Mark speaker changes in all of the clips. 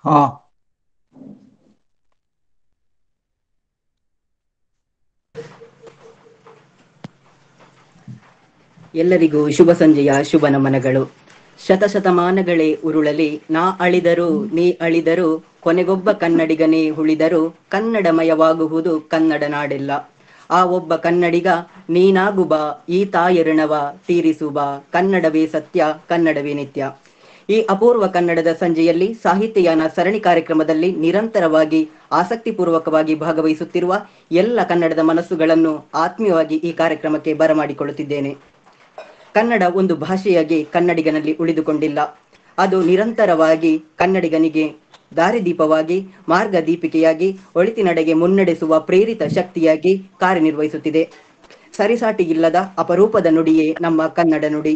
Speaker 1: ಹಾ
Speaker 2: ಎಲ್ಲರಿಗೂ ಶುಭ ಸಂಜೆಯ ಶುಭ ನಮನಗಳು ಶತಶತಮಾನಗಳೇ ಉರುಳಲಿ ನಾ ಅಳಿದರು ನೀ ಅಳಿದರು ಕೊನೆಗೊಬ್ಬ ಕನ್ನಡಿಗನೇ ಉಳಿದರು ಕನ್ನಡಮಯವಾಗುವುದು ಕನ್ನಡ ನಾಡೆಲ್ಲ ಆ ಒಬ್ಬ ಕನ್ನಡಿಗ ನೀನಾಗು ಬಾ ಈ ತಾಯಋಣವ ತೀರಿಸು ಬಾ ಕನ್ನಡವೇ ಸತ್ಯ ಕನ್ನಡವೇ ನಿತ್ಯ ಈ ಅಪೂರ್ವ ಕನ್ನಡದ ಸಂಜೆಯಲ್ಲಿ ಸಾಹಿತ್ಯಯಾನ ಸರಣಿ ಕಾರ್ಯಕ್ರಮದಲ್ಲಿ ನಿರಂತರವಾಗಿ ಆಸಕ್ತಿಪೂರ್ವಕವಾಗಿ ಭಾಗವಹಿಸುತ್ತಿರುವ ಎಲ್ಲ ಕನ್ನಡದ ಮನಸ್ಸುಗಳನ್ನು ಆತ್ಮೀಯವಾಗಿ ಈ ಕಾರ್ಯಕ್ರಮಕ್ಕೆ ಬರಮಾಡಿಕೊಳ್ಳುತ್ತಿದ್ದೇನೆ ಕನ್ನಡ ಒಂದು ಭಾಷೆಯಾಗಿ ಕನ್ನಡಿಗನಲ್ಲಿ ಉಳಿದುಕೊಂಡಿಲ್ಲ ಅದು ನಿರಂತರವಾಗಿ ಕನ್ನಡಿಗನಿಗೆ ದಾರಿದೀಪವಾಗಿ ಮಾರ್ಗದೀಪಿಕೆಯಾಗಿ ಒಳಿತಿನಡೆಗೆ ಮುನ್ನಡೆಸುವ ಪ್ರೇರಿತ ಶಕ್ತಿಯಾಗಿ ಕಾರ್ಯನಿರ್ವಹಿಸುತ್ತಿದೆ ಸರಿಸಾಟಿ ಇಲ್ಲದ ಅಪರೂಪದ ನುಡಿಯೇ ನಮ್ಮ ಕನ್ನಡ ನುಡಿ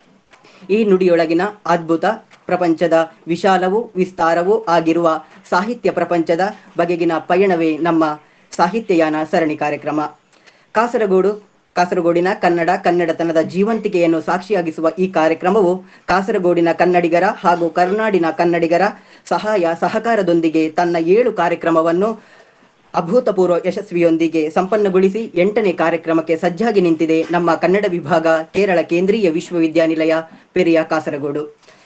Speaker 2: ಈ ನುಡಿಯೊಳಗಿನ ಅದ್ಭುತ ಪ್ರಪಂಚದ ವಿಶಾಲವೂ ವಿಸ್ತಾರವೂ ಆಗಿರುವ ಸಾಹಿತ್ಯ ಪ್ರಪಂಚದ ಬಗೆಗಿನ ಪಯಣವೇ ನಮ್ಮ ಸಾಹಿತ್ಯಯಾನ ಸರಣಿ ಕಾರ್ಯಕ್ರಮ ಕಾಸರಗೋಡು ಕಾಸರಗೋಡಿನ ಕನ್ನಡ ಕನ್ನಡತನದ ಜೀವಂತಿಕೆಯನ್ನು ಸಾಕ್ಷಿಯಾಗಿಸುವ ಈ ಕಾರ್ಯಕ್ರಮವು ಕಾಸರಗೋಡಿನ ಕನ್ನಡಿಗರ ಹಾಗೂ ಕರುನಾಡಿನ ಕನ್ನಡಿಗರ ಸಹಾಯ ಸಹಕಾರದೊಂದಿಗೆ ತನ್ನ ಏಳು ಕಾರ್ಯಕ್ರಮವನ್ನು ಅಭೂತಪೂರ್ವ ಯಶಸ್ವಿಯೊಂದಿಗೆ ಸಂಪನ್ನಗೊಳಿಸಿ ಎಂಟನೇ ಕಾರ್ಯಕ್ರಮಕ್ಕೆ ಸಜ್ಜಾಗಿ ನಿಂತಿದೆ ನಮ್ಮ ಕನ್ನಡ ವಿಭಾಗ ಕೇರಳ ಕೇಂದ್ರೀಯ ವಿಶ್ವವಿದ್ಯಾನಿಲಯ ಪೆರಿಯ ಕಾಸರಗೋಡು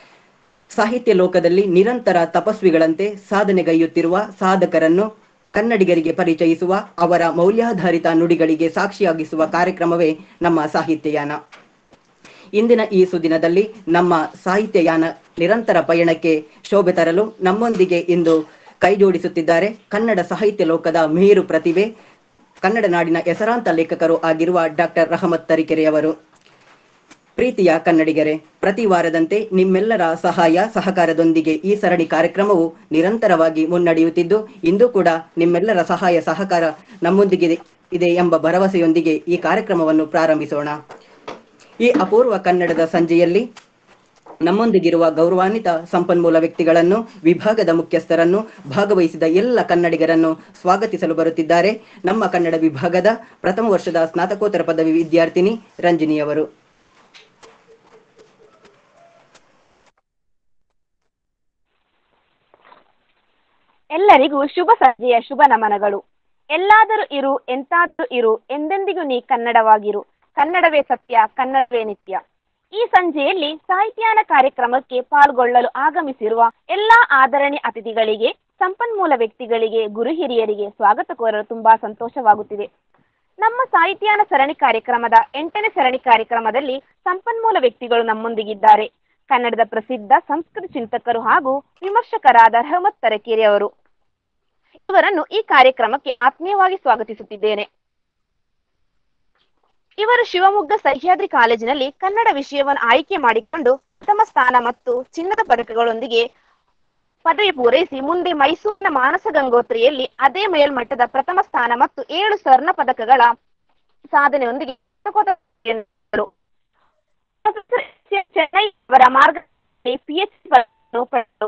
Speaker 2: ಸಾಹಿತ್ಯ ಲೋಕದಲ್ಲಿ ನಿರಂತರ ತಪಸ್ವಿಗಳಂತೆ ಸಾಧನೆಗೈಯುತ್ತಿರುವ ಸಾಧಕರನ್ನು ಕನ್ನಡಿಗರಿಗೆ ಪರಿಚಯಿಸುವ ಅವರ ಮೌಲ್ಯಾಧಾರಿತ ನುಡಿಗಳಿಗೆ ಸಾಕ್ಷಿಯಾಗಿಸುವ ಕಾರ್ಯಕ್ರಮವೇ ನಮ್ಮ ಸಾಹಿತ್ಯಯಾನ ಇಂದಿನ ಈ ಸುದಿನದಲ್ಲಿ ನಮ್ಮ ಸಾಹಿತ್ಯಯಾನ ನಿರಂತರ ಪಯಣಕ್ಕೆ ಶೋಭೆ ತರಲು ನಮ್ಮೊಂದಿಗೆ ಇಂದು ಕೈಜೋಡಿಸುತ್ತಿದ್ದಾರೆ ಕನ್ನಡ ಸಾಹಿತ್ಯ ಲೋಕದ ಮೇರು ಪ್ರತಿಭೆ ಕನ್ನಡ ನಾಡಿನ ಹೆಸರಾಂತ ಲೇಖಕರು ಆಗಿರುವ ಡಾಕ್ಟರ್ ರಹಮತ್ ತರೀಕೆರೆಯವರು ಪ್ರೀತಿಯ ಕನ್ನಡಿಗರೇ ಪ್ರತಿ ವಾರದಂತೆ ನಿಮ್ಮೆಲ್ಲರ ಸಹಾಯ ಸಹಕಾರದೊಂದಿಗೆ ಈ ಸರಣಿ ಕಾರ್ಯಕ್ರಮವು ನಿರಂತರವಾಗಿ ಮುನ್ನಡೆಯುತ್ತಿದ್ದು ಇಂದು ಕೂಡ ನಿಮ್ಮೆಲ್ಲರ ಸಹಾಯ ಸಹಕಾರ ನಮ್ಮೊಂದಿಗೆ ಇದೆ ಎಂಬ ಭರವಸೆಯೊಂದಿಗೆ ಈ ಕಾರ್ಯಕ್ರಮವನ್ನು ಪ್ರಾರಂಭಿಸೋಣ ಈ ಅಪೂರ್ವ ಕನ್ನಡದ ಸಂಜೆಯಲ್ಲಿ ನಮ್ಮೊಂದಿಗಿರುವ ಗೌರವಾನ್ವಿತ ಸಂಪನ್ಮೂಲ ವ್ಯಕ್ತಿಗಳನ್ನು ವಿಭಾಗದ ಮುಖ್ಯಸ್ಥರನ್ನು ಭಾಗವಹಿಸಿದ ಎಲ್ಲ ಕನ್ನಡಿಗರನ್ನು ಸ್ವಾಗತಿಸಲು ಬರುತ್ತಿದ್ದಾರೆ ನಮ್ಮ ಕನ್ನಡ ವಿಭಾಗದ ಪ್ರಥಮ ವರ್ಷದ ಸ್ನಾತಕೋತ್ತರ ಪದವಿ ವಿದ್ಯಾರ್ಥಿನಿ ರಂಜಿನಿಯವರು
Speaker 3: ಎಲ್ಲರಿಗೂ ಶುಭ ಸಂಜೆಯ ಶುಭ ನಮನಗಳು ಎಲ್ಲಾದರೂ ಇರು ಎಂತಾದರೂ ಇರು ಎಂದೆಂದಿಗೂ ನೀ ಕನ್ನಡವಾಗಿರು ಕನ್ನಡವೇ ಸತ್ಯ ಕನ್ನಡವೇ ನಿತ್ಯ ಈ ಸಂಜೆಯಲ್ಲಿ ಸಾಹಿತ್ಯಾನ ಕಾರ್ಯಕ್ರಮಕ್ಕೆ ಪಾಲ್ಗೊಳ್ಳಲು ಆಗಮಿಸಿರುವ ಎಲ್ಲಾ ಆದರಣೀಯ ಅತಿಥಿಗಳಿಗೆ ಸಂಪನ್ಮೂಲ ವ್ಯಕ್ತಿಗಳಿಗೆ ಗುರು ಹಿರಿಯರಿಗೆ ಸ್ವಾಗತ ಕೋರಲು ತುಂಬಾ ಸಂತೋಷವಾಗುತ್ತಿದೆ ನಮ್ಮ ಸಾಹಿತ್ಯಾನ ಸರಣಿ ಕಾರ್ಯಕ್ರಮದ ಎಂಟನೇ ಸರಣಿ ಕಾರ್ಯಕ್ರಮದಲ್ಲಿ ಸಂಪನ್ಮೂಲ ವ್ಯಕ್ತಿಗಳು ನಮ್ಮೊಂದಿಗಿದ್ದಾರೆ ಕನ್ನಡದ ಪ್ರಸಿದ್ಧ ಸಂಸ್ಕೃತಿ ಚಿಂತಕರು ಹಾಗೂ ವಿಮರ್ಶಕರಾದ ರಹಮತ್ ತರಕೇರಿ ಅವರು ಇವರನ್ನು ಈ ಕಾರ್ಯಕ್ರಮಕ್ಕೆ ಆತ್ಮೀಯವಾಗಿ ಸ್ವಾಗತಿಸುತ್ತಿದ್ದೇನೆ ಇವರು ಶಿವಮೊಗ್ಗ ಸಹ್ಯಾದ್ರಿ ಕಾಲೇಜಿನಲ್ಲಿ ಕನ್ನಡ ವಿಷಯವನ್ನು ಆಯ್ಕೆ ಮಾಡಿಕೊಂಡು ಪ್ರಥಮ ಸ್ಥಾನ ಮತ್ತು ಚಿನ್ನದ ಪದಕಗಳೊಂದಿಗೆ ಪದವಿ ಪೂರೈಸಿ ಮುಂದೆ ಮೈಸೂರಿನ ಮಾನಸ ಗಂಗೋತ್ರಿಯಲ್ಲಿ ಅದೇ ಮೇಲ್ಮಟ್ಟದ ಪ್ರಥಮ ಸ್ಥಾನ ಮತ್ತು ಏಳು ಸ್ವರ್ಣ ಪದಕಗಳ ಸಾಧನೆಯೊಂದಿಗೆ ಸ್ನಾತಕೋತ್ತರ ಚೆನ್ನೈ ಅವರ ಮಾರ್ಗದಲ್ಲಿ ಪಿಎಚ್ ಪಡೆದರು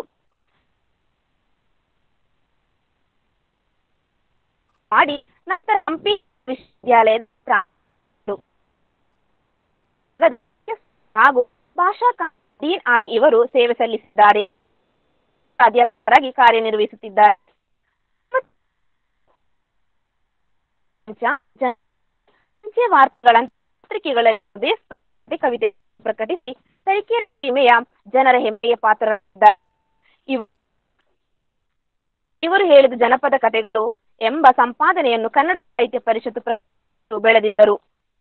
Speaker 3: ಮಾಡಿ ನಂತರ ಹಂಪಿ ವಿಶ್ವವಿದ್ಯಾಲಯದ ಹಾಗೂ ಭಾಷಾ ಡೀನ್ ಆಗಿ ಇವರು ಸೇವೆ ಸಲ್ಲಿಸಿದ್ದಾರೆ ಅಧ್ಯಾಪಕರಾಗಿ ಕಾರ್ಯನಿರ್ವಹಿಸುತ್ತಿದ್ದಾರೆ ಸಂಜೆ ವಾರ್ತೆಗಳ ಪತ್ರಿಕೆಗಳಲ್ಲಿ ಕವಿತೆ ಪ್ರಕಟಿಸಿ ತರೀಕೆರೆ ಸೀಮೆಯ ಜನರ ಹೆಮ್ಮೆಯ ಪಾತ್ರರಾಗಿದ್ದಾರೆ ಇವರು ಹೇಳಿದ ಜನಪದ ಕಥೆಗಳು ಎಂಬ ಸಂಪಾದನೆಯನ್ನು ಕನ್ನಡ ಸಾಹಿತ್ಯ ಪರಿಷತ್ತು ಬೆಳೆದಿದ್ದರು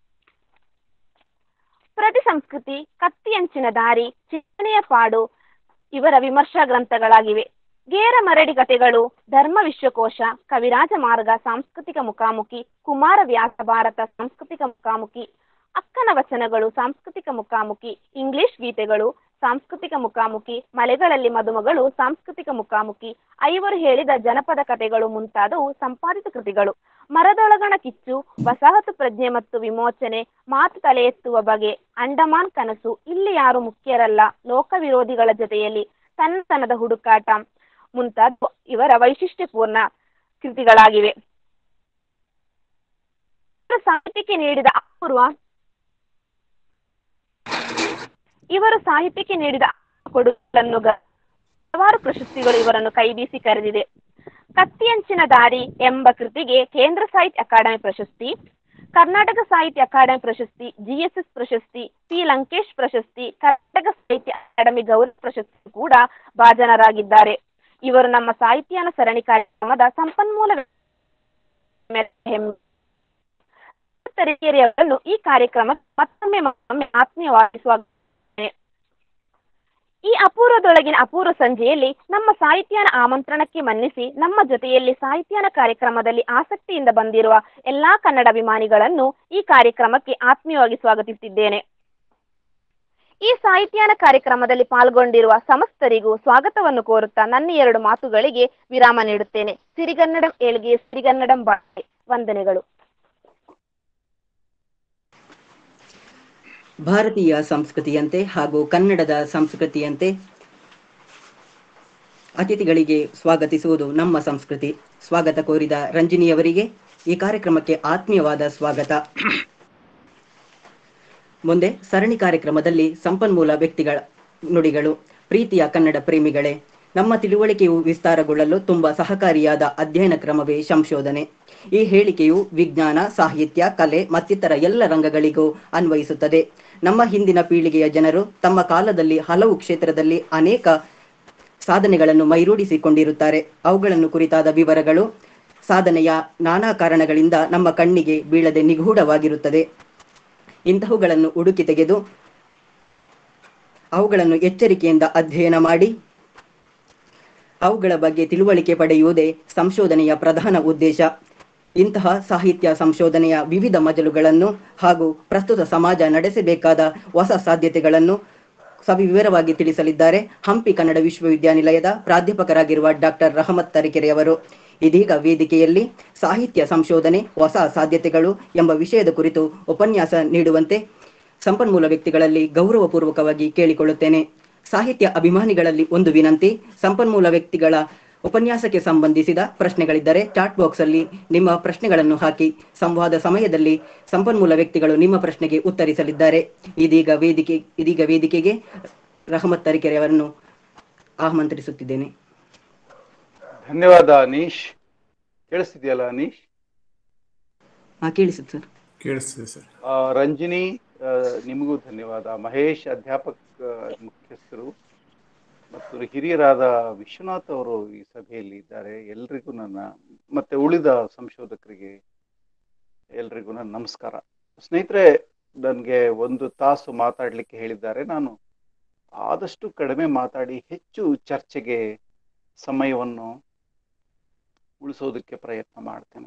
Speaker 3: ಪ್ರತಿ ಸಂಸ್ಕೃತಿ ಕತ್ತಿಯಂಚಿನ ದಾರಿ ಚಿಂತನೆಯ ಪಾಡು ಇವರ ವಿಮರ್ಶಾ ಗ್ರಂಥಗಳಾಗಿವೆ ಗೇರ ಮರಡಿ ಕಥೆಗಳು ಧರ್ಮ ವಿಶ್ವಕೋಶ ಕವಿರಾಜ ಮಾರ್ಗ ಸಾಂಸ್ಕೃತಿಕ ಮುಖಾಮುಖಿ ಕುಮಾರ ವ್ಯಾಸ ಭಾರತ ಸಾಂಸ್ಕೃತಿಕ ಮುಖಾಮುಖಿ ಅಕ್ಕನ ವಚನಗಳು ಸಾಂಸ್ಕೃತಿಕ ಮುಖಾಮುಖಿ ಇಂಗ್ಲಿಷ್ ಗೀತೆಗಳು ಸಾಂಸ್ಕೃತಿಕ ಮುಖಾಮುಖಿ ಮಲೆಗಳಲ್ಲಿ ಮದುಮಗಳು ಸಾಂಸ್ಕೃತಿಕ ಮುಖಾಮುಖಿ ಐವರು ಹೇಳಿದ ಜನಪದ ಕಥೆಗಳು ಮುಂತಾದವು ಸಂಪಾದಿತ ಕೃತಿಗಳು ಮರದೊಳಗಣ ಕಿಚ್ಚು ವಸಾಹತು ಪ್ರಜ್ಞೆ ಮತ್ತು ವಿಮೋಚನೆ ಮಾತು ತಲೆ ಎತ್ತುವ ಬಗೆ ಅಂಡಮಾನ್ ಕನಸು ಇಲ್ಲಿ ಯಾರು ಮುಖ್ಯರಲ್ಲ ಲೋಕ ವಿರೋಧಿಗಳ ಜೊತೆಯಲ್ಲಿ ತನ್ನತನದ ಹುಡುಕಾಟ ಮುಂತಾದ ಇವರ ವೈಶಿಷ್ಟ್ಯಪೂರ್ಣ ಕೃತಿಗಳಾಗಿವೆ ಸಾಹಿತ್ಯಕ್ಕೆ ನೀಡಿದ ಅಪೂರ್ವ ಇವರು ಸಾಹಿತ್ಯಕ್ಕೆ ನೀಡಿದ ಕೊಡುಗೆಗಳನ್ನು ಹಲವಾರು ಪ್ರಶಸ್ತಿಗಳು ಇವರನ್ನು ಕೈಬೀಸಿ ಕರೆದಿದೆ ಕತ್ತಿಯಂಚಿನ ದಾರಿ ಎಂಬ ಕೃತಿಗೆ ಕೇಂದ್ರ ಸಾಹಿತ್ಯ ಅಕಾಡೆಮಿ ಪ್ರಶಸ್ತಿ ಕರ್ನಾಟಕ ಸಾಹಿತ್ಯ ಅಕಾಡೆಮಿ ಪ್ರಶಸ್ತಿ ಜಿಎಸ್ಎಸ್ ಪ್ರಶಸ್ತಿ ಪಿ ಲಂಕೇಶ್ ಪ್ರಶಸ್ತಿ ಕರ್ನಾಟಕ ಸಾಹಿತ್ಯ ಅಕಾಡೆಮಿ ಗೌರವ ಪ್ರಶಸ್ತಿ ಕೂಡ ಭಾಜನರಾಗಿದ್ದಾರೆ ಇವರು ನಮ್ಮ ಸಾಹಿತ್ಯಾನ ಸರಣಿ ಕಾರ್ಯಕ್ರಮದ ಸಂಪನ್ಮೂಲ ಹೆಮ್ಮೆ. ತರೀಕೆರೆಯವರನ್ನು ಈ ಕಾರ್ಯಕ್ರಮಕ್ಕೆ ಮತ್ತೊಮ್ಮೆ ಮತ್ತೊಮ್ಮೆ ಆತ್ಮೀಯವಾಗಿ ಸ್ವಾಗತಿಸುತ್ತೇನೆ ಈ ಅಪೂರ್ವದೊಳಗಿನ ಅಪೂರ್ವ ಸಂಜೆಯಲ್ಲಿ ನಮ್ಮ ಸಾಹಿತ್ಯಾನ ಆಮಂತ್ರಣಕ್ಕೆ ಮನ್ನಿಸಿ ನಮ್ಮ ಜೊತೆಯಲ್ಲಿ ಸಾಹಿತ್ಯಾನ ಕಾರ್ಯಕ್ರಮದಲ್ಲಿ ಆಸಕ್ತಿಯಿಂದ ಬಂದಿರುವ ಎಲ್ಲಾ ಕನ್ನಡ ಅಭಿಮಾನಿಗಳನ್ನು ಈ ಕಾರ್ಯಕ್ರಮಕ್ಕೆ ಆತ್ಮೀಯವಾಗಿ ಸ್ವಾಗತಿಸುತ್ತಿದ್ದೇನೆ ಈ ಸಾಹಿತ್ಯಾನ ಕಾರ್ಯಕ್ರಮದಲ್ಲಿ ಪಾಲ್ಗೊಂಡಿರುವ ಸಮಸ್ತರಿಗೂ ಸ್ವಾಗತವನ್ನು ಕೋರುತ್ತಾ ನನ್ನ ಎರಡು ಮಾತುಗಳಿಗೆ ವಿರಾಮ ನೀಡುತ್ತೇನೆ ಸಿರಿಗನ್ನಡಂ ಏಳ್ಗೆ ಸಿರಿಗನ್ನಡಂ ಬಾಳೆ ವಂದನೆಗಳು
Speaker 2: ಭಾರತೀಯ ಸಂಸ್ಕೃತಿಯಂತೆ ಹಾಗೂ ಕನ್ನಡದ ಸಂಸ್ಕೃತಿಯಂತೆ ಅತಿಥಿಗಳಿಗೆ ಸ್ವಾಗತಿಸುವುದು ನಮ್ಮ ಸಂಸ್ಕೃತಿ ಸ್ವಾಗತ ಕೋರಿದ ರಂಜಿನಿಯವರಿಗೆ ಈ ಕಾರ್ಯಕ್ರಮಕ್ಕೆ ಆತ್ಮೀಯವಾದ ಸ್ವಾಗತ ಮುಂದೆ ಸರಣಿ ಕಾರ್ಯಕ್ರಮದಲ್ಲಿ ಸಂಪನ್ಮೂಲ ವ್ಯಕ್ತಿಗಳ ನುಡಿಗಳು ಪ್ರೀತಿಯ ಕನ್ನಡ ಪ್ರೇಮಿಗಳೇ ನಮ್ಮ ತಿಳುವಳಿಕೆಯು ವಿಸ್ತಾರಗೊಳ್ಳಲು ತುಂಬಾ ಸಹಕಾರಿಯಾದ ಅಧ್ಯಯನ ಕ್ರಮವೇ ಸಂಶೋಧನೆ ಈ ಹೇಳಿಕೆಯು ವಿಜ್ಞಾನ ಸಾಹಿತ್ಯ ಕಲೆ ಮತ್ತಿತರ ಎಲ್ಲ ರಂಗಗಳಿಗೂ ಅನ್ವಯಿಸುತ್ತದೆ ನಮ್ಮ ಹಿಂದಿನ ಪೀಳಿಗೆಯ ಜನರು ತಮ್ಮ ಕಾಲದಲ್ಲಿ ಹಲವು ಕ್ಷೇತ್ರದಲ್ಲಿ ಅನೇಕ ಸಾಧನೆಗಳನ್ನು ಮೈರೂಡಿಸಿಕೊಂಡಿರುತ್ತಾರೆ ಅವುಗಳನ್ನು ಕುರಿತಾದ ವಿವರಗಳು ಸಾಧನೆಯ ನಾನಾ ಕಾರಣಗಳಿಂದ ನಮ್ಮ ಕಣ್ಣಿಗೆ ಬೀಳದೆ ನಿಗೂಢವಾಗಿರುತ್ತದೆ ಇಂತಹವುಗಳನ್ನು ಹುಡುಕಿ ತೆಗೆದು ಅವುಗಳನ್ನು ಎಚ್ಚರಿಕೆಯಿಂದ ಅಧ್ಯಯನ ಮಾಡಿ ಅವುಗಳ ಬಗ್ಗೆ ತಿಳುವಳಿಕೆ ಪಡೆಯುವುದೇ ಸಂಶೋಧನೆಯ ಪ್ರಧಾನ ಉದ್ದೇಶ ಇಂತಹ ಸಾಹಿತ್ಯ ಸಂಶೋಧನೆಯ ವಿವಿಧ ಮಜಲುಗಳನ್ನು ಹಾಗೂ ಪ್ರಸ್ತುತ ಸಮಾಜ ನಡೆಸಬೇಕಾದ ಹೊಸ ಸಾಧ್ಯತೆಗಳನ್ನು ಸವಿವರವಾಗಿ ತಿಳಿಸಲಿದ್ದಾರೆ ಹಂಪಿ ಕನ್ನಡ ವಿಶ್ವವಿದ್ಯಾನಿಲಯದ ಪ್ರಾಧ್ಯಾಪಕರಾಗಿರುವ ಡಾಕ್ಟರ್ ರಹಮತ್ ತರೀಕೆರೆಯವರು ಇದೀಗ ವೇದಿಕೆಯಲ್ಲಿ ಸಾಹಿತ್ಯ ಸಂಶೋಧನೆ ಹೊಸ ಸಾಧ್ಯತೆಗಳು ಎಂಬ ವಿಷಯದ ಕುರಿತು ಉಪನ್ಯಾಸ ನೀಡುವಂತೆ ಸಂಪನ್ಮೂಲ ವ್ಯಕ್ತಿಗಳಲ್ಲಿ ಗೌರವಪೂರ್ವಕವಾಗಿ ಕೇಳಿಕೊಳ್ಳುತ್ತೇನೆ ಸಾಹಿತ್ಯ ಅಭಿಮಾನಿಗಳಲ್ಲಿ ಒಂದು ವಿನಂತಿ ಸಂಪನ್ಮೂಲ ವ್ಯಕ್ತಿಗಳ ಉಪನ್ಯಾಸಕ್ಕೆ ಸಂಬಂಧಿಸಿದ ಪ್ರಶ್ನೆಗಳಿದ್ದರೆ ಚಾಟ್ ಬಾಕ್ಸ್ ಅಲ್ಲಿ ನಿಮ್ಮ ಪ್ರಶ್ನೆಗಳನ್ನು ಹಾಕಿ ಸಂವಾದ ಸಮಯದಲ್ಲಿ ಸಂಪನ್ಮೂಲ ವ್ಯಕ್ತಿಗಳು ನಿಮ್ಮ ಪ್ರಶ್ನೆಗೆ ಉತ್ತರಿಸಲಿದ್ದಾರೆ ಇದೀಗ ವೇದಿಕೆ ಇದೀಗ ವೇದಿಕೆಗೆ ರಹಮತ್ ತರೀಕೆರೆ ಅವರನ್ನು ಆಮಂತ್ರಿಸುತ್ತಿದ್ದೇನೆ
Speaker 1: ಧನ್ಯವಾದ ಅನೀಶ್ ಕೇಳಿಸ್ತಿದೆಯಲ್ಲ ಅನೀಶ್
Speaker 2: ಹಾ ಕೇಳಿಸುತ್ತೆ ಸರ್
Speaker 4: ಕೇಳಿಸ್ತಿದೆ ಸರ್
Speaker 1: ಆ, ರಂಜಿನಿ ಆ, ನಿಮಗೂ ಧನ್ಯವಾದ ಮಹೇಶ್ ಅಧ್ಯಾಪಕ ಆ, ಮುಖ್ಯಸ್ಥರು ಮತ್ತು ಹಿರಿಯರಾದ ವಿಶ್ವನಾಥ್ ಅವರು ಈ ಸಭೆಯಲ್ಲಿ ಇದ್ದಾರೆ ಎಲ್ರಿಗೂ ನನ್ನ ಮತ್ತೆ ಉಳಿದ ಸಂಶೋಧಕರಿಗೆ ಎಲ್ರಿಗೂ ನನ್ನ ನಮಸ್ಕಾರ ಸ್ನೇಹಿತರೆ ನನಗೆ ಒಂದು ತಾಸು ಮಾತಾಡ್ಲಿಕ್ಕೆ ಹೇಳಿದ್ದಾರೆ ನಾನು ಆದಷ್ಟು ಕಡಿಮೆ ಮಾತಾಡಿ ಹೆಚ್ಚು ಚರ್ಚೆಗೆ ಸಮಯವನ್ನು ಉಳಿಸೋದಕ್ಕೆ ಪ್ರಯತ್ನ ಮಾಡ್ತೇನೆ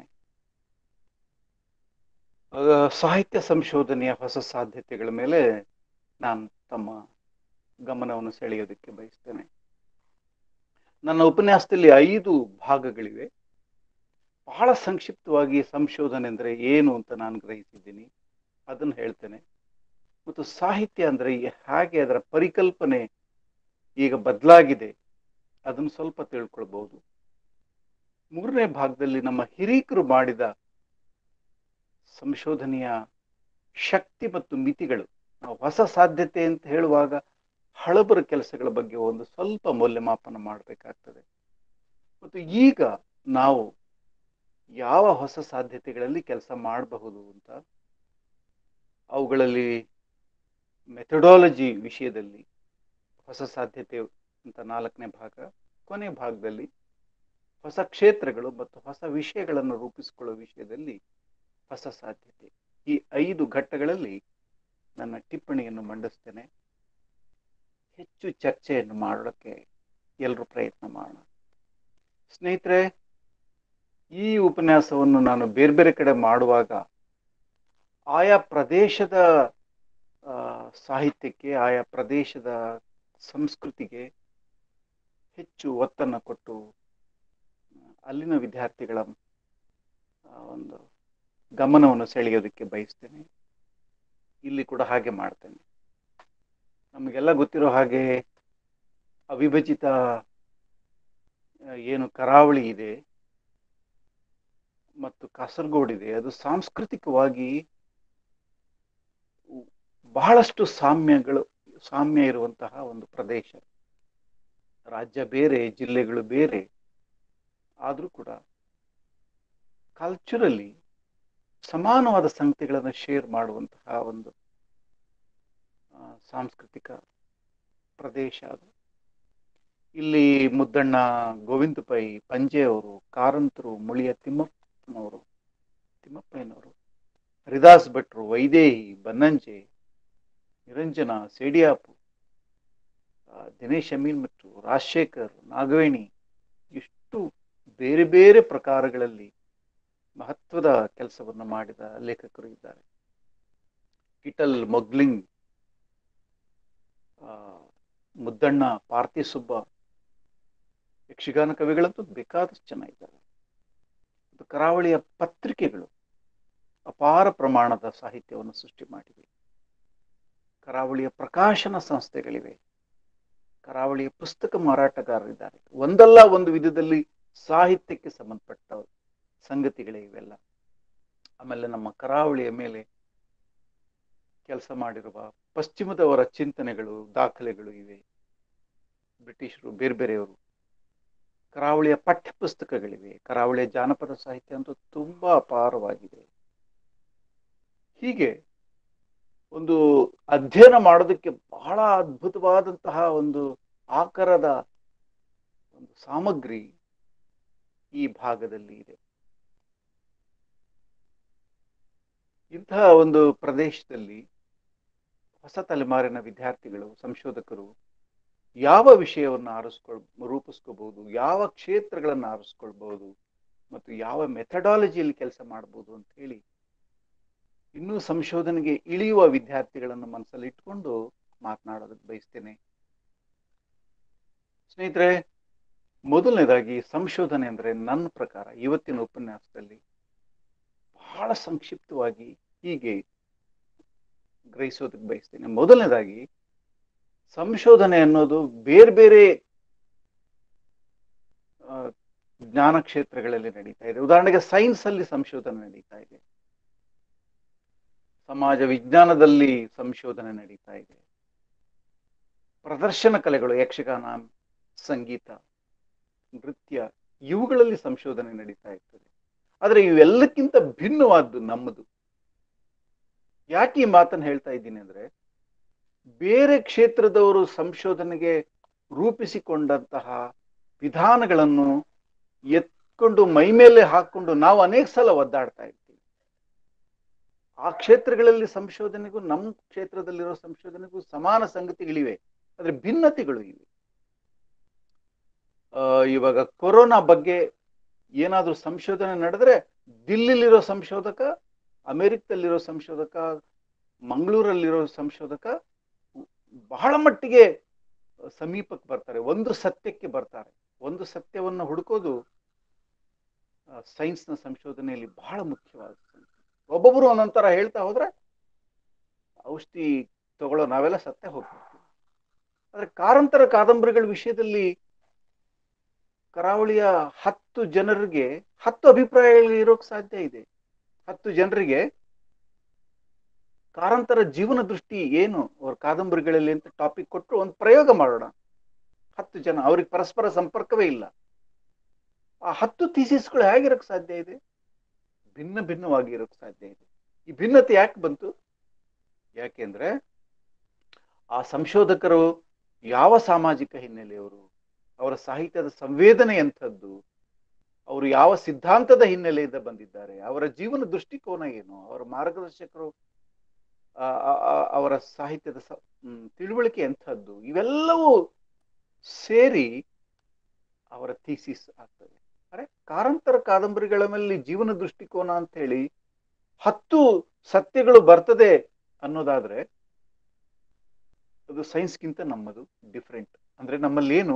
Speaker 1: ಆಗ ಸಾಹಿತ್ಯ ಸಂಶೋಧನೆಯ ಹೊಸ ಸಾಧ್ಯತೆಗಳ ಮೇಲೆ ನಾನು ತಮ್ಮ ಗಮನವನ್ನು ಸೆಳೆಯೋದಕ್ಕೆ ಬಯಸ್ತೇನೆ ನನ್ನ ಉಪನ್ಯಾಸದಲ್ಲಿ ಐದು ಭಾಗಗಳಿವೆ ಬಹಳ ಸಂಕ್ಷಿಪ್ತವಾಗಿ ಸಂಶೋಧನೆ ಅಂದರೆ ಏನು ಅಂತ ನಾನು ಗ್ರಹಿಸಿದ್ದೀನಿ ಅದನ್ನು ಹೇಳ್ತೇನೆ ಮತ್ತು ಸಾಹಿತ್ಯ ಅಂದರೆ ಹೇಗೆ ಅದರ ಪರಿಕಲ್ಪನೆ ಈಗ ಬದಲಾಗಿದೆ ಅದನ್ನು ಸ್ವಲ್ಪ ತಿಳ್ಕೊಳ್ಬಹುದು ಮೂರನೇ ಭಾಗದಲ್ಲಿ ನಮ್ಮ ಹಿರೀಕರು ಮಾಡಿದ ಸಂಶೋಧನೆಯ ಶಕ್ತಿ ಮತ್ತು ಮಿತಿಗಳು ನಾವು ಹೊಸ ಸಾಧ್ಯತೆ ಅಂತ ಹೇಳುವಾಗ ಹಳಬರ ಕೆಲಸಗಳ ಬಗ್ಗೆ ಒಂದು ಸ್ವಲ್ಪ ಮೌಲ್ಯಮಾಪನ ಮಾಡಬೇಕಾಗ್ತದೆ ಮತ್ತು ಈಗ ನಾವು ಯಾವ ಹೊಸ ಸಾಧ್ಯತೆಗಳಲ್ಲಿ ಕೆಲಸ ಮಾಡಬಹುದು ಅಂತ ಅವುಗಳಲ್ಲಿ ಮೆಥಡಾಲಜಿ ವಿಷಯದಲ್ಲಿ ಹೊಸ ಸಾಧ್ಯತೆ ಅಂತ ನಾಲ್ಕನೇ ಭಾಗ ಕೊನೆ ಭಾಗದಲ್ಲಿ ಹೊಸ ಕ್ಷೇತ್ರಗಳು ಮತ್ತು ಹೊಸ ವಿಷಯಗಳನ್ನು ರೂಪಿಸಿಕೊಳ್ಳುವ ವಿಷಯದಲ್ಲಿ ಹೊಸ ಸಾಧ್ಯತೆ ಈ ಐದು ಘಟ್ಟಗಳಲ್ಲಿ ನನ್ನ ಟಿಪ್ಪಣಿಯನ್ನು ಮಂಡಿಸ್ತೇನೆ ಹೆಚ್ಚು ಚರ್ಚೆಯನ್ನು ಮಾಡೋಕ್ಕೆ ಎಲ್ಲರೂ ಪ್ರಯತ್ನ ಮಾಡೋಣ ಸ್ನೇಹಿತರೆ ಈ ಉಪನ್ಯಾಸವನ್ನು ನಾನು ಬೇರೆ ಬೇರೆ ಕಡೆ ಮಾಡುವಾಗ ಆಯಾ ಪ್ರದೇಶದ ಆ, ಸಾಹಿತ್ಯಕ್ಕೆ ಆಯಾ ಪ್ರದೇಶದ ಸಂಸ್ಕೃತಿಗೆ ಹೆಚ್ಚು ಒತ್ತನ್ನು ಕೊಟ್ಟು ಅಲ್ಲಿನ ವಿದ್ಯಾರ್ಥಿಗಳ ಆ, ಒಂದು ಗಮನವನ್ನು ಸೆಳೆಯೋದಕ್ಕೆ ಬಯಸ್ತೇನೆ ಇಲ್ಲಿ ಕೂಡ ಹಾಗೆ ಮಾಡ್ತೇನೆ ನಮಗೆಲ್ಲ ಗೊತ್ತಿರೋ ಹಾಗೆ ಅವಿಭಜಿತ ಆ, ಏನು ಕರಾವಳಿ ಇದೆ ಮತ್ತು ಕಾಸರಗೋಡು ಇದೆ ಅದು ಸಾಂಸ್ಕೃತಿಕವಾಗಿ ಬಹಳಷ್ಟು ಸಾಮ್ಯಗಳು ಸಾಮ್ಯ ಇರುವಂತಹ ಒಂದು ಪ್ರದೇಶ ರಾಜ್ಯ ಬೇರೆ ಜಿಲ್ಲೆಗಳು ಬೇರೆ ಆದರೂ ಕೂಡ ಕಲ್ಚರಲಿ ಸಮಾನವಾದ ಸಂಗತಿಗಳನ್ನು ಶೇರ್ ಮಾಡುವಂತಹ ಒಂದು ಆ, ಸಾಂಸ್ಕೃತಿಕ ಪ್ರದೇಶ ಅದು ಇಲ್ಲಿ ಮುದ್ದಣ್ಣ ಗೋವಿಂದ ಪೈ ಪಂಜೆ ಅವರು ಕಾರಂತರು ಮುಳಿಯ ತಿಮ್ಮಪ್ಪನವರು ತಿಮ್ಮಪ್ಪಯ್ಯನವರು ಹರಿದಾಸ್ ಭಟ್ರು ವೈದೇಹಿ ಬನ್ನಂಜೆ ನಿರಂಜನ ಸೇಡಿಯಾಪು ಆ, ದಿನೇಶ್ ಅಮೀನ್ ಮತ್ತು ರಾಜಶೇಖರ್ ನಾಗವೇಣಿ ಇಷ್ಟು ಬೇರೆ ಬೇರೆ ಪ್ರಕಾರಗಳಲ್ಲಿ ಮಹತ್ವದ ಕೆಲಸವನ್ನು ಮಾಡಿದ ಲೇಖಕರು ಇದ್ದಾರೆ ಕಿಟಲ್ ಮೊಗ್ಲಿಂಗ್ ಆ, ಮುದ್ದಣ್ಣ ಪಾರ್ತಿ ಸುಬ್ಬ ಯಕ್ಷಗಾನ ಕವಿಗಳಂತೂ ಬೇಕಾದಷ್ಟು ಜನ ಇದ್ದಾರೆ ಮತ್ತು ಕರಾವಳಿಯ ಪತ್ರಿಕೆಗಳು ಅಪಾರ ಪ್ರಮಾಣದ ಸಾಹಿತ್ಯವನ್ನು ಸೃಷ್ಟಿ ಮಾಡಿವೆ ಕರಾವಳಿಯ ಪ್ರಕಾಶನ ಸಂಸ್ಥೆಗಳಿವೆ ಕರಾವಳಿಯ ಪುಸ್ತಕ ಮಾರಾಟಗಾರರಿದ್ದಾರೆ ಒಂದಲ್ಲ ಒಂದು ವಿಧದಲ್ಲಿ ಸಾಹಿತ್ಯಕ್ಕೆ ಸಂಬಂಧಪಟ್ಟ ಸಂಗತಿಗಳೇ ಇವೆಲ್ಲ ಆಮೇಲೆ ನಮ್ಮ ಕರಾವಳಿಯ ಮೇಲೆ ಕೆಲಸ ಮಾಡಿರುವ ಪಶ್ಚಿಮದವರ ಚಿಂತನೆಗಳು ದಾಖಲೆಗಳು ಇವೆ ಬ್ರಿಟಿಷರು ಬೇರೆ ಬೇರೆಯವರು ಕರಾವಳಿಯ ಪಠ್ಯ ಪುಸ್ತಕಗಳಿವೆ ಕರಾವಳಿಯ ಜಾನಪದ ಸಾಹಿತ್ಯ ಅಂತೂ ತುಂಬಾ ಅಪಾರವಾಗಿದೆ ಹೀಗೆ ಒಂದು ಅಧ್ಯಯನ ಮಾಡೋದಕ್ಕೆ ಬಹಳ ಅದ್ಭುತವಾದಂತಹ ಒಂದು ಆಕಾರದ ಒಂದು ಸಾಮಗ್ರಿ ಈ ಭಾಗದಲ್ಲಿ ಇದೆ ಇಂತಹ ಒಂದು ಪ್ರದೇಶದಲ್ಲಿ ಹೊಸ ತಲೆಮಾರಿನ ವಿದ್ಯಾರ್ಥಿಗಳು ಸಂಶೋಧಕರು ಯಾವ ವಿಷಯವನ್ನು ಆರಿಸ್ಕೊಳ್ ರೂಪಿಸ್ಕೋಬಹುದು ಯಾವ ಕ್ಷೇತ್ರಗಳನ್ನು ಆರಿಸ್ಕೊಳ್ಬಹುದು ಮತ್ತು ಯಾವ ಮೆಥಡಾಲಜಿಯಲ್ಲಿ ಕೆಲಸ ಮಾಡ್ಬೋದು ಅಂತ ಹೇಳಿ ಇನ್ನೂ ಸಂಶೋಧನೆಗೆ ಇಳಿಯುವ ವಿದ್ಯಾರ್ಥಿಗಳನ್ನು ಮನಸ್ಸಲ್ಲಿ ಇಟ್ಕೊಂಡು ಮಾತನಾಡೋದಕ್ಕೆ ಬಯಸ್ತೇನೆ ಸ್ನೇಹಿತರೆ ಮೊದಲನೇದಾಗಿ ಸಂಶೋಧನೆ ಅಂದ್ರೆ ನನ್ನ ಪ್ರಕಾರ ಇವತ್ತಿನ ಉಪನ್ಯಾಸದಲ್ಲಿ ಬಹಳ ಸಂಕ್ಷಿಪ್ತವಾಗಿ ಹೀಗೆ ಗ್ರಹಿಸೋದಕ್ಕೆ ಬಯಸ್ತೇನೆ ಮೊದಲನೇದಾಗಿ ಸಂಶೋಧನೆ ಅನ್ನೋದು ಬೇರೆ ಬೇರೆ ಆ, ಜ್ಞಾನ ಕ್ಷೇತ್ರಗಳಲ್ಲಿ ನಡೀತಾ ಇದೆ ಉದಾಹರಣೆಗೆ ಸೈನ್ಸ್ ಅಲ್ಲಿ ಸಂಶೋಧನೆ ನಡೀತಾ ಇದೆ ಸಮಾಜ ವಿಜ್ಞಾನದಲ್ಲಿ ಸಂಶೋಧನೆ ನಡೀತಾ ಇದೆ ಪ್ರದರ್ಶನ ಕಲೆಗಳು ಯಕ್ಷಗಾನ ಸಂಗೀತ ನೃತ್ಯ ಇವುಗಳಲ್ಲಿ ಸಂಶೋಧನೆ ನಡೀತಾ ಇರ್ತದೆ ಆದರೆ ಇವೆಲ್ಲಕ್ಕಿಂತ ಭಿನ್ನವಾದ್ದು ನಮ್ಮದು ಯಾಕೆ ಈ ಮಾತನ್ನು ಹೇಳ್ತಾ ಇದ್ದೀನಿ ಅಂದ್ರೆ ಬೇರೆ ಕ್ಷೇತ್ರದವರು ಸಂಶೋಧನೆಗೆ ರೂಪಿಸಿಕೊಂಡಂತಹ ವಿಧಾನಗಳನ್ನು ಎತ್ಕೊಂಡು ಮೈ ಮೇಲೆ ಹಾಕೊಂಡು ನಾವು ಅನೇಕ ಸಲ ಒದ್ದಾಡ್ತಾ ಇರ್ತೀವಿ ಆ ಕ್ಷೇತ್ರಗಳಲ್ಲಿ ಸಂಶೋಧನೆಗೂ ನಮ್ಮ ಕ್ಷೇತ್ರದಲ್ಲಿರೋ ಸಂಶೋಧನೆಗೂ ಸಮಾನ ಸಂಗತಿಗಳಿವೆ ಆದ್ರೆ ಭಿನ್ನತೆಗಳು ಇವೆ ಆ, ಇವಾಗ ಕೊರೋನಾ ಬಗ್ಗೆ ಏನಾದ್ರೂ ಸಂಶೋಧನೆ ನಡೆದ್ರೆ ದಿಲ್ಲಿಲಿರೋ ಸಂಶೋಧಕ ಅಮೆರಿಕದಲ್ಲಿರೋ ಸಂಶೋಧಕ ಮಂಗಳೂರಲ್ಲಿರೋ ಸಂಶೋಧಕ ಬಹಳ ಮಟ್ಟಿಗೆ ಸಮೀಪಕ್ಕೆ ಬರ್ತಾರೆ ಒಂದು ಸತ್ಯಕ್ಕೆ ಬರ್ತಾರೆ ಒಂದು ಸತ್ಯವನ್ನು ಹುಡುಕೋದು ಸೈನ್ಸ್ನ ಸಂಶೋಧನೆಯಲ್ಲಿ ಬಹಳ ಮುಖ್ಯವಾದ ಸಂಗತಿ. ಒಬ್ಬೊಬ್ರು ಒಂದೊಂಥರ ಹೇಳ್ತಾ ಹೋದ್ರೆ ಔಷಧಿ ತಗೊಳ್ಳೋ ನಾವೆಲ್ಲ ಸತ್ಯ ಹೋಗ್ಬಿಡ್ತೀವಿ ಆದ್ರೆ ಕಾರಂತರ ಕಾದಂಬರಿಗಳ ವಿಷಯದಲ್ಲಿ ಕರಾವಳಿಯ ಹತ್ತು ಜನರಿಗೆ ಹತ್ತು ಅಭಿಪ್ರಾಯಗಳು ಇರೋಕ್ ಸಾಧ್ಯ ಇದೆ ಹತ್ತು ಜನರಿಗೆ ಕಾರಂತರ ಜೀವನ ದೃಷ್ಟಿ ಏನು ಅವ್ರ ಕಾದಂಬರಿಗಳಲ್ಲಿ ಅಂತ ಟಾಪಿಕ್ ಕೊಟ್ಟರು ಒಂದು ಪ್ರಯೋಗ ಮಾಡೋಣ ಹತ್ತು ಜನ ಅವ್ರಿಗೆ ಪರಸ್ಪರ ಸಂಪರ್ಕವೇ ಇಲ್ಲ ಆ ಹತ್ತು ಥೀಸಿಸ್ಗಳು ಹೇಗಿರಕ್ ಸಾಧ್ಯ ಇದೆ ಭಿನ್ನ ಭಿನ್ನವಾಗಿ ಇರೋಕ್ ಸಾಧ್ಯ ಇದೆ ಈ ಭಿನ್ನತೆ ಯಾಕೆ ಬಂತು ಯಾಕೆಂದ್ರೆ ಆ ಸಂಶೋಧಕರು ಯಾವ ಸಾಮಾಜಿಕ ಹಿನ್ನೆಲೆಯವರು ಅವರ ಸಾಹಿತ್ಯದ ಸಂವೇದನೆ ಎಂಥದ್ದು ಅವರು ಯಾವ ಸಿದ್ಧಾಂತದ ಹಿನ್ನೆಲೆಯಿಂದ ಬಂದಿದ್ದಾರೆ ಅವರ ಜೀವನ ದೃಷ್ಟಿಕೋನ ಏನು ಅವರ ಮಾರ್ಗದರ್ಶಕರು ಆ, ಆ, ಆ, ಅವರ ಸಾಹಿತ್ಯದ ಸ- ಹ್ಮ್, ತಿಳುವಳಿಕೆ ಎಂಥದ್ದು ಇವೆಲ್ಲವೂ ಸೇರಿ ಅವರ ಥೀಸಿಸ್ ಆಗ್ತದೆ ಅರೆ ಕಾರಂತರ ಕಾದಂಬರಿಗಳ ಮೇಲೆ ಜೀವನ ದೃಷ್ಟಿಕೋನ ಅಂತ ಹೇಳಿ ಹತ್ತು ಸತ್ಯಗಳು ಬರ್ತದೆ ಅನ್ನೋದಾದ್ರೆ ಅದು ಸೈನ್ಸ್ಗಿಂತ ನಮ್ಮದು ಡಿಫ್ರೆಂಟ್ ಅಂದ್ರೆ ನಮ್ಮಲ್ಲಿ ಏನು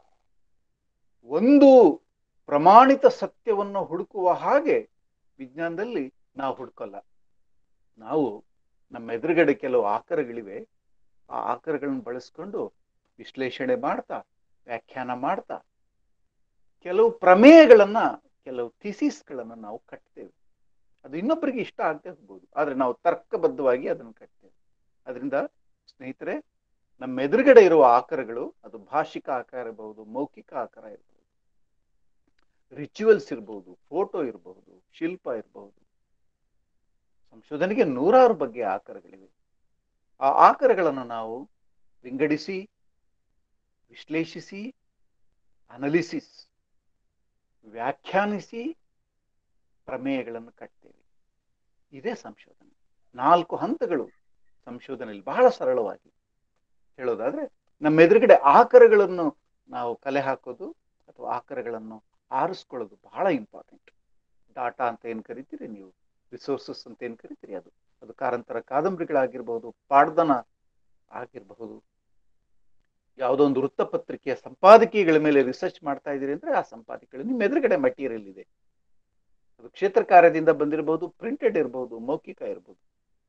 Speaker 1: ಒಂದು ಪ್ರಮಾಣಿತ ಸತ್ಯವನ್ನು ಹುಡುಕುವ ಹಾಗೆ ವಿಜ್ಞಾನದಲ್ಲಿ ನಾವು ಹುಡುಕಲ್ಲ ನಾವು ನಮ್ಮ ಎದುರುಗಡೆ ಕೆಲವು ಆಕರಗಳಿವೆ ಆ ಆಕರಗಳನ್ನು ಬಳಸ್ಕೊಂಡು ವಿಶ್ಲೇಷಣೆ ಮಾಡ್ತಾ ವ್ಯಾಖ್ಯಾನ ಮಾಡ್ತಾ ಕೆಲವು ಪ್ರಮೇಯಗಳನ್ನ ಕೆಲವು ಥಿಸಿಸ್ಗಳನ್ನ ನಾವು ಕಟ್ತೇವೆ ಅದು ಇನ್ನೊಬ್ಬರಿಗೆ ಇಷ್ಟ ಆಗದೆ ಹೋಗ್ಬೋದು ಆದ್ರೆ ನಾವು ತರ್ಕಬದ್ಧವಾಗಿ ಅದನ್ನು ಕಟ್ತೇವೆ ಅದರಿಂದ ಸ್ನೇಹಿತರೆ ನಮ್ಮ ಎದುರುಗಡೆ ಇರುವ ಆಕಾರಗಳು ಅದು ಭಾಷಿಕ ಆಕಾರ ಇರಬಹುದು ಮೌಖಿಕ ಆಕಾರ ಇರಬಹುದು ರಿಚುವಲ್ಸ್ ಇರಬಹುದು ಫೋಟೋ ಇರಬಹುದು ಶಿಲ್ಪ ಇರಬಹುದು ಸಂಶೋಧನೆಗೆ ನೂರಾರು ಬಗೆಯ ಆಕಾರಗಳಿವೆ ಆ ಆಕಾರಗಳನ್ನು ನಾವು ವಿಂಗಡಿಸಿ ವಿಶ್ಲೇಷಿಸಿ ಅನಲಿಸಿಸ್ ವ್ಯಾಖ್ಯಾನಿಸಿ ಪ್ರಮೇಯಗಳನ್ನು ಕಟ್ತೇವೆ ಇದೇ ಸಂಶೋಧನೆ ನಾಲ್ಕು ಹಂತಗಳು ಸಂಶೋಧನೆಯಲ್ಲಿ ಬಹಳ ಸರಳವಾಗಿ ಹೇಳೋದಾದ್ರೆ ನಮ್ಮ ಎದುರುಗಡೆ ಆಕಾರಗಳನ್ನು ನಾವು ಕಲೆ ಹಾಕೋದು ಅಥವಾ ಆಕಾರಗಳನ್ನು ಆರಿಸ್ಕೊಳ್ಳೋದು ಬಹಳ ಇಂಪಾರ್ಟೆಂಟ್ ಡಾಟಾ ಅಂತ ಏನ್ ಕರಿತೀರಿ ನೀವು ರಿಸೋರ್ಸಸ್ ಅಂತ ಏನ್ ಕರಿತೀರಿ ಅದು ಅದು ಕಾರಂತರ ಕಾದಂಬರಿಗಳಾಗಿರ್ಬಹುದು ಪಾಡ್ದನ ಆಗಿರಬಹುದು ಯಾವುದೋ ಒಂದು ವೃತ್ತಪತ್ರಿಕೆಯ ಸಂಪಾದಕೀಯಗಳ ಮೇಲೆ ರಿಸರ್ಚ್ ಮಾಡ್ತಾ ಇದ್ದೀರಿ ಅಂದ್ರೆ ಆ ಸಂಪಾದಕೀಯಗಳು ನಿಮ್ಮ ಎದುರುಗಡೆ ಮಟೀರಿಯಲ್ ಇದೆ ಅದು ಕ್ಷೇತ್ರ ಕಾರ್ಯದಿಂದ ಬಂದಿರಬಹುದು ಪ್ರಿಂಟೆಡ್ ಇರಬಹುದು ಮೌಖಿಕ ಇರಬಹುದು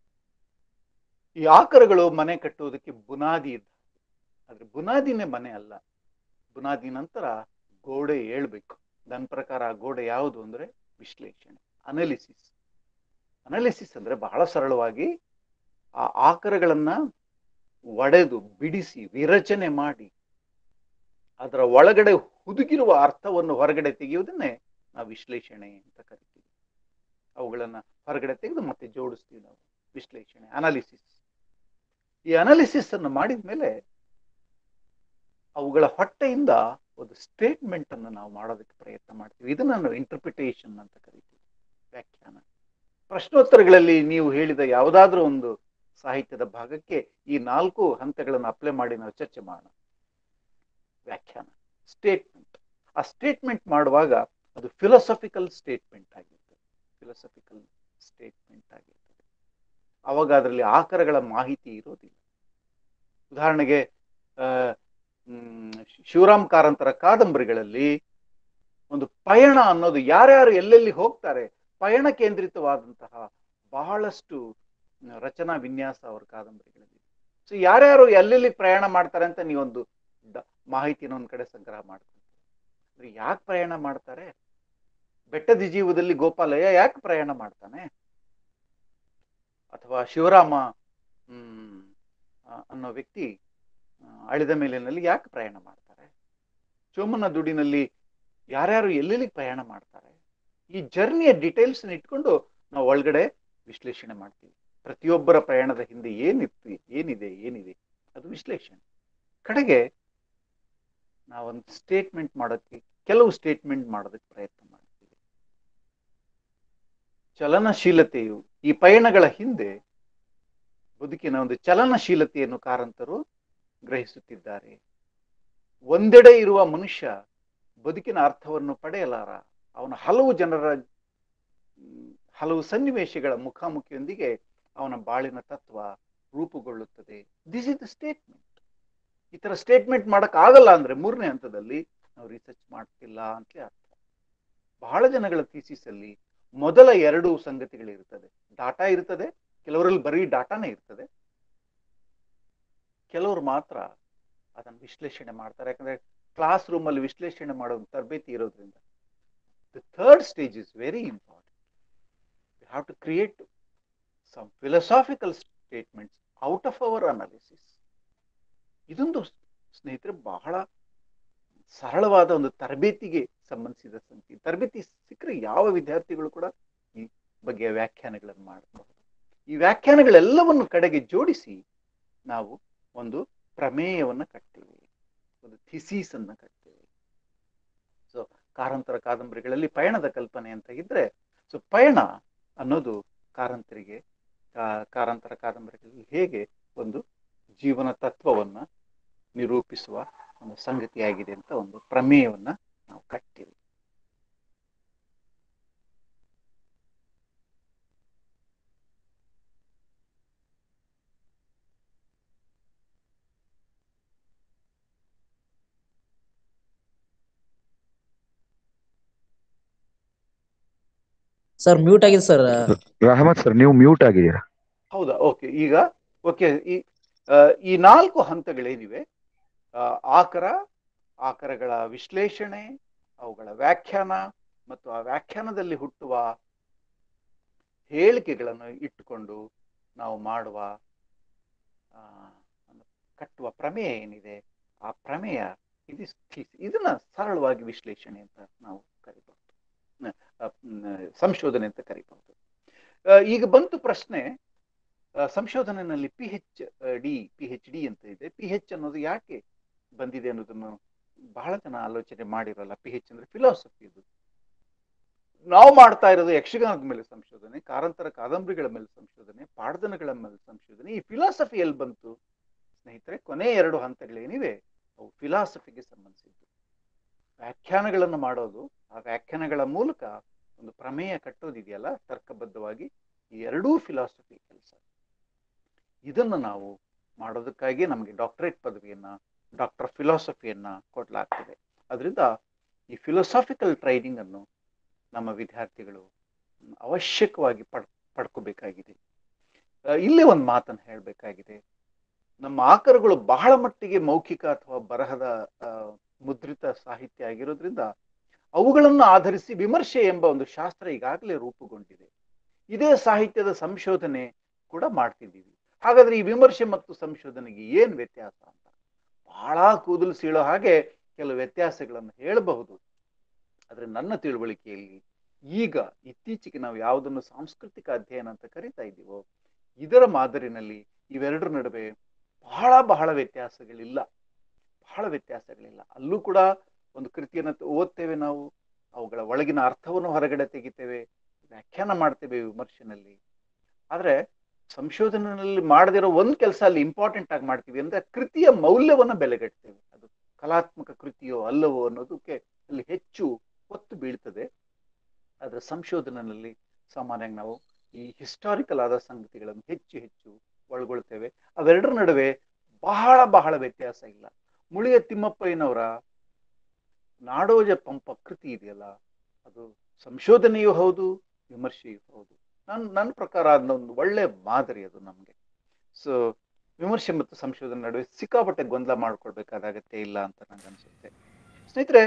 Speaker 1: ಈ ಆಕಾರಗಳು ಮನೆ ಕಟ್ಟುವುದಕ್ಕೆ ಬುನಾದಿ ಇದ್ದ ಆದ್ರೆ ಬುನಾದಿನೇ ಮನೆ ಅಲ್ಲ ಬುನಾದಿ ನಂತರ ಗೋಡೆ ಏಳ್ಬೇಕು ನನ್ನ ಪ್ರಕಾರ ಆ ಗೋಡೆ ಯಾವುದು ಅಂದ್ರೆ ವಿಶ್ಲೇಷಣೆ ಅನಾಲಿಸಿಸ್ ಅನಾಲಿಸಿಸ್ ಅಂದ್ರೆ ಬಹಳ ಸರಳವಾಗಿ ಆ ಆಕಾರಗಳನ್ನ ಒಡೆದು ಬಿಡಿಸಿ ವಿರಚನೆ ಮಾಡಿ ಅದರ ಒಳಗಡೆ ಹುದುಗಿರುವ ಅರ್ಥವನ್ನು ಹೊರಗಡೆ ತೆಗೆಯುವುದನ್ನೇ ನಾವು ವಿಶ್ಲೇಷಣೆ ಅಂತ ಕರಿತೀವಿ ಅವುಗಳನ್ನ ಹೊರಗಡೆ ತೆಗೆದು ಮತ್ತೆ ಜೋಡಿಸ್ತೀವಿ ನಾವು ವಿಶ್ಲೇಷಣೆ ಅನಾಲಿಸಿಸ್ ಈ ಅನಾಲಿಸಿಸ್ ಅನ್ನು ಮಾಡಿದ ಮೇಲೆ ಅವುಗಳ ಹೊಟ್ಟೆಯಿಂದ ಒಂದು ಸ್ಟೇಟ್ಮೆಂಟ್ ಅನ್ನು ನಾವು ಮಾಡೋದಕ್ಕೆ ಪ್ರಯತ್ನ ಮಾಡ್ತೀವಿ ಇದನ್ನ ನಾವು ಇಂಟರ್ಪ್ರಿಟೇಷನ್ ಅಂತ ಕರಿತೀವಿ ವ್ಯಾಖ್ಯಾನ ಪ್ರಶ್ನೋತ್ತರಗಳಲ್ಲಿ ನೀವು ಹೇಳಿದ ಯಾವುದಾದ್ರೂ ಒಂದು ಸಾಹಿತ್ಯದ ಭಾಗಕ್ಕೆ ಈ ನಾಲ್ಕು ಹಂತಗಳನ್ನು ಅಪ್ಲೈ ಮಾಡಿ ನಾವು ಚರ್ಚೆ ಮಾಡೋಣ ವ್ಯಾಖ್ಯಾನ ಸ್ಟೇಟ್ಮೆಂಟ್ ಆ ಸ್ಟೇಟ್ಮೆಂಟ್ ಮಾಡುವಾಗ ಅದು ಫಿಲಾಸಫಿಕಲ್ ಸ್ಟೇಟ್ಮೆಂಟ್ ಆಗಿರ್ತದೆ ಫಿಲಾಸಫಿಕಲ್ ಸ್ಟೇಟ್ಮೆಂಟ್ ಆಗಿರ್ತದೆ ಅವಾಗ ಅದರಲ್ಲಿ ಆಕಾರಗಳ ಮಾಹಿತಿ ಇರೋದಿಲ್ಲ ಉದಾಹರಣೆಗೆ ಆ ಶಿವರಾಮ್ ಕಾರಂತರ ಕಾದಂಬರಿಗಳಲ್ಲಿ ಒಂದು ಪಯಣ ಅನ್ನೋದು ಯಾರ್ಯಾರು ಎಲ್ಲೆಲ್ಲಿ ಹೋಗ್ತಾರೆ ಪಯಣ ಕೇಂದ್ರಿತವಾದಂತಹ ಬಹಳಷ್ಟು ರಚನಾ ವಿನ್ಯಾಸ ಅವರ ಕಾದಂಬರಿಗಳಲ್ಲಿ ಸೊ ಯಾರ್ಯಾರು ಎಲ್ಲೆಲ್ಲಿ ಪ್ರಯಾಣ ಮಾಡ್ತಾರೆ ಅಂತ ನೀವೊಂದು ಮಾಹಿತಿನ ಒಂದ್ ಕಡೆ ಸಂಗ್ರಹ ಮಾಡ್ಕೊಂತೀವಿ ಯಾಕೆ ಪ್ರಯಾಣ ಮಾಡ್ತಾರೆ ಬೆಟ್ಟದ ಜೀವದಲ್ಲಿ ಗೋಪಾಲಯ್ಯ ಯಾಕೆ ಪ್ರಯಾಣ ಮಾಡ್ತಾನೆ ಅಥವಾ ಶಿವರಾಮ ಹ್ಮ್ ಅನ್ನೋ ವ್ಯಕ್ತಿ ಅಳಿದ ಮೇಲಿನಲ್ಲಿ ಯಾಕೆ ಪ್ರಯಾಣ ಮಾಡ್ತಾರೆ ಚೋಮನ ದುಡಿನಲ್ಲಿ ಯಾರ್ಯಾರು ಎಲ್ಲೆಲ್ಲಿ ಪ್ರಯಾಣ ಮಾಡ್ತಾರೆ ಈ ಜರ್ನಿಯ ಡೀಟೇಲ್ಸ್ ಇಟ್ಕೊಂಡು ನಾವು ಒಳಗಡೆ ವಿಶ್ಲೇಷಣೆ ಮಾಡ್ತೀವಿ ಪ್ರತಿಯೊಬ್ಬರ ಪ್ರಯಾಣದ ಹಿಂದೆ ಏನಿತ್ತು ಏನಿದೆ ಏನಿದೆ ಅದು ವಿಶ್ಲೇಷಣೆ ಕಡೆಗೆ ನಾವೊಂದು ಸ್ಟೇಟ್ಮೆಂಟ್ ಮಾಡೋಕ್ಕೆ ಕೆಲವು ಸ್ಟೇಟ್ಮೆಂಟ್ ಮಾಡೋದಕ್ಕೆ ಪ್ರಯತ್ನ ಮಾಡ್ತೀವಿ ಚಲನಶೀಲತೆಯು ಈ ಪಯಣಗಳ ಹಿಂದೆ ಬದುಕಿನ ಒಂದು ಚಲನಶೀಲತೆಯನ್ನು ಕಾರಂತರು ಗ್ರಹಿಸುತ್ತಿದ್ದಾರೆ ಒಂದೆಡೆ ಇರುವ ಮನುಷ್ಯ ಬದುಕಿನ ಅರ್ಥವನ್ನು ಪಡೆಯಲಾರ ಅವನ ಹಲವು ಜನರ ಹಲವು ಸನ್ನಿವೇಶಗಳ ಮುಖಾಮುಖಿಯೊಂದಿಗೆ ಅವನ ಬಾಳಿನ ತತ್ವ ರೂಪುಗೊಳ್ಳುತ್ತದೆ ದಿಸ್ ಇಸ್ ದ ಸ್ಟೇಟ್ಮೆಂಟ್ ಈ ತರ ಸ್ಟೇಟ್ಮೆಂಟ್ ಮಾಡಕ್ ಆಗಲ್ಲ ಅಂದ್ರೆ ಮೂರನೇ ಹಂತದಲ್ಲಿ ನಾವು ರಿಸರ್ಚ್ ಮಾಡ್ತಿಲ್ಲ ಅಂತಲೇ ಅರ್ಥ ಬಹಳ ಜನಗಳ ಥೀಸಿಸ್ ಅಲ್ಲಿ ಮೊದಲ ಎರಡು ಸಂಗತಿಗಳಿರ್ತದೆ ಡಾಟಾ ಇರ್ತದೆ ಕೆಲವರಲ್ಲಿ ಬರೀ ಡಾಟಾನೇ ಇರ್ತದೆ ಕೆಲವರು ಮಾತ್ರ ಅದನ್ನು ವಿಶ್ಲೇಷಣೆ ಮಾಡ್ತಾರೆ ಯಾಕಂದ್ರೆ ಕ್ಲಾಸ್ ರೂಮ್ ಅಲ್ಲಿ ವಿಶ್ಲೇಷಣೆ ಮಾಡೋ ತರಬೇತಿ ಇರೋದ್ರಿಂದ the third stage is very important you have to create some philosophical statements out of our analysis ಇದೊಂದು ಸ್ನೇಹಿತರೆ ಬಹಳ ಸರಳವಾದ ಒಂದು ತರಬೇತಿಗೆ ಸಂಬಂಧಿಸಿದ ಸಂಗತಿ ತರಬೇತಿ ಸಿಕ್ಕರೆ ಯಾವ ವಿದ್ಯಾರ್ಥಿಗಳು ಕೂಡ ಈ ಬಗೆಯ ವ್ಯಾಖ್ಯಾನಗಳನ್ನು ಮಾಡಬಹುದು ಈ ವ್ಯಾಖ್ಯಾನಗಳೆಲ್ಲವನ್ನು ಕಡೆಗೆ ಜೋಡಿಸಿ ನಾವು ಒಂದು ಪ್ರಮೇಯವನ್ನ ಕಟ್ತೇವೆ ಒಂದು ಥಿಸೀಸ್ ಅನ್ನ ಕಟ್ತೇವೆ ಸೊ ಕಾರಂತರ ಕಾದಂಬರಿಗಳಲ್ಲಿ ಪಯಣದ ಕಲ್ಪನೆ ಅಂತ ಇದ್ರೆ ಸೊ ಪಯಣ ಅನ್ನೋದು ಕಾರಂತರಿಗೆ ಕಾರಂತರ ಕಾದಂಬರಿಗಳಲ್ಲಿ ಹೇಗೆ ಒಂದು ಜೀವನ ತತ್ವವನ್ನ ನಿರೂಪಿಸುವ ಒಂದು ಸಂಗತಿಯಾಗಿದೆ ಅಂತ ಒಂದು ಪ್ರಮೇಯವನ್ನ ನಾವು ಕಟ್ತೀವಿ
Speaker 4: ಸರ್ ಮ್ಯೂಟ್ ಆಗಿದೆ ಸರ್
Speaker 5: ರಹಮತ್ ಸರ್ ನೀವು ಮ್ಯೂಟ್ ಆಗಿದ್ದೀರಾ
Speaker 1: ಹೌದಾ ಓಕೆ ಈಗ ಓಕೆ ಈ ಈ ನಾಲ್ಕು ಹಂತಗಳೇನಿವೆ ಆಕರ ಆಕರಗಳ ವಿಶ್ಲೇಷಣೆ ಅವುಗಳ ವ್ಯಾಖ್ಯಾನ ಮತ್ತು ಆ ವ್ಯಾಖ್ಯಾನದಲ್ಲಿ ಹುಟ್ಟುವ ಹೇಳಿಕೆಗಳನ್ನು ಇಟ್ಟುಕೊಂಡು ನಾವು ಮಾಡುವ ಕಟ್ಟುವ ಪ್ರಮೇಯ ಏನಿದೆ ಆ ಪ್ರಮೇಯ ಇದು ಇದನ್ನ ಸರಳವಾಗಿ ವಿಶ್ಲೇಷಣೆ ಅಂತ ನಾವು ಕರಿಬಹುದು ನ- ಆ, ಮ್, ಸಂಶೋಧನೆ ಅಂತ ಕರಿಬಹುದು ಆ, ಈಗ ಬಂತು ಪ್ರಶ್ನೆ ಆ, ಸಂಶೋಧನೆಯಲ್ಲಿ P H D P H D ಅಂತ ಇದೆ ಪಿ ಹೆಚ್ ಅನ್ನೋದು ಯಾಕೆ ಬಂದಿದೆ ಅನ್ನೋದನ್ನು ಬಹಳ ಜನ ಆಲೋಚನೆ ಮಾಡಿರಲ್ಲ ಪಿ ಹೆಚ್ ಅಂದ್ರೆ ಫಿಲಾಸಫಿ ಇದು ನಾವು ಮಾಡ್ತಾ ಇರೋದು ಯಕ್ಷಗಾನದ ಮೇಲೆ ಸಂಶೋಧನೆ ಕಾರಂತರ ಕಾದಂಬರಿಗಳ ಮೇಲೆ ಸಂಶೋಧನೆ ಪಾಡ್ದನಗಳ ಮೇಲೆ ಸಂಶೋಧನೆ ಈ ಫಿಲಾಸಫಿ ಎಲ್ಲಿ ಬಂತು ಸ್ನೇಹಿತರೆ ಕೊನೆ ಎರಡು ಹಂತಗಳೇನಿವೆ ಅವು ಫಿಲಾಸಫಿಗೆ ಸಂಬಂಧಿಸಿದ್ದು ವ್ಯಾಖ್ಯಾನಗಳನ್ನು ಮಾಡೋದು ಆ ವ್ಯಾಖ್ಯಾನಗಳ ಮೂಲಕ ಒಂದು ಪ್ರಮೇಯ ಕಟ್ಟೋದಿದೆಯಲ್ಲ ತರ್ಕಬದ್ಧವಾಗಿ ಈ ಎರಡೂ ಫಿಲಾಸಫಿ ಕೆಲಸ ಇದನ್ನು ನಾವು ಮಾಡೋದಕ್ಕಾಗಿ ನಮಗೆ ಡಾಕ್ಟರೇಟ್ ಪದವಿಯನ್ನ ಡಾಕ್ಟರ್ ಫಿಲಾಸಫಿಯನ್ನ ಕೊಡಲಾಗ್ತದೆ ಅದರಿಂದ ಈ ಫಿಲಾಸಾಫಿಕಲ್ ಟ್ರೈನಿಂಗ್ ಅನ್ನು ನಮ್ಮ ವಿದ್ಯಾರ್ಥಿಗಳು ಅವಶ್ಯಕವಾಗಿ ಪಡ್ ಪಡ್ಕೋಬೇಕಾಗಿದೆ ಆ, ಇಲ್ಲೇ ಒಂದು ಮಾತನ್ನು ಹೇಳಬೇಕಾಗಿದೆ ನಮ್ಮ ಆಕರಗಳು ಬಹಳ ಮಟ್ಟಿಗೆ ಮೌಖಿಕ ಅಥವಾ ಬರಹದ ಆ, ಮುದ್ರಿತ ಸಾಹಿತ್ಯ ಆಗಿರೋದ್ರಿಂದ ಅವುಗಳನ್ನು ಆಧರಿಸಿ ವಿಮರ್ಶೆ ಎಂಬ ಒಂದು ಶಾಸ್ತ್ರ ಈಗಾಗಲೇ ರೂಪುಗೊಂಡಿದೆ ಇದೇ ಸಾಹಿತ್ಯದ ಸಂಶೋಧನೆ ಕೂಡ ಮಾಡ್ತಿದ್ದೀವಿ ಹಾಗಾದ್ರೆ ಈ ವಿಮರ್ಶೆ ಮತ್ತು ಸಂಶೋಧನೆಗೆ ಏನ್ ವ್ಯತ್ಯಾಸ ಅಂತ ಬಹಳ ಕೂದಲು ಸೀಳೋ ಹಾಗೆ ಕೆಲವು ವ್ಯತ್ಯಾಸಗಳನ್ನು ಹೇಳಬಹುದು ಆದ್ರೆ ನನ್ನ ತಿಳುವಳಿಕೆಯಲ್ಲಿ ಈಗ ಇತ್ತೀಚೆಗೆ ನಾವು ಯಾವುದನ್ನು ಸಾಂಸ್ಕೃತಿಕ ಅಧ್ಯಯನ ಅಂತ ಕರಿತಾ ಇದ್ದೀವೋ ಇದರ ಮಾದರಿನಲ್ಲಿ ಇವೆರಡರ ನಡುವೆ ಬಹಳ ಬಹಳ ವ್ಯತ್ಯಾಸಗಳಿಲ್ಲ ಬಹಳ ವ್ಯತ್ಯಾಸಗಳಿಲ್ಲ ಅಲ್ಲೂ ಕೂಡ ಒಂದು ಕೃತಿಯನ್ನು ಓದ್ತೇವೆ ನಾವು ಅವುಗಳ ಒಳಗಿನ ಅರ್ಥವನ್ನು ಹೊರಗಡೆ ತೆಗಿತೇವೆ ವ್ಯಾಖ್ಯಾನ ಮಾಡ್ತೇವೆ ವಿಮರ್ಶೆನಲ್ಲಿ ಆದ್ರೆ ಸಂಶೋಧನೆಯಲ್ಲಿ ಮಾಡದಿರೋ ಒಂದು ಕೆಲಸ ಅಲ್ಲಿ ಇಂಪಾರ್ಟೆಂಟ್ ಆಗಿ ಮಾಡ್ತೀವಿ ಅಂದ್ರೆ ಕೃತಿಯ ಮೌಲ್ಯವನ್ನ ಬೆಲೆಗಟ್ತೇವೆ ಅದು ಕಲಾತ್ಮಕ ಕೃತಿಯೋ ಅಲ್ಲವೋ ಅನ್ನೋದಕ್ಕೆ ಅಲ್ಲಿ ಹೆಚ್ಚು ಒತ್ತು ಬೀಳ್ತದೆ ಆದ್ರೆ ಸಂಶೋಧನೆಯಲ್ಲಿ ಸಾಮಾನ್ಯವಾಗಿ ನಾವು ಈ ಹಿಸ್ಟಾರಿಕಲ್ ಆದ ಸಂಗತಿಗಳನ್ನು ಹೆಚ್ಚು ಹೆಚ್ಚು ಒಳಗೊಳ್ತೇವೆ ಅವೆರಡರ ನಡುವೆ ಬಹಳ ಬಹಳ ವ್ಯತ್ಯಾಸ ಇಲ್ಲ ಮುಳಿಯ ತಿಮ್ಮಪ್ಪಯ್ಯನವರ ನಾಡೋಜ ಪಂಪ ಕೃತಿ ಇದೆಯಲ್ಲ ಅದು ಸಂಶೋಧನೆಯೂ ಹೌದು ವಿಮರ್ಶೆಯೂ ಹೌದು ನನ್ ನನ್ನ ಪ್ರಕಾರ ಅದನ್ನ ಒಂದು ಒಳ್ಳೆ ಮಾದರಿ ಅದು ನಮ್ಗೆ ಸೊ ವಿಮರ್ಶೆ ಮತ್ತು ಸಂಶೋಧನೆ ನಡುವೆ ಸಿಕ್ಕಾಪಟ್ಟೆ ಗೊಂದಲ ಮಾಡ್ಕೊಳ್ಬೇಕಾದ ಅಗತ್ಯ ಇಲ್ಲ ಅಂತ ನಂಗೆ ಅನ್ಸುತ್ತೆ ಸ್ನೇಹಿತರೆ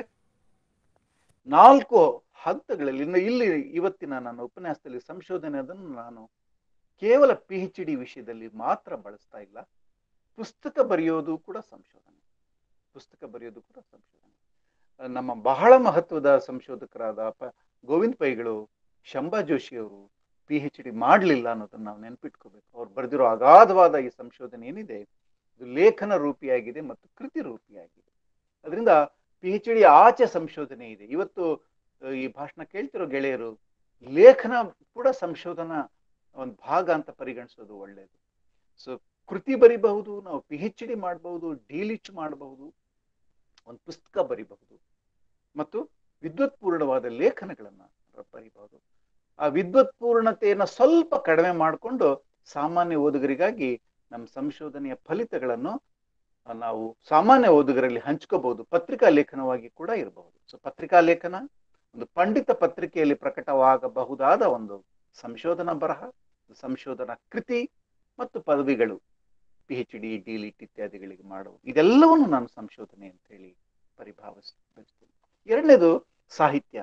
Speaker 1: ನಾಲ್ಕು ಹಂತಗಳಲ್ಲಿ ಇನ್ನು ಇಲ್ಲಿ ಇವತ್ತಿನ ನನ್ನ ಉಪನ್ಯಾಸದಲ್ಲಿ ಸಂಶೋಧನೆ ಅದನ್ನು ನಾನು ಕೇವಲ ಪಿ ಎಚ್ ಡಿ ವಿಷಯದಲ್ಲಿ ಮಾತ್ರ ಬಳಸ್ತಾ ಇಲ್ಲ ಪುಸ್ತಕ ಬರೆಯೋದು ಕೂಡ ಸಂಶೋಧನೆ ಪುಸ್ತಕ ಬರೆಯೋದು ಕೂಡ ಸಂಶೋಧನೆ ಅಹ್ ನಮ್ಮ ಬಹಳ ಮಹತ್ವದ ಸಂಶೋಧಕರಾದ ಪ ಗೋವಿಂದ್ ಪೈಗಳು ಶಂಭಾ ಜೋಶಿ ಅವರು ಪಿ ಎಚ್ ಡಿ ಮಾಡಲಿಲ್ಲ ಅನ್ನೋದನ್ನ ನಾವು ನೆನ್ಪಿಟ್ಕೋಬೇಕು ಅವ್ರು ಬರೆದಿರೋ ಅಗಾಧವಾದ ಈ ಸಂಶೋಧನೆ ಏನಿದೆ ಇದು ಲೇಖನ ರೂಪಿಯಾಗಿದೆ ಮತ್ತು ಕೃತಿ ರೂಪಿಯಾಗಿದೆ ಅದರಿಂದ ಪಿ ಎಚ್ ಡಿ ಆಚೆ ಸಂಶೋಧನೆ ಇದೆ ಇವತ್ತು ಅಹ್, ಈ ಭಾಷಣ ಕೇಳ್ತಿರೋ ಗೆಳೆಯರು ಲೇಖನ ಕೂಡ ಸಂಶೋಧನಾ ಒಂದು ಭಾಗ ಅಂತ ಪರಿಗಣಿಸೋದು ಒಳ್ಳೆಯದು ಸೊ ಕೃತಿ ಬರಿಬಹುದು ನಾವು ಪಿ ಎಚ್ ಡಿ ಮಾಡಬಹುದು ಡಿಲಿಚ್ ಮಾಡಬಹುದು ಒಂದು ಪುಸ್ತಕ ಬರಿಬಹುದು ಮತ್ತು ವಿದ್ವತ್ಪೂರ್ಣವಾದ ಲೇಖನಗಳನ್ನ ಬರಿಬಹುದು ಆ ವಿದ್ವತ್ಪೂರ್ಣತೆಯನ್ನ ಸ್ವಲ್ಪ ಕಡಿಮೆ ಮಾಡಿಕೊಂಡು ಸಾಮಾನ್ಯ ಓದುಗರಿಗಾಗಿ ನಮ್ಮ ಸಂಶೋಧನೆಯ ಫಲಿತಗಳನ್ನು ಆ, ನಾವು ಸಾಮಾನ್ಯ ಓದುಗರಲ್ಲಿ ಹಂಚ್ಕೋಬಹುದು ಪತ್ರಿಕಾ ಲೇಖನವಾಗಿ ಕೂಡ ಇರಬಹುದು ಸೊ ಪತ್ರಿಕಾ ಲೇಖನ ಒಂದು ಪಂಡಿತ ಪತ್ರಿಕೆಯಲ್ಲಿ ಪ್ರಕಟವಾಗಬಹುದಾದ ಒಂದು ಸಂಶೋಧನಾ ಬರಹ ಸಂಶೋಧನಾ ಕೃತಿ ಮತ್ತು ಪದವಿಗಳು ಪಿ ಎಚ್ ಡಿ ಡಿಲಿಟ್ ಇತ್ಯಾದಿಗಳಿಗೆ ಮಾಡುವ ಇದೆಲ್ಲವನ್ನು ನಾನು ಸಂಶೋಧನೆ ಅಂತ ಹೇಳಿ ಪರಿಭಾವಿಸ್ ಬಯಸ್ತೀನಿ ಎರಡನೇದು ಸಾಹಿತ್ಯ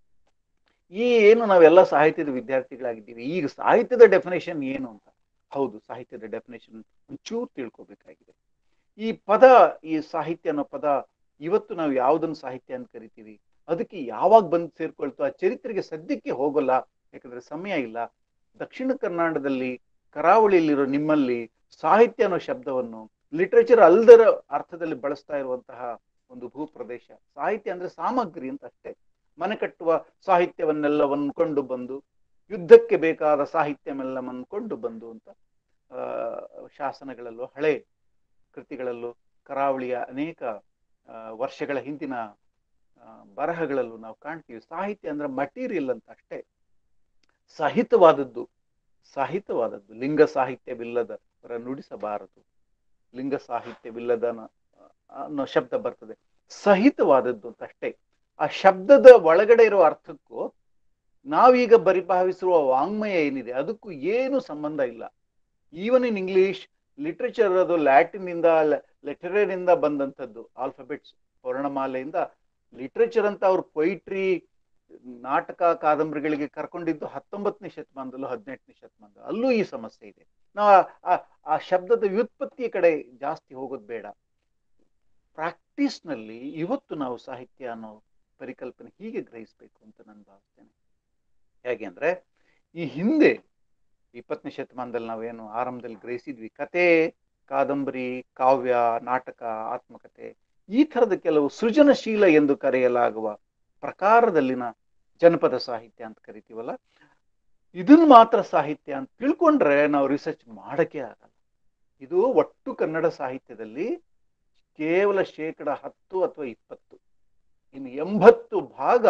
Speaker 1: ಈ ಏನು ನಾವೆಲ್ಲ ಸಾಹಿತ್ಯದ ವಿದ್ಯಾರ್ಥಿಗಳಾಗಿದ್ದೀವಿ ಈಗ ಸಾಹಿತ್ಯದ ಡೆಫಿನೇಷನ್ ಏನು ಅಂತ ಹೌದು ಸಾಹಿತ್ಯದ ಡೆಫಿನೇಷನ್ ಒಂಚೂರು ತಿಳ್ಕೊಬೇಕಾಗಿದೆ ಈ ಪದ ಈ ಸಾಹಿತ್ಯ ಅನ್ನೋ ಪದ ಇವತ್ತು ನಾವು ಯಾವುದನ್ನು ಸಾಹಿತ್ಯ ಅಂತ ಕರಿತೀವಿ ಅದಕ್ಕೆ ಯಾವಾಗ ಬಂದು ಸೇರ್ಕೊಳ್ತು ಆ ಚರಿತ್ರೆಗೆ ಸದ್ಯಕ್ಕೆ ಹೋಗಲ್ಲ ಯಾಕಂದ್ರೆ ಸಮಯ ಇಲ್ಲ ದಕ್ಷಿಣ ಕರ್ನಾಟಕದಲ್ಲಿ ಕರಾವಳಿಯಲ್ಲಿರೋ ನಿಮ್ಮಲ್ಲಿ ಸಾಹಿತ್ಯ ಅನ್ನೋ ಶಬ್ದವನ್ನು ಲಿಟ್ರೇಚರ್ ಅಲ್ದರ ಅರ್ಥದಲ್ಲಿ ಬಳಸ್ತಾ ಇರುವಂತಹ ಒಂದು ಭೂಪ್ರದೇಶ ಸಾಹಿತ್ಯ ಅಂದ್ರೆ ಸಾಮಗ್ರಿ ಅಂತ ಅಷ್ಟೇ ಮನೆ ಕಟ್ಟುವ ಸಾಹಿತ್ಯವನ್ನೆಲ್ಲವನ್ನು ಕೊಂಡು ಬಂದು ಯುದ್ಧಕ್ಕೆ ಬೇಕಾದ ಸಾಹಿತ್ಯವೆಲ್ಲವನ್ನು ಕೊಂಡು ಬಂದು ಅಂತ ಆ ಶಾಸನಗಳಲ್ಲೂ ಹಳೆ ಕೃತಿಗಳಲ್ಲೂ ಕರಾವಳಿಯ ಅನೇಕ ಆ, ವರ್ಷಗಳ ಹಿಂದಿನ ಆ, ಬರಹಗಳಲ್ಲೂ ನಾವು ಕಾಣ್ತೀವಿ ಸಾಹಿತ್ಯ ಅಂದ್ರೆ ಮಟೀರಿಯಲ್ ಅಂತ ಅಷ್ಟೇ ಸಹಿತವಾದದ್ದು ಸಾಹಿತ್ಯವಾದದ್ದು ಲಿಂಗ ಸಾಹಿತ್ಯವಿಲ್ಲದ ಹೊರ ನುಡಿಸಬಾರದು ಲಿಂಗ ಸಾಹಿತ್ಯವಿಲ್ಲದ ನ- ಅನ್ನೋ ಶಬ್ದ ಬರ್ತದೆ ಸಹಿತವಾದದ್ದು ಅಂತ ಅಷ್ಟೇ ಆ ಶಬ್ದದ ಒಳಗಡೆ ಇರೋ ಅರ್ಥಕ್ಕೂ ನಾವೀಗ ಪರಿಭಾವಿಸುವ ವಾಂಗ್ಮಯ ಏನಿದೆ ಅದಕ್ಕೂ ಏನು ಸಂಬಂಧ ಇಲ್ಲ ಈವನ್ ಇನ್ ಇಂಗ್ಲಿಷ್ ಲಿಟ್ರೇಚರ್ ಅದು ಲ್ಯಾಟಿನ್ ಇಂದ ಲೆಟರೇರ್ ಇಂದ ಬಂದಂಥದ್ದು ಆಲ್ಫಾಬೆಟ್ಸ್ ವರ್ಣಮಾಲೆಯಿಂದ ಲಿಟ್ರೇಚರ್ ಅಂತ ಅವ್ರು ಪೊಯಿಟ್ರಿ ನಾಟಕ ಕಾದಂಬರಿಗಳಿಗೆ ಕರ್ಕೊಂಡಿದ್ದು ಹತ್ತೊಂಬತ್ತನೇ ಶತಮಾನದಲ್ಲೂ ಹದಿನೆಂಟನೇ ಶತಮಾನದಲ್ಲೂ ಅಲ್ಲೂ ಈ ಸಮಸ್ಯೆ ಇದೆ ನಾವು ಆ- ಆ ಶಬ್ದದ ವ್ಯುತ್ಪತ್ತಿಯ ಕಡೆ ಜಾಸ್ತಿ ಹೋಗೋದು ಬೇಡ ಪ್ರಾಕ್ಟೀಸ್ನಲ್ಲಿ ಇವತ್ತು ನಾವು ಸಾಹಿತ್ಯ ಅನ್ನೋ ಪರಿಕಲ್ಪನೆ ಹೀಗೆ ಗ್ರಹಿಸಬೇಕು ಅಂತ ನಾನು ಭಾವಿಸ್ತೇನೆ ಹೇಗೆ ಅಂದ್ರೆ ಈ ಹಿಂದೆ ಇಪ್ಪತ್ತನೇ ಶತಮಾನದಲ್ಲಿ ನಾವೇನು ಆರಂಭದಲ್ಲಿ ಗ್ರಹಿಸಿದ್ವಿ ಕತೆ ಕಾದಂಬರಿ ಕಾವ್ಯ ನಾಟಕ ಆತ್ಮಕತೆ ಈ ಥರದ ಕೆಲವು ಸೃಜನಶೀಲ ಎಂದು ಕರೆಯಲಾಗುವ ಪ್ರಕಾರದಲ್ಲಿನ ಜನಪದ ಸಾಹಿತ್ಯ ಅಂತ ಕರಿತೀವಲ್ಲ ಇದನ್ನ ಮಾತ್ರ ಸಾಹಿತ್ಯ ಅಂತ ತಿಳ್ಕೊಂಡ್ರೆ ನಾವು ರಿಸರ್ಚ್ ಮಾಡಕ್ಕೆ ಆಗಲ್ಲ ಇದು ಒಟ್ಟು ಕನ್ನಡ ಸಾಹಿತ್ಯದಲ್ಲಿ ಕೇವಲ ಶೇಕಡ ಹತ್ತು ಅಥವಾ ಇಪ್ಪತ್ತು ಇನ್ನು ಎಂಬತ್ತು ಭಾಗ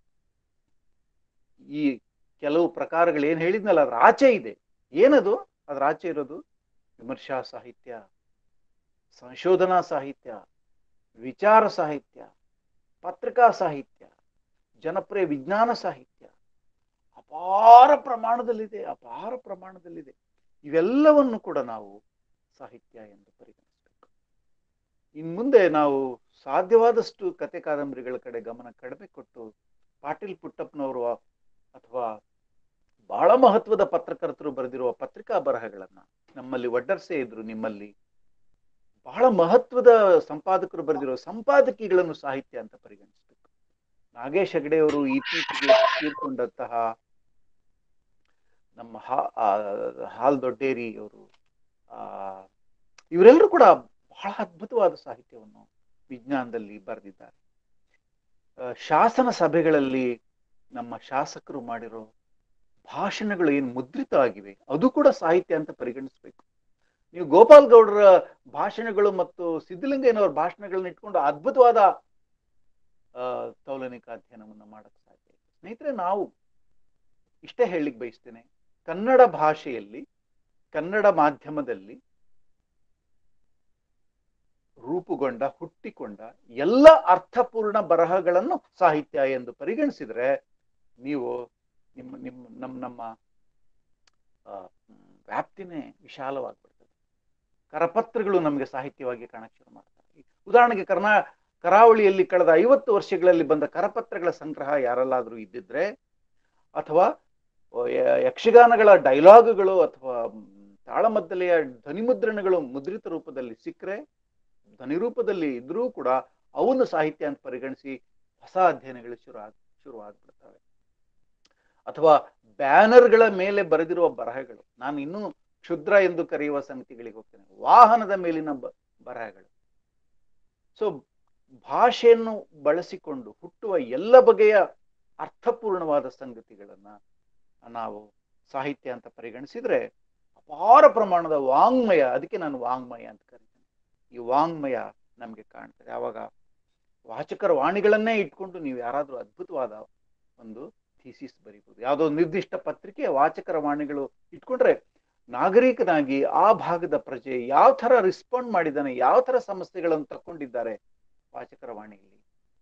Speaker 1: ಈ ಕೆಲವು ಪ್ರಕಾರಗಳು ಏನ್ ಹೇಳಿದ್ನಲ್ಲ ಅದ್ರ ಆಚೆ ಇದೆ ಏನದು ಅದ್ರ ಆಚೆ ಇರೋದು ವಿಮರ್ಶಾ ಸಾಹಿತ್ಯ ಸಂಶೋಧನಾ ಸಾಹಿತ್ಯ ವಿಚಾರ ಸಾಹಿತ್ಯ ಪತ್ರಿಕಾ ಸಾಹಿತ್ಯ ಜನಪ್ರಿಯ ವಿಜ್ಞಾನ ಸಾಹಿತ್ಯ ಅಪಾರ ಪ್ರಮಾಣದಲ್ಲಿದೆ ಅಪಾರ ಪ್ರಮಾಣದಲ್ಲಿದೆ ಇವೆಲ್ಲವನ್ನು ಕೂಡ ನಾವು ಸಾಹಿತ್ಯ ಎಂದು ಪರಿಗಣಿಸಬೇಕು ಇನ್ ಮುಂದೆ ನಾವು ಸಾಧ್ಯವಾದಷ್ಟು ಕತೆ ಕಾದಂಬರಿಗಳ ಕಡೆ ಗಮನ ಕಡಿಮೆ ಕೊಟ್ಟು ಪಾಟೀಲ್ ಪುಟ್ಟಪ್ಪನವರು ಅಥವಾ ಬಹಳ ಮಹತ್ವದ ಪತ್ರಕರ್ತರು ಬರೆದಿರುವ ಪತ್ರಿಕಾ ಬರಹಗಳನ್ನ ನಮ್ಮಲ್ಲಿ ಒಡ್ಡರ್ಸೆ ಇದ್ರು ನಿಮ್ಮಲ್ಲಿ ಬಹಳ ಮಹತ್ವದ ಸಂಪಾದಕರು ಬರೆದಿರುವ ಸಂಪಾದಕಿಗಳನ್ನು ಸಾಹಿತ್ಯ ಅಂತ ಪರಿಗಣಿಸಬೇಕು ನಾಗೇಶ್ ಹೆಗಡೆಯವರು ಇತ್ತೀಚೆಗೆ ತೀರ್ಕೊಂಡಂತಹ ನಮ್ಮ ಹಾ ಆ, ಹಾಲ್ ದೊಡ್ಡೇರಿ ಅವರು ಆ ಇವರೆಲ್ಲರೂ ಕೂಡ ಬಹಳ ಅದ್ಭುತವಾದ ಸಾಹಿತ್ಯವನ್ನು ವಿಜ್ಞಾನದಲ್ಲಿ ಬರೆದಿದ್ದಾರೆ ಆ, ಶಾಸನ ಸಭೆಗಳಲ್ಲಿ ನಮ್ಮ ಶಾಸಕರು ಮಾಡಿರೋ ಭಾಷಣಗಳು ಏನು ಮುದ್ರಿತ ಆಗಿವೆ ಅದು ಕೂಡ ಸಾಹಿತ್ಯ ಅಂತ ಪರಿಗಣಿಸಬೇಕು ನೀವು ಗೋಪಾಲ್ ಗೌಡರ ಭಾಷಣಗಳು ಮತ್ತು ಸಿದ್ಧಲಿಂಗಯ್ಯನವರ ಭಾಷಣಗಳನ್ನ ಇಟ್ಕೊಂಡು ಅದ್ಭುತವಾದ ಆ, ತೌಲನಿಕ ಅಧ್ಯಯನವನ್ನ ಮಾಡಕ್ ಸಾಧ್ಯ ಇದೆ ಸ್ನೇಹಿತರೆ ನಾವು ಇಷ್ಟೇ ಹೇಳಲಿಕ್ಕೆ ಬಯಸ್ತೇನೆ ಕನ್ನಡ ಭಾಷೆಯಲ್ಲಿ ಕನ್ನಡ ಮಾಧ್ಯಮದಲ್ಲಿ ರೂಪುಗೊಂಡ ಹುಟ್ಟಿಕೊಂಡ ಎಲ್ಲ ಅರ್ಥಪೂರ್ಣ ಬರಹಗಳನ್ನು ಸಾಹಿತ್ಯ ಎಂದು ಪರಿಗಣಿಸಿದ್ರೆ ನೀವು ನಿಮ್ಮ ನಿಮ್ಮ ನಮ್ಮ ನಮ್ಮ ಆ, ಮ್, ವ್ಯಾಪ್ತಿನೇ ವಿಶಾಲವಾಗ್ಬಿಡ್ತದೆ ಕರಪತ್ರಗಳು ನಮಗೆ ಸಾಹಿತ್ಯವಾಗಿ ಕಾಣಕ್ಕೆ ಶುರು ಮಾಡ್ತಾರೆ ಉದಾಹರಣೆಗೆ ಕರ್ನಾ ಕರಾವಳಿಯಲ್ಲಿ ಕಳೆದ ಐವತ್ತು ವರ್ಷಗಳಲ್ಲಿ ಬಂದ ಕರಪತ್ರಗಳ ಸಂಗ್ರಹ ಯಾರಲ್ಲಾದ್ರೂ ಇದ್ದಿದ್ರೆ ಅಥವಾ ಆ, ಯ- ಯಕ್ಷಗಾನಗಳ ಡೈಲಾಗುಗಳು ಅಥವಾ ಮ್, ತಾಳಮದ್ದಲೆಯ ಧ್ವನಿಮುದ್ರಣಗಳು ಮುದ್ರಿತ ರೂಪದಲ್ಲಿ ಸಿಕ್ಕರೆ ಧ್ವನಿ ರೂಪದಲ್ಲಿ ಇದ್ರೂ ಕೂಡ ಅವನ್ನು ಸಾಹಿತ್ಯ ಅಂತ ಪರಿಗಣಿಸಿ ಹೊಸ ಅಧ್ಯಯನಗಳು ಶುರು ಆಗ್ ಶುರು ಆಗ್ಬಿಡ್ತವೆ ಅಥವಾ ಬ್ಯಾನರ್ಗಳ ಮೇಲೆ ಬರೆದಿರುವ ಬರಹಗಳು ನಾನು ಇನ್ನೂ ಕ್ಷುದ್ರ ಎಂದು ಕರೆಯುವ ಸಂಗತಿಗಳಿಗೆ ಹೋಗ್ತೇನೆ ವಾಹನದ ಮೇಲಿನ ಬ- ಬರಹಗಳು ಸೊ ಭಾಷೆಯನ್ನು ಬಳಸಿಕೊಂಡು ಹುಟ್ಟುವ ಎಲ್ಲ ಬಗೆಯ ಅರ್ಥಪೂರ್ಣವಾದ ಸಂಗತಿಗಳನ್ನ ನಾವು ಸಾಹಿತ್ಯ ಅಂತ ಪರಿಗಣಿಸಿದ್ರೆ ಅಪಾರ ಪ್ರಮಾಣದ ವಾಂಗ್ಮಯ ಅದಕ್ಕೆ ನಾನು ವಾಂಗ್ಮಯ ಅಂತ ಕರಿತೀನಿ ಈ ವಾಂಗ್ಮಯ ನಮಗೆ ಕಾಣ್ತದೆ ಆವಾಗ ವಾಚಕರ ವಾಣಿಗಳನ್ನೇ ಇಟ್ಕೊಂಡು ನೀವು ಯಾರಾದ್ರೂ ಅದ್ಭುತವಾದ ಒಂದು ಥೀಸಿಸ್ ಬರೀಬಹುದು ಯಾವುದೋ ನಿರ್ದಿಷ್ಟ ಪತ್ರಿಕೆಯ ವಾಚಕರ ವಾಣಿಗಳು ಇಟ್ಕೊಂಡ್ರೆ ನಾಗರಿಕನಾಗಿ ಆ ಭಾಗದ ಪ್ರಜೆ ಯಾವ ತರ ರಿಸ್ಪಾಂಡ್ ಮಾಡಿದ್ದಾನೆ ಯಾವ ತರ ಸಮಸ್ಯೆಗಳನ್ನು ತಕೊಂಡಿದ್ದಾರೆ ವಾಚಕರ ವಾಣಿಯಲ್ಲಿ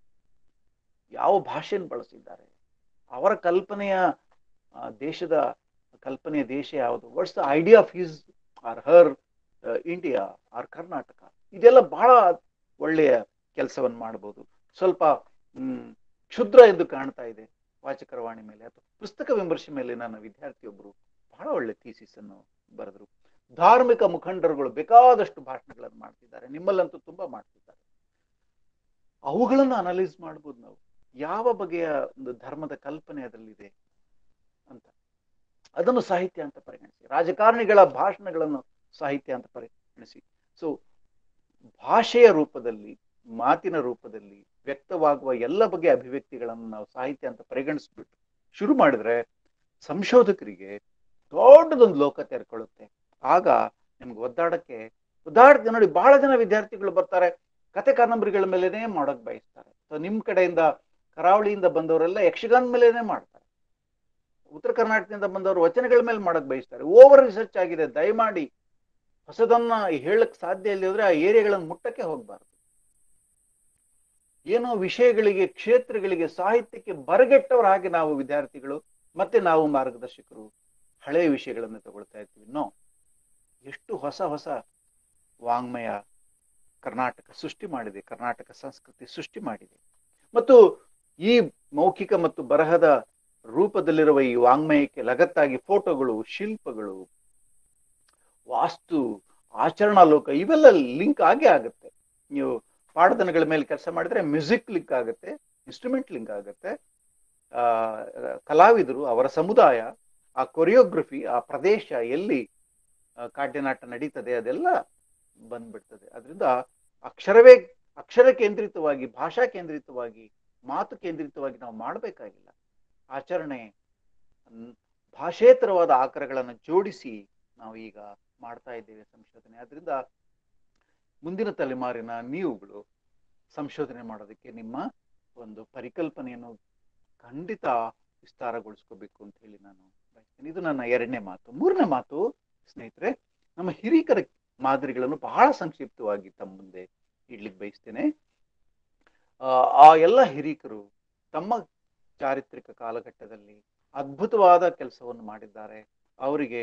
Speaker 1: ಯಾವ ಭಾಷೆಯನ್ನು ಬಳಸಿದ್ದಾರೆ ಅವರ ಕಲ್ಪನೆಯ ಆ, ದೇಶದ ಕಲ್ಪನೆಯ ದೇಶ ಯಾವುದು what's the idea of his or her India or Karnataka ಇದೆಲ್ಲ ಬಹಳ ಒಳ್ಳೆಯ ಕೆಲಸವನ್ನು ಮಾಡಬಹುದು ಸ್ವಲ್ಪ ಹ್ಮ್ ಕ್ಷುದ್ರ ಎಂದು ಕಾಣ್ತಾ ಇದೆ ವಾಚಕರ ವಾಣಿ ಮೇಲೆ ಅಥವಾ ಪುಸ್ತಕ ವಿಮರ್ಶೆ ಮೇಲೆ ನನ್ನ ವಿದ್ಯಾರ್ಥಿಯೊಬ್ಬರು ಬಹಳ ಒಳ್ಳೆ ಥೀಸಿಸ್ ಅನ್ನು ಬರೆದ್ರು ಧಾರ್ಮಿಕ ಮುಖಂಡರುಗಳು ಬೇಕಾದಷ್ಟು ಭಾಷಣಗಳನ್ನು ಮಾಡ್ತಿದ್ದಾರೆ ನಿಮ್ಮಲ್ಲಂತೂ ತುಂಬಾ ಮಾಡ್ತಿದ್ದಾರೆ ಅವುಗಳನ್ನು ಅನಲೈಸ್ ಮಾಡ್ಬೋದು ನಾವು ಯಾವ ಬಗೆಯ ಒಂದು ಧರ್ಮದ ಕಲ್ಪನೆ ಅದರಲ್ಲಿದೆ ಅಂತ ಅದನ್ನು ಸಾಹಿತ್ಯ ಅಂತ ಪರಿಗಣಿಸಿ ರಾಜಕಾರಣಿಗಳ ಭಾಷಣಗಳನ್ನು ಸಾಹಿತ್ಯ ಅಂತ ಪರಿಗಣಿಸಿ ಸೊ ಭಾಷೆಯ ರೂಪದಲ್ಲಿ ಮಾತಿನ ರೂಪದಲ್ಲಿ ವ್ಯಕ್ತವಾಗುವ ಎಲ್ಲ ಬಗೆಯ ಅಭಿವ್ಯಕ್ತಿಗಳನ್ನು ನಾವು ಸಾಹಿತ್ಯ ಅಂತ ಪರಿಗಣಿಸ್ಬಿಟ್ಟು ಶುರು ಮಾಡಿದ್ರೆ ಸಂಶೋಧಕರಿಗೆ ದೊಡ್ಡದೊಂದು ಲೋಕ ತೆರ್ಕೊಳ್ಳುತ್ತೆ ಆಗ ನಿಮ್ಗೆ ಒದ್ದಾಡಕ್ಕೆ ಒದ್ದಾಡಕ್ಕೆ ನೋಡಿ ಬಹಳ ಜನ ವಿದ್ಯಾರ್ಥಿಗಳು ಬರ್ತಾರೆ ಕತೆ ಕಾದಂಬರಿಗಳ ಮೇಲೇನೆ ಮಾಡೋಕ್ ಬಯಸ್ತಾರೆ ಸೊ ನಿಮ್ ಕಡೆಯಿಂದ ಕರಾವಳಿಯಿಂದ ಬಂದವರೆಲ್ಲ ಯಕ್ಷಗಾನ ಮೇಲೇನೆ ಮಾಡ್ತಾರೆ ಉತ್ತರ ಕರ್ನಾಟಕದಿಂದ ಬಂದವರು ವಚನಗಳ ಮೇಲೆ ಮಾಡಕ್ ಬಯಸ್ತಾರೆ ಓವರ್ ರಿಸರ್ಚ್ ಆಗಿದೆ ದಯಮಾಡಿ ಹೊಸದನ್ನ ಹೇಳಕ್ ಸಾಧ್ಯ ಇಲ್ಲ ಅಂದ್ರೆ ಆ ಏರಿಯಾಗಳನ್ನು ಮುಟ್ಟಕ್ಕೆ ಹೋಗ್ಬಾರ್ದು ಏನೋ ವಿಷಯಗಳಿಗೆ ಕ್ಷೇತ್ರಗಳಿಗೆ ಸಾಹಿತ್ಯಕ್ಕೆ ಬರಗೆಟ್ಟವರ ಹಾಗೆ ನಾವು ವಿದ್ಯಾರ್ಥಿಗಳು ಮತ್ತೆ ನಾವು ಮಾರ್ಗದರ್ಶಕರು ಹಳೆಯ ವಿಷಯಗಳನ್ನು ತಗೊಳ್ತಾ ಇರ್ತೀವಿ ನೋ ಎಷ್ಟು ಹೊಸ ಹೊಸ ವಾಂಗ್ಮಯ ಕರ್ನಾಟಕ ಸೃಷ್ಟಿ ಮಾಡಿದೆ ಕರ್ನಾಟಕ ಸಂಸ್ಕೃತಿ ಸೃಷ್ಟಿ ಮಾಡಿದೆ ಮತ್ತು ಈ ಮೌಖಿಕ ಮತ್ತು ಬರಹದ ರೂಪದಲ್ಲಿರುವ ಈ ವಾಂಗ್ಮಯಕ್ಕೆ ಲಗತ್ತಾಗಿ ಫೋಟೋಗಳು ಶಿಲ್ಪಗಳು ವಾಸ್ತು ಆಚರಣಾ ಲೋಕ ಇವೆಲ್ಲ ಲಿಂಕ್ ಆಗೇ ಆಗುತ್ತೆ ನೀವು ಪಾಡದನಗಳ ಮೇಲೆ ಕೆಲಸ ಮಾಡಿದ್ರೆ ಮ್ಯೂಸಿಕ್ ಲಿಂಕ್ ಆಗುತ್ತೆ ಇನ್ಸ್ಟ್ರೂಮೆಂಟ್ ಲಿಂಕ್ ಆಗುತ್ತೆ ಆ ಕಲಾವಿದರು ಅವರ ಸಮುದಾಯ ಆ ಕೊರಿಯೋಗ್ರಫಿ ಆ ಪ್ರದೇಶ ಎಲ್ಲಿ ಆ, ಕಾಡ್ಯನಾಟ ನಡೀತದೆ ಅದೆಲ್ಲ ಬಂದ್ಬಿಡ್ತದೆ ಅದರಿಂದ ಅಕ್ಷರವೇ ಅಕ್ಷರ ಕೇಂದ್ರಿತವಾಗಿ ಭಾಷಾ ಕೇಂದ್ರಿತವಾಗಿ ಮಾತು ಕೇಂದ್ರಿತವಾಗಿ ನಾವು ಮಾಡಬೇಕಾಗಿಲ್ಲ ಆಚರಣೆ ಮ್, ಭಾಷೇತರವಾದ ಆಕರಗಳನ್ನು ಜೋಡಿಸಿ ನಾವು ಈಗ ಮಾಡ್ತಾ ಇದ್ದೇವೆ ಸಂಶೋಧನೆ ಅದರಿಂದ ಮುಂದಿನ ತಲೆಮಾರಿನ ನೀವುಗಳು ಸಂಶೋಧನೆ ಮಾಡೋದಕ್ಕೆ ನಿಮ್ಮ ಒಂದು ಪರಿಕಲ್ಪನೆಯನ್ನು ಖಂಡಿತ ವಿಸ್ತಾರಗೊಳಿಸ್ಕೋಬೇಕು ಅಂತ ಹೇಳಿ ನಾನು ಬಯಸ್ತೇನೆ ಇದು ನನ್ನ ಎರಡನೇ ಮಾತು ಮೂರನೇ ಮಾತು ಸ್ನೇಹಿತರೆ ನಮ್ಮ ಹಿರೀಕರ ಮಾದರಿಗಳನ್ನು ಬಹಳ ಸಂಕ್ಷಿಪ್ತವಾಗಿ ತಮ್ಮ ಮುಂದೆ ಇಡ್ಲಿಕ್ಕೆ ಬಯಸ್ತೇನೆ ಆ, ಆ ಎಲ್ಲ ಹಿರೀಕರು ತಮ್ಮ ಚಾರಿತ್ರಿಕ ಕಾಲಘಟ್ಟದಲ್ಲಿ ಅದ್ಭುತವಾದ ಕೆಲಸವನ್ನು ಮಾಡಿದ್ದಾರೆ ಅವರಿಗೆ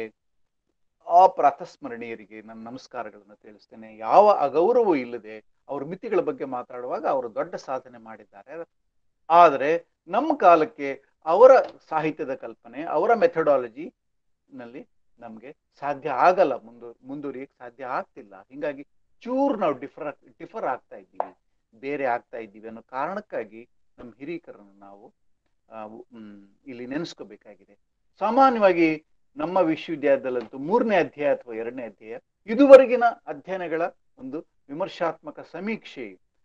Speaker 1: ಆ ಪ್ರಾತಸ್ಮರಣೀಯರಿಗೆ ನನ್ನ ನಮಸ್ಕಾರಗಳನ್ನು ತಿಳಿಸ್ತೇನೆ ಯಾವ ಅಗೌರವವೂ ಇಲ್ಲದೆ ಅವ್ರ ಮಿತಿಗಳ ಬಗ್ಗೆ ಮಾತಾಡುವಾಗ ಅವರು ದೊಡ್ಡ ಸಾಧನೆ ಮಾಡಿದ್ದಾರೆ ಆದರೆ ನಮ್ಮ ಕಾಲಕ್ಕೆ ಅವರ ಸಾಹಿತ್ಯದ ಕಲ್ಪನೆ ಅವರ ಮೆಥಡಾಲಜಿ ನಲ್ಲಿ ನಮ್ಗೆ ಸಾಧ್ಯ ಆಗಲ್ಲ ಮುಂದು ಮುಂದುವರಿಯಕ್ಕೆ ಸಾಧ್ಯ ಆಗ್ತಿಲ್ಲ ಹಿಂಗಾಗಿ ಚೂರ್ ನಾವು ಡಿಫರ್ ಡಿಫರ್ ಆಗ್ತಾ ಇದ್ದೀವಿ ಬೇರೆ ಆಗ್ತಾ ಇದ್ದೀವಿ ಅನ್ನೋ ಕಾರಣಕ್ಕಾಗಿ ನಮ್ಮ ಹಿರೀಕರನ್ನು ನಾವು ಆ, ಮ್, ಇಲ್ಲಿ ನೆನೆಸ್ಕೋಬೇಕಾಗಿದೆ ಸಾಮಾನ್ಯವಾಗಿ ನಮ್ಮ ವಿಶ್ವವಿದ್ಯಾಲಯದಲ್ಲಂತೂ ಮೂರನೇ ಅಧ್ಯಾಯ ಅಥವಾ ಎರಡನೇ ಅಧ್ಯಾಯ ಇದುವರೆಗಿನ ಅಧ್ಯಯನಗಳ ಒಂದು ವಿಮರ್ಶಾತ್ಮಕ ಸಮೀಕ್ಷೆ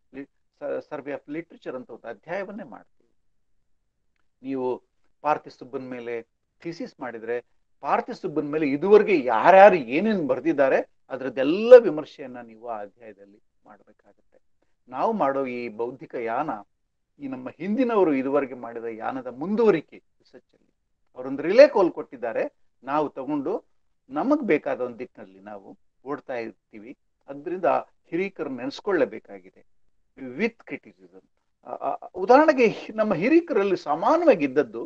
Speaker 1: ಸರ್ವೆ ಆಫ್ ಲಿಟ್ರೇಚರ್ ಅಂತ ಒಂದು ಅಧ್ಯಾಯವನ್ನೇ ಮಾಡ್ತೀವಿ ನೀವು ಪಾರ್ಥಿ ಸುಬ್ಬನ್ ಮೇಲೆ ಥೀಸಿಸ್ ಮಾಡಿದ್ರೆ ಪಾರ್ಥಿ ಸುಬ್ಬನ್ ಮೇಲೆ ಇದುವರೆಗೆ ಯಾರ್ಯಾರು ಏನೇನು ಬರೆದಿದ್ದಾರೆ ಅದರದ್ದೆಲ್ಲ ವಿಮರ್ಶೆಯನ್ನ ನೀವು ಆ ಅಧ್ಯಾಯದಲ್ಲಿ ಮಾಡಬೇಕಾಗತ್ತೆ ನಾವು ಮಾಡೋ ಈ ಬೌದ್ಧಿಕ ಯಾನ ಈ ನಮ್ಮ ಹಿಂದಿನವರು ಇದುವರೆಗೆ ಮಾಡಿದ ಯಾನದ ಮುಂದುವರಿಕೆ ರಿಸರ್ಚ್ ಅಲ್ಲಿ ಅವರೊಂದು ರಿಲೇ ಕೋಲ್ ಕೊಟ್ಟಿದ್ದಾರೆ ನಾವು ತಗೊಂಡು ನಮಗ್ ಬೇಕಾದ ಒಂದು ದಿಕ್ಕಿನಲ್ಲಿ ನಾವು ಓಡ್ತಾ ಇರ್ತೀವಿ ಅದರಿಂದ ಹಿರೀಕರು ನೆನೆಸ್ಕೊಳ್ಳಬೇಕಾಗಿದೆ ವಿತ್ ಕ್ರಿಟಿಸಿಸಮ್ ಉದಾಹರಣೆಗೆ ಹಿ- ನಮ್ಮ ಹಿರೀಕರಲ್ಲಿ ಸಾಮಾನ್ಯವಾಗಿ ಇದ್ದದ್ದು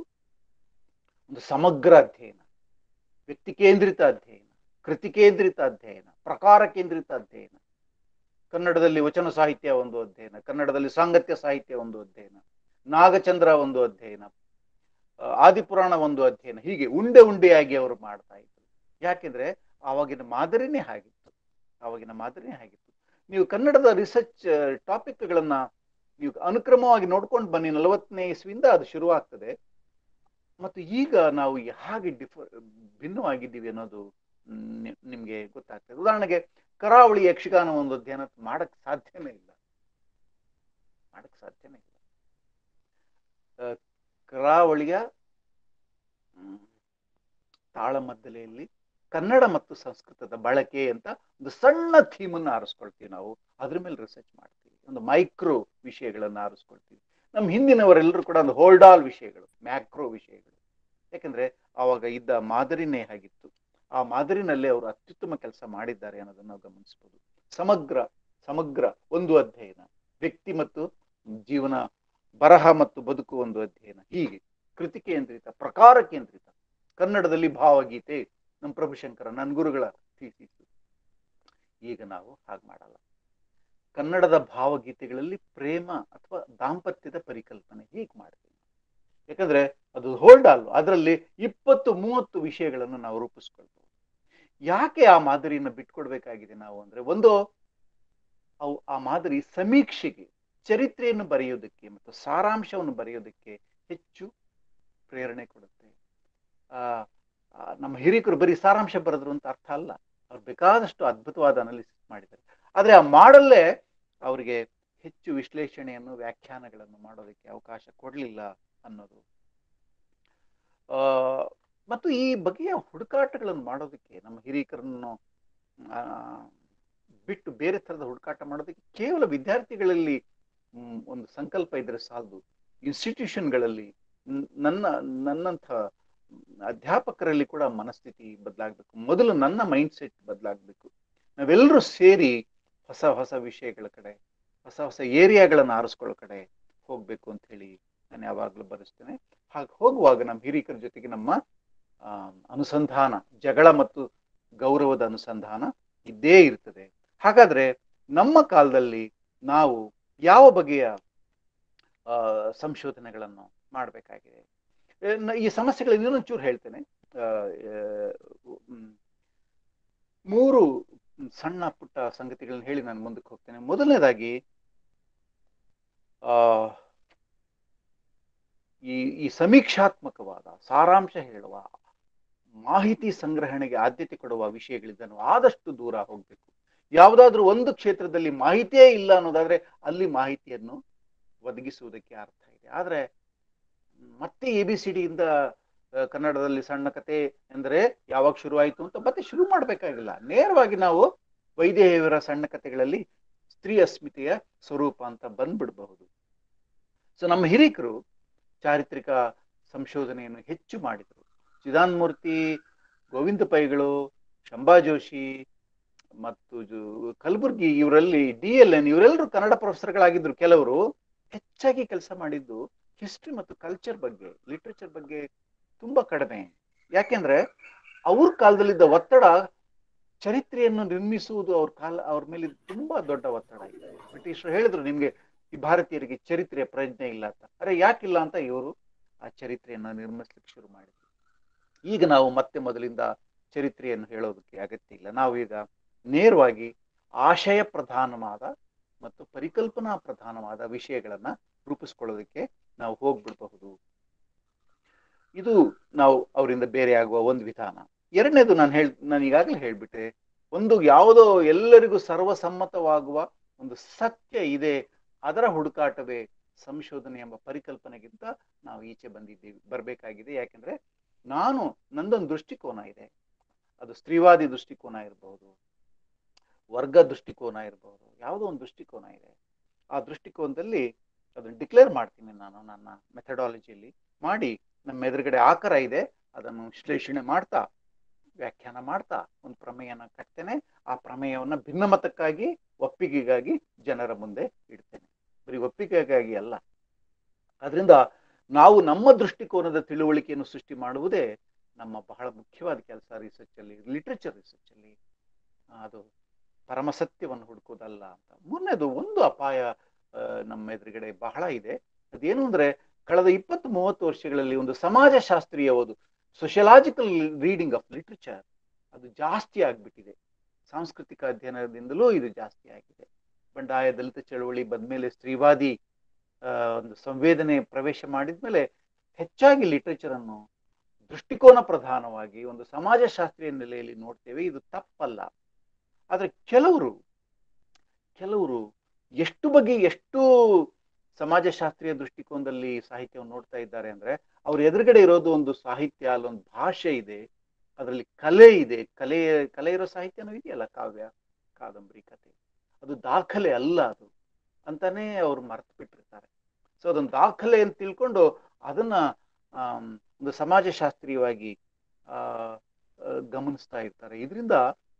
Speaker 1: ಒಂದು ಸಮಗ್ರ ಅಧ್ಯಯನ ವ್ಯಕ್ತಿ ಕೇಂದ್ರಿತ ಅಧ್ಯಯನ ಕೃತಿ ಕೇಂದ್ರಿತ ಅಧ್ಯಯನ ಪ್ರಕಾರ ಕೇಂದ್ರಿತ ಅಧ್ಯಯನ ಕನ್ನಡದಲ್ಲಿ ವಚನ ಸಾಹಿತ್ಯ ಒಂದು ಅಧ್ಯಯನ ಕನ್ನಡದಲ್ಲಿ ಸಾಂಗತ್ಯ ಸಾಹಿತ್ಯ ಒಂದು ಅಧ್ಯಯನ ನಾಗಚಂದ್ರ ಒಂದು ಅಧ್ಯಯನ ಆ, ಆದಿಪುರಾಣ ಒಂದು ಅಧ್ಯಯನ ಹೀಗೆ ಉಂಡೆ ಉಂಡೆಯಾಗಿ ಅವರು ಮಾಡ್ತಾ ಇದ್ರು ಯಾಕೆಂದ್ರೆ ಆವಾಗಿನ ಮಾದರಿನೇ ಹಾಗಿತ್ತು ಆವಾಗಿನ ಮಾದರಿನೇ ಹಾಗಿತ್ತು ನೀವು ಕನ್ನಡದ ರಿಸರ್ಚ್ ಟಾಪಿಕ್ಗಳನ್ನ ನೀವು ಅನುಕ್ರಮವಾಗಿ ನೋಡ್ಕೊಂಡು ಬನ್ನಿ ನಲವತ್ತನೇ ಇಸ್ವಿಯಿಂದ ಅದು ಶುರುವಾಗ್ತದೆ ಮತ್ತು ಈಗ ನಾವು ಹಾಗೆ ಡಿಫ ಭಿನ್ನವಾಗಿದ್ದೀವಿ ಅನ್ನೋದು ಮ್, ನಿ- ನಿಮ್ಗೆ ಗೊತ್ತಾಗ್ತದೆ ಉದಾಹರಣೆಗೆ ಕರಾವಳಿ ಯಕ್ಷಗಾನ ಒಂದು ಅಧ್ಯಯನ ಮಾಡಕ್ ಸಾಧ್ಯನೇ ಇಲ್ಲ ಮಾಡಕ್ ಸಾಧ್ಯನೇ ಇಲ್ಲ ಆ, ಕರಾವಳಿಯ ಮ್, ತಾಳಮದ್ದಲೆಯಲ್ಲಿ ಕನ್ನಡ ಮತ್ತು ಸಂಸ್ಕೃತದ ಬಳಕೆ ಅಂತ ಒಂದು ಸಣ್ಣ ಥೀಮನ್ನು ಆರಿಸ್ಕೊಳ್ತೀವಿ ನಾವು ಅದ್ರ ಮೇಲೆ ರಿಸರ್ಚ್ ಮಾಡ್ತೀವಿ ಒಂದು ಮೈಕ್ರೋ ವಿಷಯಗಳನ್ನ ಆರಿಸ್ಕೊಳ್ತೀವಿ ನಮ್ಮ ಹಿಂದಿನವರೆಲ್ಲರೂ ಕೂಡ ಒಂದು ಹೋಲ್ಡಾಲ್ ವಿಷಯಗಳು ಮ್ಯಾಕ್ರೋ ವಿಷಯಗಳು ಯಾಕಂದ್ರೆ ಆವಾಗ ಇದ್ದ ಮಾದರಿನೇ ಹಾಗಿತ್ತು ಆ ಮಾದರಿನಲ್ಲಿ ಅವರು ಅತ್ಯುತ್ತಮ ಕೆಲಸ ಮಾಡಿದ್ದಾರೆ ಅನ್ನೋದನ್ನು ನಾವು ಗಮನಿಸಬಹುದು ಸಮಗ್ರ ಸಮಗ್ರ ಒಂದು ಅಧ್ಯಯನ ವ್ಯಕ್ತಿ ಮತ್ತು ಜೀವನ ಬರಹ ಮತ್ತು ಬದುಕು ಒಂದು ಅಧ್ಯಯನ ಹೀಗೆ ಕೃತಿ ಕೇಂದ್ರಿತ ಪ್ರಕಾರ ಕೇಂದ್ರಿತ ಕನ್ನಡದಲ್ಲಿ ಭಾವಗೀತೆ ನಮ್ಮ ಪ್ರಭುಶಂಕರ ನನ್ನ ಗುರುಗಳ ಥೀಸಿಸ್ ಈಗ ನಾವು ಹಾಗೆ ಮಾಡಲ್ಲ ಕನ್ನಡದ ಭಾವಗೀತೆಗಳಲ್ಲಿ ಪ್ರೇಮ ಅಥವಾ ದಾಂಪತ್ಯದ ಪರಿಕಲ್ಪನೆ ಹೀಗೆ ಮಾಡ್ತೀವಿ ಯಾಕಂದ್ರೆ ಅದು ಹೋಲ್ಡ್ ಅಲ್ಲ ಅದರಲ್ಲಿ ಇಪ್ಪತ್ತು ಮೂವತ್ತು ವಿಷಯಗಳನ್ನು ನಾವು ರೂಪಿಸ್ಕೊಳ್ಬಹುದು ಯಾಕೆ ಆ ಮಾದರಿಯನ್ನು ಬಿಟ್ಕೊಡ್ಬೇಕಾಗಿದೆ ನಾವು ಅಂದ್ರೆ ಒಂದು ಅವು ಆ ಮಾದರಿ ಸಮೀಕ್ಷೆಗೆ ಚರಿತ್ರೆಯನ್ನು ಬರೆಯೋದಕ್ಕೆ ಮತ್ತು ಸಾರಾಂಶವನ್ನು ಬರೆಯೋದಕ್ಕೆ ಹೆಚ್ಚು ಪ್ರೇರಣೆ ಕೊಡುತ್ತೆ ಆ ಆ, ನಮ್ಮ ಹಿರಿಕರು ಬರೀ ಸಾರಾಂಶ ಬರೆದ್ರು ಅಂತ ಅರ್ಥ ಅಲ್ಲ ಅವ್ರು ಬೇಕಾದಷ್ಟು ಅದ್ಭುತವಾದ ಅನಾಲಿಸಿಸ್ ಮಾಡಿದ್ದಾರೆ ಆದ್ರೆ ಆ ಮಾಡಲ್ಲೇ ಅವರಿಗೆ ಹೆಚ್ಚು ವಿಶ್ಲೇಷಣೆಯನ್ನು ವ್ಯಾಖ್ಯಾನಗಳನ್ನು ಮಾಡೋದಕ್ಕೆ ಅವಕಾಶ ಕೊಡಲಿಲ್ಲ ಅನ್ನೋದು ಆ ಮತ್ತು ಈ ಬಗೆಯ ಹುಡುಕಾಟಗಳನ್ನು ಮಾಡೋದಕ್ಕೆ ನಮ್ಮ ಹಿರಿಕರನ್ನು ಆ, ಬಿಟ್ಟು ಬೇರೆ ಥರದ ಹುಡುಕಾಟ ಮಾಡೋದಕ್ಕೆ ಕೇವಲ ವಿದ್ಯಾರ್ಥಿಗಳಲ್ಲಿ ಮ್, ಒಂದು ಸಂಕಲ್ಪ ಇದ್ರೆ ಸಾಲದು ಇನ್ಸ್ಟಿಟ್ಯೂಷನ್ಗಳಲ್ಲಿ ನ್- ನನ್ನ ನನ್ನಂಥ ಅಧ್ಯಾಪಕರಲ್ಲಿ ಕೂಡ ಮನಸ್ಥಿತಿ ಬದಲಾಗಬೇಕು ಮೊದಲು ನನ್ನ ಮೈಂಡ್ ಸೆಟ್ ಬದಲಾಗಬೇಕು ನಾವೆಲ್ಲರೂ ಸೇರಿ ಹೊಸ ಹೊಸ ವಿಷಯಗಳ ಕಡೆ ಹೊಸ ಹೊಸ ಏರಿಯಾಗಳನ್ನು ಆರಿಸ್ಕೊಳ್ಳೋ ಕಡೆ ಹೋಗ್ಬೇಕು ಅಂತ ಹೇಳಿ ನಾನು ಯಾವಾಗಲೂ ಬರೆಸ್ತೇನೆ ಹಾಗೆ ಹೋಗುವಾಗ ನಮ್ಮ ಹಿರಿಕರ ಜೊತೆಗೆ ನಮ್ಮ ಆ, ಅನುಸಂಧಾನ ಜಗಳ ಮತ್ತು ಗೌರವದ ಅನುಸಂಧಾನ ಇದ್ದೇ ಇರ್ತದೆ ಹಾಗಾದ್ರೆ ನಮ್ಮ ಕಾಲದಲ್ಲಿ ನಾವು ಯಾವ ಬಗೆಯ ಆ, ಸಂಶೋಧನೆಗಳನ್ನು ಮಾಡಬೇಕಾಗಿದೆ ಈ ಸಮಸ್ಯೆಗಳು ಇನ್ನೊಂದು ಚೂರು ಹೇಳ್ತೇನೆ ಆ, ಆ, ಮ್, ಮೂರು ಒಂದು ಸಣ್ಣ ಪುಟ್ಟ ಸಂಗತಿಗಳನ್ನ ಹೇಳಿ ನಾನು ಮುಂದಕ್ಕೆ ಹೋಗ್ತೇನೆ ಮೊದಲನೇದಾಗಿ ಆ ಈ ಈ ಸಮೀಕ್ಷಾತ್ಮಕವಾದ ಸಾರಾಂಶ ಹೇಳುವ ಮಾಹಿತಿ ಸಂಗ್ರಹಣೆಗೆ ಆದ್ಯತೆ ಕೊಡುವ ವಿಷಯಗಳಿದ್ದನ್ನು ಆದಷ್ಟು ದೂರ ಹೋಗ್ಬೇಕು ಯಾವುದಾದ್ರೂ ಒಂದು ಕ್ಷೇತ್ರದಲ್ಲಿ ಮಾಹಿತಿಯೇ ಇಲ್ಲ ಅನ್ನೋದಾದ್ರೆ ಅಲ್ಲಿ ಮಾಹಿತಿಯನ್ನು ಒದಗಿಸುವುದಕ್ಕೆ ಅರ್ಥ ಇದೆ ಆದ್ರೆ ಮತ್ತೆ ಎ ಬಿ ಸಿ ಡಿಯಿಂದ ಕನ್ನಡದಲ್ಲಿ ಸಣ್ಣ ಕತೆ ಎಂದರೆ ಯಾವಾಗ ಶುರುವಾಯಿತು ಅಂತ ಮತ್ತೆ ಶುರು ಮಾಡಬೇಕಾಗಿಲ್ಲ ನೇರವಾಗಿ ನಾವು ವೈದೇಹಿಯವರ ಸಣ್ಣ ಕಥೆಗಳಲ್ಲಿ ಸ್ತ್ರೀ ಅಸ್ಮಿತೆಯ ಸ್ವರೂಪ ಅಂತ ಬಂದ್ಬಿಡಬಹುದು ಸೊ ನಮ್ಮ ಹಿರಿಕರು ಚಾರಿತ್ರಿಕ ಸಂಶೋಧನೆಯನ್ನು ಹೆಚ್ಚು ಮಾಡಿದರು ಚಿದಾನ್ಮೂರ್ತಿ ಗೋವಿಂದ ಪೈಗಳು ಶಂಭಾ ಜೋಶಿ ಮತ್ತು ಜು- ಕಲಬುರ್ಗಿ ಇವರಲ್ಲಿ ಡಿ ಎಲ್ ಎನ್ ಇವರೆಲ್ಲರೂ ಕನ್ನಡ ಪ್ರೊಫೆಸರ್ಗಳಾಗಿದ್ರು ಕೆಲವರು ಹೆಚ್ಚಾಗಿ ಕೆಲಸ ಮಾಡಿದ್ದು ಹಿಸ್ಟ್ರಿ ಮತ್ತು ಕಲ್ಚರ್ ಬಗ್ಗೆ ಲಿಟ್ರೇಚರ್ ಬಗ್ಗೆ ತುಂಬಾ ಕಡಿಮೆ ಯಾಕೆಂದ್ರೆ ಅವ್ರ ಕಾಲದಲ್ಲಿದ್ದ ಒತ್ತಡ ಚರಿತ್ರೆಯನ್ನು ನಿರ್ಮಿಸುವುದು ಅವ್ರ ಕಾಲ ಅವ್ರ ಮೇಲೆ ತುಂಬಾ ದೊಡ್ಡ ಒತ್ತಡ ಇದೆ ಬ್ರಿಟಿಷರು ಹೇಳಿದ್ರು ನಿಮ್ಗೆ ಈ ಭಾರತೀಯರಿಗೆ ಚರಿತ್ರೆಯ ಪ್ರಜ್ಞೆ ಇಲ್ಲ ಅಂತ ಅರೆ ಯಾಕಿಲ್ಲ ಅಂತ ಇವರು ಆ ಚರಿತ್ರೆಯನ್ನು ನಿರ್ಮಿಸ್ಲಿಕ್ಕೆ ಶುರು ಮಾಡಿದ್ರು ಈಗ ನಾವು ಮತ್ತೆ ಮೊದಲಿಂದ ಚರಿತ್ರೆಯನ್ನು ಹೇಳೋದಕ್ಕೆ ಅಗತ್ಯ ಇಲ್ಲ ನಾವು ಈಗ ನೇರವಾಗಿ ಆಶಯ ಪ್ರಧಾನವಾದ ಮತ್ತು ಪರಿಕಲ್ಪನಾ ಪ್ರಧಾನವಾದ ವಿಷಯಗಳನ್ನ ರೂಪಿಸ್ಕೊಳ್ಳೋದಕ್ಕೆ ನಾವು ಹೋಗ್ಬಿಡಬಹುದು ಇದು ನಾವು ಅವರಿಂದ ಬೇರೆ ಆಗುವ ಒಂದು ವಿಧಾನ ಎರಡನೇದು ನಾನು ಹೇಳ್ ನಾನು ಈಗಾಗಲೇ ಹೇಳ್ಬಿಟ್ಟೆ ಒಂದು ಯಾವುದೋ ಎಲ್ಲರಿಗೂ ಸರ್ವಸಮ್ಮತವಾಗುವ ಒಂದು ಸತ್ಯ ಇದೆ ಅದರ ಹುಡುಕಾಟವೇ ಸಂಶೋಧನೆ ಎಂಬ ಪರಿಕಲ್ಪನೆಗಿಂತ ನಾವು ಈಚೆ ಬಂದಿದ್ದೀವಿ ಬರಬೇಕಾಗಿದೆ ಯಾಕೆಂದ್ರೆ ನಾನು ನಂದೊಂದು ದೃಷ್ಟಿಕೋನ ಇದೆ ಅದು ಸ್ತ್ರೀವಾದಿ ದೃಷ್ಟಿಕೋನ ಇರಬಹುದು ವರ್ಗ ದೃಷ್ಟಿಕೋನ ಇರಬಹುದು ಯಾವುದೋ ಒಂದು ದೃಷ್ಟಿಕೋನ ಇದೆ ಆ ದೃಷ್ಟಿಕೋನದಲ್ಲಿ ಅದನ್ನು ಡಿಕ್ಲೇರ್ ಮಾಡ್ತೀನಿ ನಾನು ನನ್ನ ಮೆಥಡಾಲಜಿಯಲ್ಲಿ ಮಾಡಿ ನಮ್ಮ ಎದುರುಗಡೆ ಆಕರ ಇದೆ ಅದನ್ನು ವಿಶ್ಲೇಷಣೆ ಮಾಡ್ತಾ ವ್ಯಾಖ್ಯಾನ ಮಾಡ್ತಾ ಒಂದು ಪ್ರಮೇಯನ ಕಟ್ತೇನೆ ಆ ಪ್ರಮೇಯವನ್ನ ಭಿನ್ನಮತಕ್ಕಾಗಿ ಒಪ್ಪಿಗೆಗಾಗಿ ಜನರ ಮುಂದೆ ಇಡ್ತೇನೆ ಬರೀ ಒಪ್ಪಿಗೆಗಾಗಿ ಅಲ್ಲ ಅದರಿಂದ ನಾವು ನಮ್ಮ ದೃಷ್ಟಿಕೋನದ ತಿಳುವಳಿಕೆಯನ್ನು ಸೃಷ್ಟಿ ಮಾಡುವುದೇ ನಮ್ಮ ಬಹಳ ಮುಖ್ಯವಾದ ಕೆಲಸ ರಿಸರ್ಚ್ ಅಲ್ಲಿ ಲಿಟ್ರೇಚರ್ ರಿಸರ್ಚ್ ಅಲ್ಲಿ ಆ, ಅದು ಪರಮಸತ್ಯವನ್ನು ಹುಡುಕೋದಲ್ಲ ಅಂತ ಮೂರನೇದು ಒಂದು ಅಪಾಯ ಆ, ನಮ್ಮ ಎದುರುಗಡೆ ಬಹಳ ಇದೆ ಅದೇನು ಅಂದ್ರೆ ಕಳೆದ ಇಪ್ಪತ್ತು ಮೂವತ್ತು ವರ್ಷಗಳಲ್ಲಿ ಒಂದು ಸಮಾಜಶಾಸ್ತ್ರೀಯ ಓದು ಸೋಷಿಯಲಾಜಿಕಲ್ ರೀಡಿಂಗ್ ಆಫ್ ಲಿಟ್ರೇಚರ್ ಅದು ಜಾಸ್ತಿ ಆಗ್ಬಿಟ್ಟಿದೆ ಸಾಂಸ್ಕೃತಿಕ ಅಧ್ಯಯನದಿಂದಲೂ ಇದು ಜಾಸ್ತಿ ಆಗಿದೆ ಬಂಡಾಯ ದಲಿತ ಚಳವಳಿ ಬಂದ್ಮೇಲೆ ಸ್ತ್ರೀವಾದಿ ಆ, ಒಂದು ಸಂವೇದನೆ ಪ್ರವೇಶ ಮಾಡಿದ್ಮೇಲೆ ಹೆಚ್ಚಾಗಿ ಲಿಟ್ರೇಚರ್ ಅನ್ನು ದೃಷ್ಟಿಕೋನ ಪ್ರಧಾನವಾಗಿ ಒಂದು ಸಮಾಜಶಾಸ್ತ್ರೀಯ ನೆಲೆಯಲ್ಲಿ ನೋಡ್ತೇವೆ ಇದು ತಪ್ಪಲ್ಲ ಆದ್ರೆ ಕೆಲವರು ಕೆಲವರು ಎಷ್ಟು ಬಗ್ಗೆ ಎಷ್ಟು ಸಮಾಜಶಾಸ್ತ್ರೀಯ ದೃಷ್ಟಿಕೋನದಲ್ಲಿ ಸಾಹಿತ್ಯವನ್ನು ನೋಡ್ತಾ ಇದ್ದಾರೆ ಅಂದ್ರೆ ಅವ್ರ ಎದುರುಗಡೆ ಇರೋದು ಒಂದು ಸಾಹಿತ್ಯ ಅಲ್ಲೊಂದು ಭಾಷೆ ಇದೆ ಅದರಲ್ಲಿ ಕಲೆ ಇದೆ ಕಲೆ ಕಲೆ ಇರೋ ಸಾಹಿತ್ಯನೂ ಇದೆಯಲ್ಲ ಕಾವ್ಯ ಕಾದಂಬರಿ ಕಥೆ ಅದು ದಾಖಲೆ ಅಲ್ಲ ಅದು ಅಂತಾನೆ ಅವ್ರು ಮರ್ತು ಬಿಟ್ಟಿರ್ತಾರೆ ಸೊ ಅದೊಂದು ದಾಖಲೆ ಅಂತ ತಿಳ್ಕೊಂಡು ಅದನ್ನ ಆಮ್, ಒಂದು ಸಮಾಜಶಾಸ್ತ್ರೀಯವಾಗಿ ಆ ಆ, ಗಮನಿಸ್ತಾ ಇರ್ತಾರೆ ಇದರಿಂದ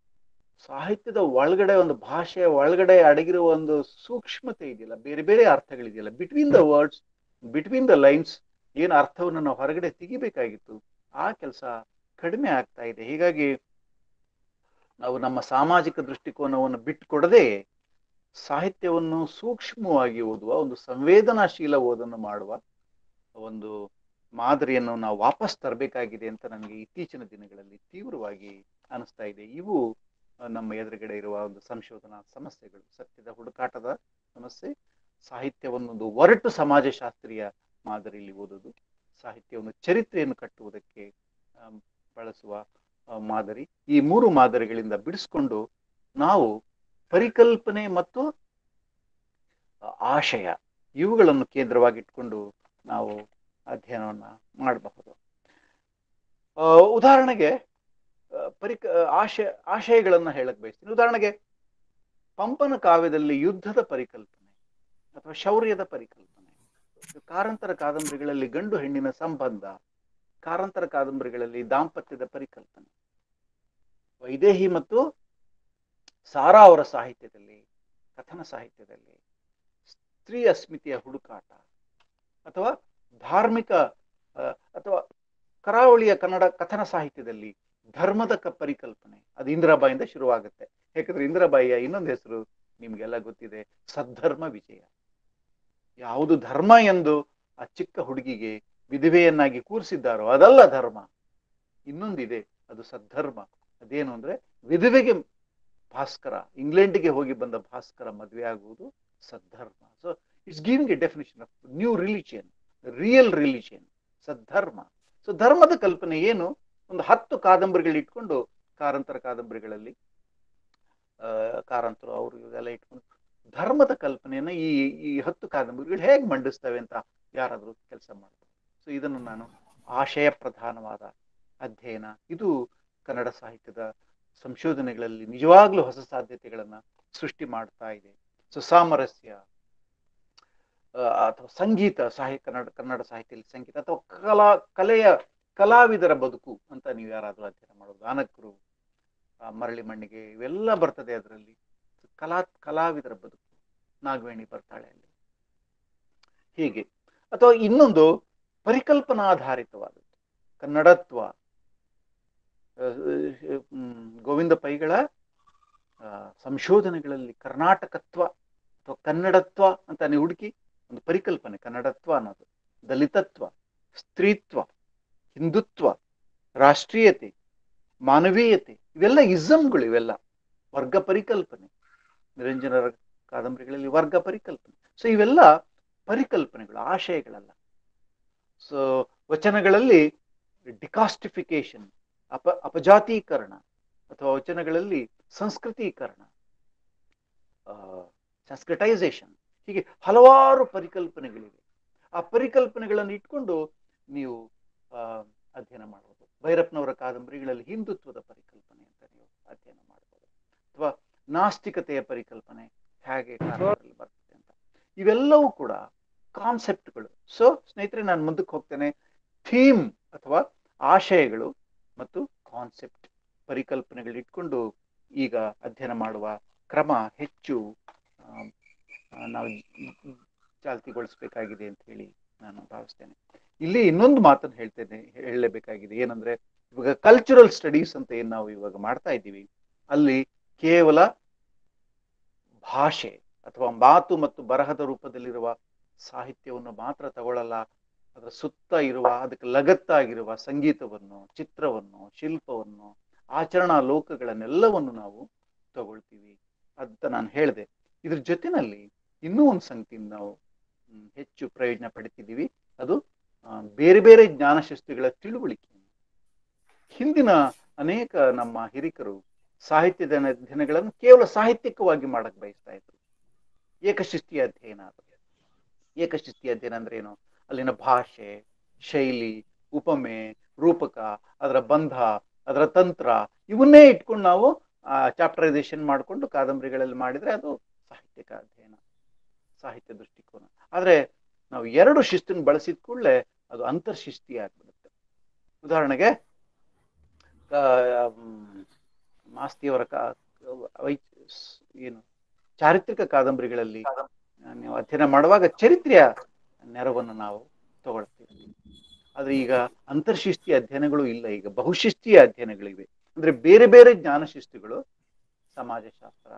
Speaker 1: ಸಾಹಿತ್ಯದ ಒಳಗಡೆ ಒಂದು ಭಾಷೆಯ ಒಳಗಡೆ ಅಡಗಿರುವ ಒಂದು ಸೂಕ್ಷ್ಮತೆ ಇದೆಯಲ್ಲ ಬೇರೆ ಬೇರೆ ಅರ್ಥಗಳಿದೆಯಲ್ಲ between the words between the lines ಏನು ಅರ್ಥವನ್ನು ನಾವು ಹೊರಗಡೆ ತೆಗಿಬೇಕಾಗಿತ್ತು ಆ ಕೆಲಸ ಕಡಿಮೆ ಆಗ್ತಾ ಇದೆ ಹೀಗಾಗಿ ನಾವು ನಮ್ಮ ಸಾಮಾಜಿಕ ದೃಷ್ಟಿಕೋನವನ್ನು ಬಿಟ್ಟುಕೊಡದೆ ಸಾಹಿತ್ಯವನ್ನು ಸೂಕ್ಷ್ಮವಾಗಿ ಓದುವ ಒಂದು ಸಂವೇದನಾಶೀಲ ಓದನ್ನು ಮಾಡುವ ಒಂದು ಮಾದರಿಯನ್ನು ನಾವು ವಾಪಸ್ ತರಬೇಕಾಗಿದೆ ಅಂತ ನನಗೆ ಇತ್ತೀಚಿನ ದಿನಗಳಲ್ಲಿ ತೀವ್ರವಾಗಿ ಅನಿಸ್ತಾ ಇದೆ ಇವು ಆ, ನಮ್ಮ ಎದುರುಗಡೆ ಇರುವ ಒಂದು ಸಂಶೋಧನಾ ಸಮಸ್ಯೆಗಳು ಸತ್ಯದ ಹುಡುಕಾಟದ ಸಮಸ್ಯೆ ಸಾಹಿತ್ಯವನ್ನೊಂದು ಒರಟು ಸಮಾಜಶಾಸ್ತ್ರೀಯ ಮಾದರಿಯಲ್ಲಿ ಓದೋದು ಸಾಹಿತ್ಯವನ್ನು ಚರಿತ್ರೆಯನ್ನು ಕಟ್ಟುವುದಕ್ಕೆ ಆಮ್, ಬಳಸುವ ಆ, ಮಾದರಿ ಈ ಮೂರು ಮಾದರಿಗಳಿಂದ ಬಿಡಿಸ್ಕೊಂಡು ನಾವು ಪರಿಕಲ್ಪನೆ ಮತ್ತು ಆ, ಆಶಯ ಇವುಗಳನ್ನು ಕೇಂದ್ರವಾಗಿಟ್ಕೊಂಡು ನಾವು ಅಧ್ಯಯನವನ್ನ ಮಾಡಬಹುದು ಆ, ಉದಾಹರಣೆಗೆ ಆ, ಪರಿಕ ಆಶಯ ಆಶಯಗಳನ್ನ ಹೇಳಕ್ ಬಯಸ್ತೀನಿ ಉದಾಹರಣೆಗೆ ಪಂಪನ ಕಾವ್ಯದಲ್ಲಿ ಯುದ್ಧದ ಪರಿಕಲ್ಪನೆ ಅಥವಾ ಶೌರ್ಯದ ಪರಿಕಲ್ಪನೆ ಕಾರಂತರ ಕಾದಂಬರಿಗಳಲ್ಲಿ ಗಂಡು ಹೆಣ್ಣಿನ ಸಂಬಂಧ ಕಾರಂತರ ಕಾದಂಬರಿಗಳಲ್ಲಿ ದಾಂಪತ್ಯದ ಪರಿಕಲ್ಪನೆ ವೈದೇಹಿ ಮತ್ತು ಸಾರಾ ಅವರ ಸಾಹಿತ್ಯದಲ್ಲಿ ಕಥನ ಸಾಹಿತ್ಯದಲ್ಲಿ ಸ್ತ್ರೀ ಅಸ್ಮಿತೆಯ ಹುಡುಕಾಟ ಅಥವಾ ಧಾರ್ಮಿಕ ಆ, ಅಥವಾ ಕರಾವಳಿಯ ಕನ್ನಡ ಕಥನ ಸಾಹಿತ್ಯದಲ್ಲಿ ಧರ್ಮದ ಕ ಪರಿಕಲ್ಪನೆ ಅದು ಇಂದಿರಾಬಾಯಿಂದ ಶುರುವಾಗುತ್ತೆ ಯಾಕಂದ್ರೆ ಇಂದಿರಾಬಾಯಿಯ ಇನ್ನೊಂದು ಹೆಸರು ನಿಮ್ಗೆಲ್ಲ ಗೊತ್ತಿದೆ ಸದ್ಧರ್ಮ ವಿಜಯ ಯಾವುದು ಧರ್ಮ ಎಂದು ಆ ಚಿಕ್ಕ ಹುಡುಗಿಗೆ ವಿಧವೆಯನ್ನಾಗಿ ಕೂರಿಸಿದ್ದಾರೋ ಅದಲ್ಲ ಧರ್ಮ ಇನ್ನೊಂದಿದೆ ಅದು ಸದ್ಧರ್ಮ ಅದೇನು ಅಂದ್ರೆ ವಿಧವೆಗೆ ಭಾಸ್ಕರ ಇಂಗ್ಲೆಂಡ್ಗೆ ಹೋಗಿ ಬಂದ ಭಾಸ್ಕರ ಮದುವೆ ಆಗುವುದು ಸದ್ಧರ್ಮ so it's giving a definition of new religion real religion ಸದ್ಧರ್ಮ ಸೊ ಧರ್ಮದ ಕಲ್ಪನೆ ಏನು ಒಂದು ಹತ್ತು ಕಾದಂಬರಿಗಳು ಇಟ್ಕೊಂಡು ಕಾರಂತರ ಕಾದಂಬರಿಗಳಲ್ಲಿ ಆ, ಕಾರಂತರು ಅವರು ಇವೆಲ್ಲ ಇಟ್ಕೊಂಡು ಧರ್ಮದ ಕಲ್ಪನೆಯನ್ನ ಈ ಈ ಹತ್ತು ಕಾದಂಬರಿಗಳು ಹೇಗೆ ಮಂಡಿಸ್ತವೆ ಅಂತ ಯಾರಾದರೂ ಕೆಲಸ ಮಾಡ್ತಾರೆ ಸೊ ಇದನ್ನು ನಾನು ಆಶಯ ಪ್ರಧಾನವಾದ ಅಧ್ಯಯನ ಇದು ಕನ್ನಡ ಸಾಹಿತ್ಯದ ಸಂಶೋಧನೆಗಳಲ್ಲಿ ನಿಜವಾಗ್ಲೂ ಹೊಸ ಸಾಧ್ಯತೆಗಳನ್ನ ಸೃಷ್ಟಿ ಮಾಡ್ತಾ ಇದೆ ಸೊ ಸಾಮರಸ್ಯ ಆ, ಅಥವಾ ಸಂಗೀತ ಸಾಹಿತ್ಯ ಕನ್ನಡ ಕನ್ನಡ ಸಾಹಿತ್ಯದಲ್ಲಿ ಸಂಗೀತ ಅಥವಾ ಕಲಾ ಕಲೆಯ ಕಲಾವಿದರ ಬದುಕು ಅಂತ ನೀವು ಯಾರಾದರೂ ಅಧ್ಯಯನ ಮಾಡೋದು ಗಾನಕರು ಆ, ಮರಳಿ ಮಣ್ಣಿಗೆ ಇವೆಲ್ಲ ಬರ್ತದೆ ಅದರಲ್ಲಿ ಕಲಾ ಕಲಾವಿದರ ಬದುಕು ನಾಗವೇಣಿ ಬರ್ತಾಳೆ ಅಲ್ಲಿ ಹೀಗೆ ಅಥವಾ ಇನ್ನೊಂದು ಪರಿಕಲ್ಪನಾಧಾರಿತವಾದದ್ದು ಕನ್ನಡತ್ವ ಆ, ಹ್ಮ್, ಗೋವಿಂದ ಪೈಗಳ ಆ, ಸಂಶೋಧನೆಗಳಲ್ಲಿ ಕರ್ನಾಟಕತ್ವ ಅಥವಾ ಕನ್ನಡತ್ವ ಅಂತ ನೀವು ಹುಡುಕಿ ಒಂದು ಪರಿಕಲ್ಪನೆ ಕನ್ನಡತ್ವ ಅನ್ನೋದು ದಲಿತತ್ವ ಸ್ತ್ರೀತ್ವ ಹಿಂದುತ್ವ ರಾಷ್ಟ್ರೀಯತೆ ಮಾನವೀಯತೆ ಇವೆಲ್ಲ ಇಸಮ್ಗಳು ಇವೆಲ್ಲ ವರ್ಗ ಪರಿಕಲ್ಪನೆ ನಿರಂಜನರ ಕಾದಂಬರಿಗಳಲ್ಲಿ ವರ್ಗ ಪರಿಕಲ್ಪನೆ ಸೊ ಇವೆಲ್ಲ ಪರಿಕಲ್ಪನೆಗಳು ಆಶಯಗಳಲ್ಲ ಸೊ ವಚನಗಳಲ್ಲಿ ಡಿಕಾಸ್ಟಿಫಿಕೇಶನ್ ಅಪ ಅಪಜಾತೀಕರಣ ಅಥವಾ ವಚನಗಳಲ್ಲಿ ಸಂಸ್ಕೃತೀಕರಣ ಸಂಸ್ಕೃಟೈಸೇಷನ್ ಹೀಗೆ ಹಲವಾರು ಪರಿಕಲ್ಪನೆಗಳಿವೆ ಆ ಪರಿಕಲ್ಪನೆಗಳನ್ನು ಇಟ್ಕೊಂಡು ನೀವು ಆ, ಅಧ್ಯಯನ ಮಾಡಬಹುದು ಭೈರಪ್ಪನವರ ಕಾದಂಬರಿಗಳಲ್ಲಿ ಹಿಂದುತ್ವದ ಪರಿಕಲ್ಪನೆ ಅಂತ ನೀವು ಅಧ್ಯಯನ ಮಾಡಬಹುದು ಅಥವಾ ನಾಸ್ತಿಕತೆಯ ಪರಿಕಲ್ಪನೆ ಹೇಗೆ ಕಾದಂಬರಿಯಲ್ಲಿ ಬರ್ತದೆ ಅಂತ ಇವೆಲ್ಲವೂ ಕೂಡ ಕಾನ್ಸೆಪ್ಟ್ಗಳು ಸೊ ಸ್ನೇಹಿತರೆ ನಾನು ಮುಂದಕ್ಕೆ ಹೋಗ್ತೇನೆ ಥೀಮ್ ಅಥವಾ ಆಶಯಗಳು ಮತ್ತು ಕಾನ್ಸೆಪ್ಟ್ ಪರಿಕಲ್ಪನೆಗಳು ಇಟ್ಕೊಂಡು ಈಗ ಅಧ್ಯಯನ ಮಾಡುವ ಕ್ರಮ ಹೆಚ್ಚು ಆ, ಆ, ನಾವು ಚಾಲ್ತಿಗೊಳಿಸಬೇಕಾಗಿದೆ ಅಂತ ಹೇಳಿ ನಾನು ಭಾವಿಸ್ತೇನೆ ಇಲ್ಲಿ ಇನ್ನೊಂದು ಮಾತನ್ನು ಹೇಳ್ತೇನೆ ಹೇಳಲೇಬೇಕಾಗಿದೆ ಏನಂದ್ರೆ ಇವಾಗ ಕಲ್ಚರಲ್ ಸ್ಟಡೀಸ್ ಅಂತ ಏನ್ ನಾವು ಇವಾಗ ಮಾಡ್ತಾ ಇದ್ದೀವಿ ಅಲ್ಲಿ ಕೇವಲ ಭಾಷೆ ಅಥವಾ ಮಾತು ಮತ್ತು ಬರಹದ ರೂಪದಲ್ಲಿರುವ ಸಾಹಿತ್ಯವನ್ನು ಮಾತ್ರ ತಗೊಳ್ಳಲ್ಲ ಅದರ ಸುತ್ತ ಇರುವ ಅದಕ್ಕೆ ಲಗತ್ತಾಗಿರುವ ಸಂಗೀತವನ್ನು ಚಿತ್ರವನ್ನು ಶಿಲ್ಪವನ್ನು ಆಚರಣಾ ಲೋಕಗಳನ್ನೆಲ್ಲವನ್ನು ನಾವು ತಗೊಳ್ತೀವಿ ಅಂತ ನಾನು ಹೇಳಿದೆ ಇದ್ರ ಜೊತೆನಲ್ಲಿ ಇನ್ನೂ ಒಂದು ಸಂಗತಿಯಿಂದ ನಾವು ಹ್ಮ್, ಹೆಚ್ಚು ಪ್ರಯೋಜನ ಪಡಿತಿದ್ದೀವಿ ಅದು ಆ, ಬೇರೆ ಬೇರೆ ಜ್ಞಾನಶಸ್ತ್ರಿಗಳ ತಿಳುವಳಿಕೆ ಹಿಂದಿನ ಅನೇಕ ನಮ್ಮ ಹಿರಿಕರು ಸಾಹಿತ್ಯದ ಅಧ್ಯಯನಗಳನ್ನು ಕೇವಲ ಸಾಹಿತ್ಯಿಕವಾಗಿ ಮಾಡಕ್ ಬಯಸ್ತಾ ಇದ್ರು ಏಕಶಿಸ್ತೀಯ ಅಧ್ಯಯನ ಅದು ಏಕಶಿಸ್ತೀಯ ಅಧ್ಯಯನ ಅಂದ್ರೆ ಏನು ಅಲ್ಲಿನ ಭಾಷೆ ಶೈಲಿ ಉಪಮೆ ರೂಪಕ ಅದರ ಬಂಧ ಅದರ ತಂತ್ರ ಇವನ್ನೇ ಇಟ್ಕೊಂಡು ನಾವು ಚಾಪ್ಟರೈಸೇಷನ್ ಮಾಡಿಕೊಂಡು ಕಾದಂಬರಿಗಳಲ್ಲಿ ಮಾಡಿದ್ರೆ ಅದು ಸಾಹಿತ್ಯಿಕ ಅಧ್ಯಯನ ಸಾಹಿತ್ಯ ದೃಷ್ಟಿಕೋನ ಆದ್ರೆ ನಾವು ಎರಡು ಶಿಸ್ತನ್ನು ಬಳಸಿದ ಕೂಡಲೇ ಅದು ಅಂತರ್ಶಿಸ್ತಿ ಆಗ್ಬಿಡುತ್ತೆ ಉದಾಹರಣೆಗೆ ಆ, ಮ್, ಮಾಸ್ತಿಯವರ ಕಾ ವೈ ಏನು ಚಾರಿತ್ರಿಕ ಕಾದಂಬರಿಗಳಲ್ಲಿ ನೀವು ಅಧ್ಯಯನ ಮಾಡುವಾಗ ಚರಿತ್ರೆಯ ನೆರವನ್ನು ನಾವು ತಗೊಳ್ತೀವಿ ಆದ್ರೆ ಈಗ ಅಂತರ್ಶಿಸ್ತೀಯ ಅಧ್ಯಯನಗಳು ಇಲ್ಲ ಈಗ ಬಹುಶಿಸ್ತೀಯ ಅಧ್ಯಯನಗಳಿವೆ ಅಂದ್ರೆ ಬೇರೆ ಬೇರೆ ಜ್ಞಾನಶಿಸ್ತುಗಳು ಸಮಾಜಶಾಸ್ತ್ರ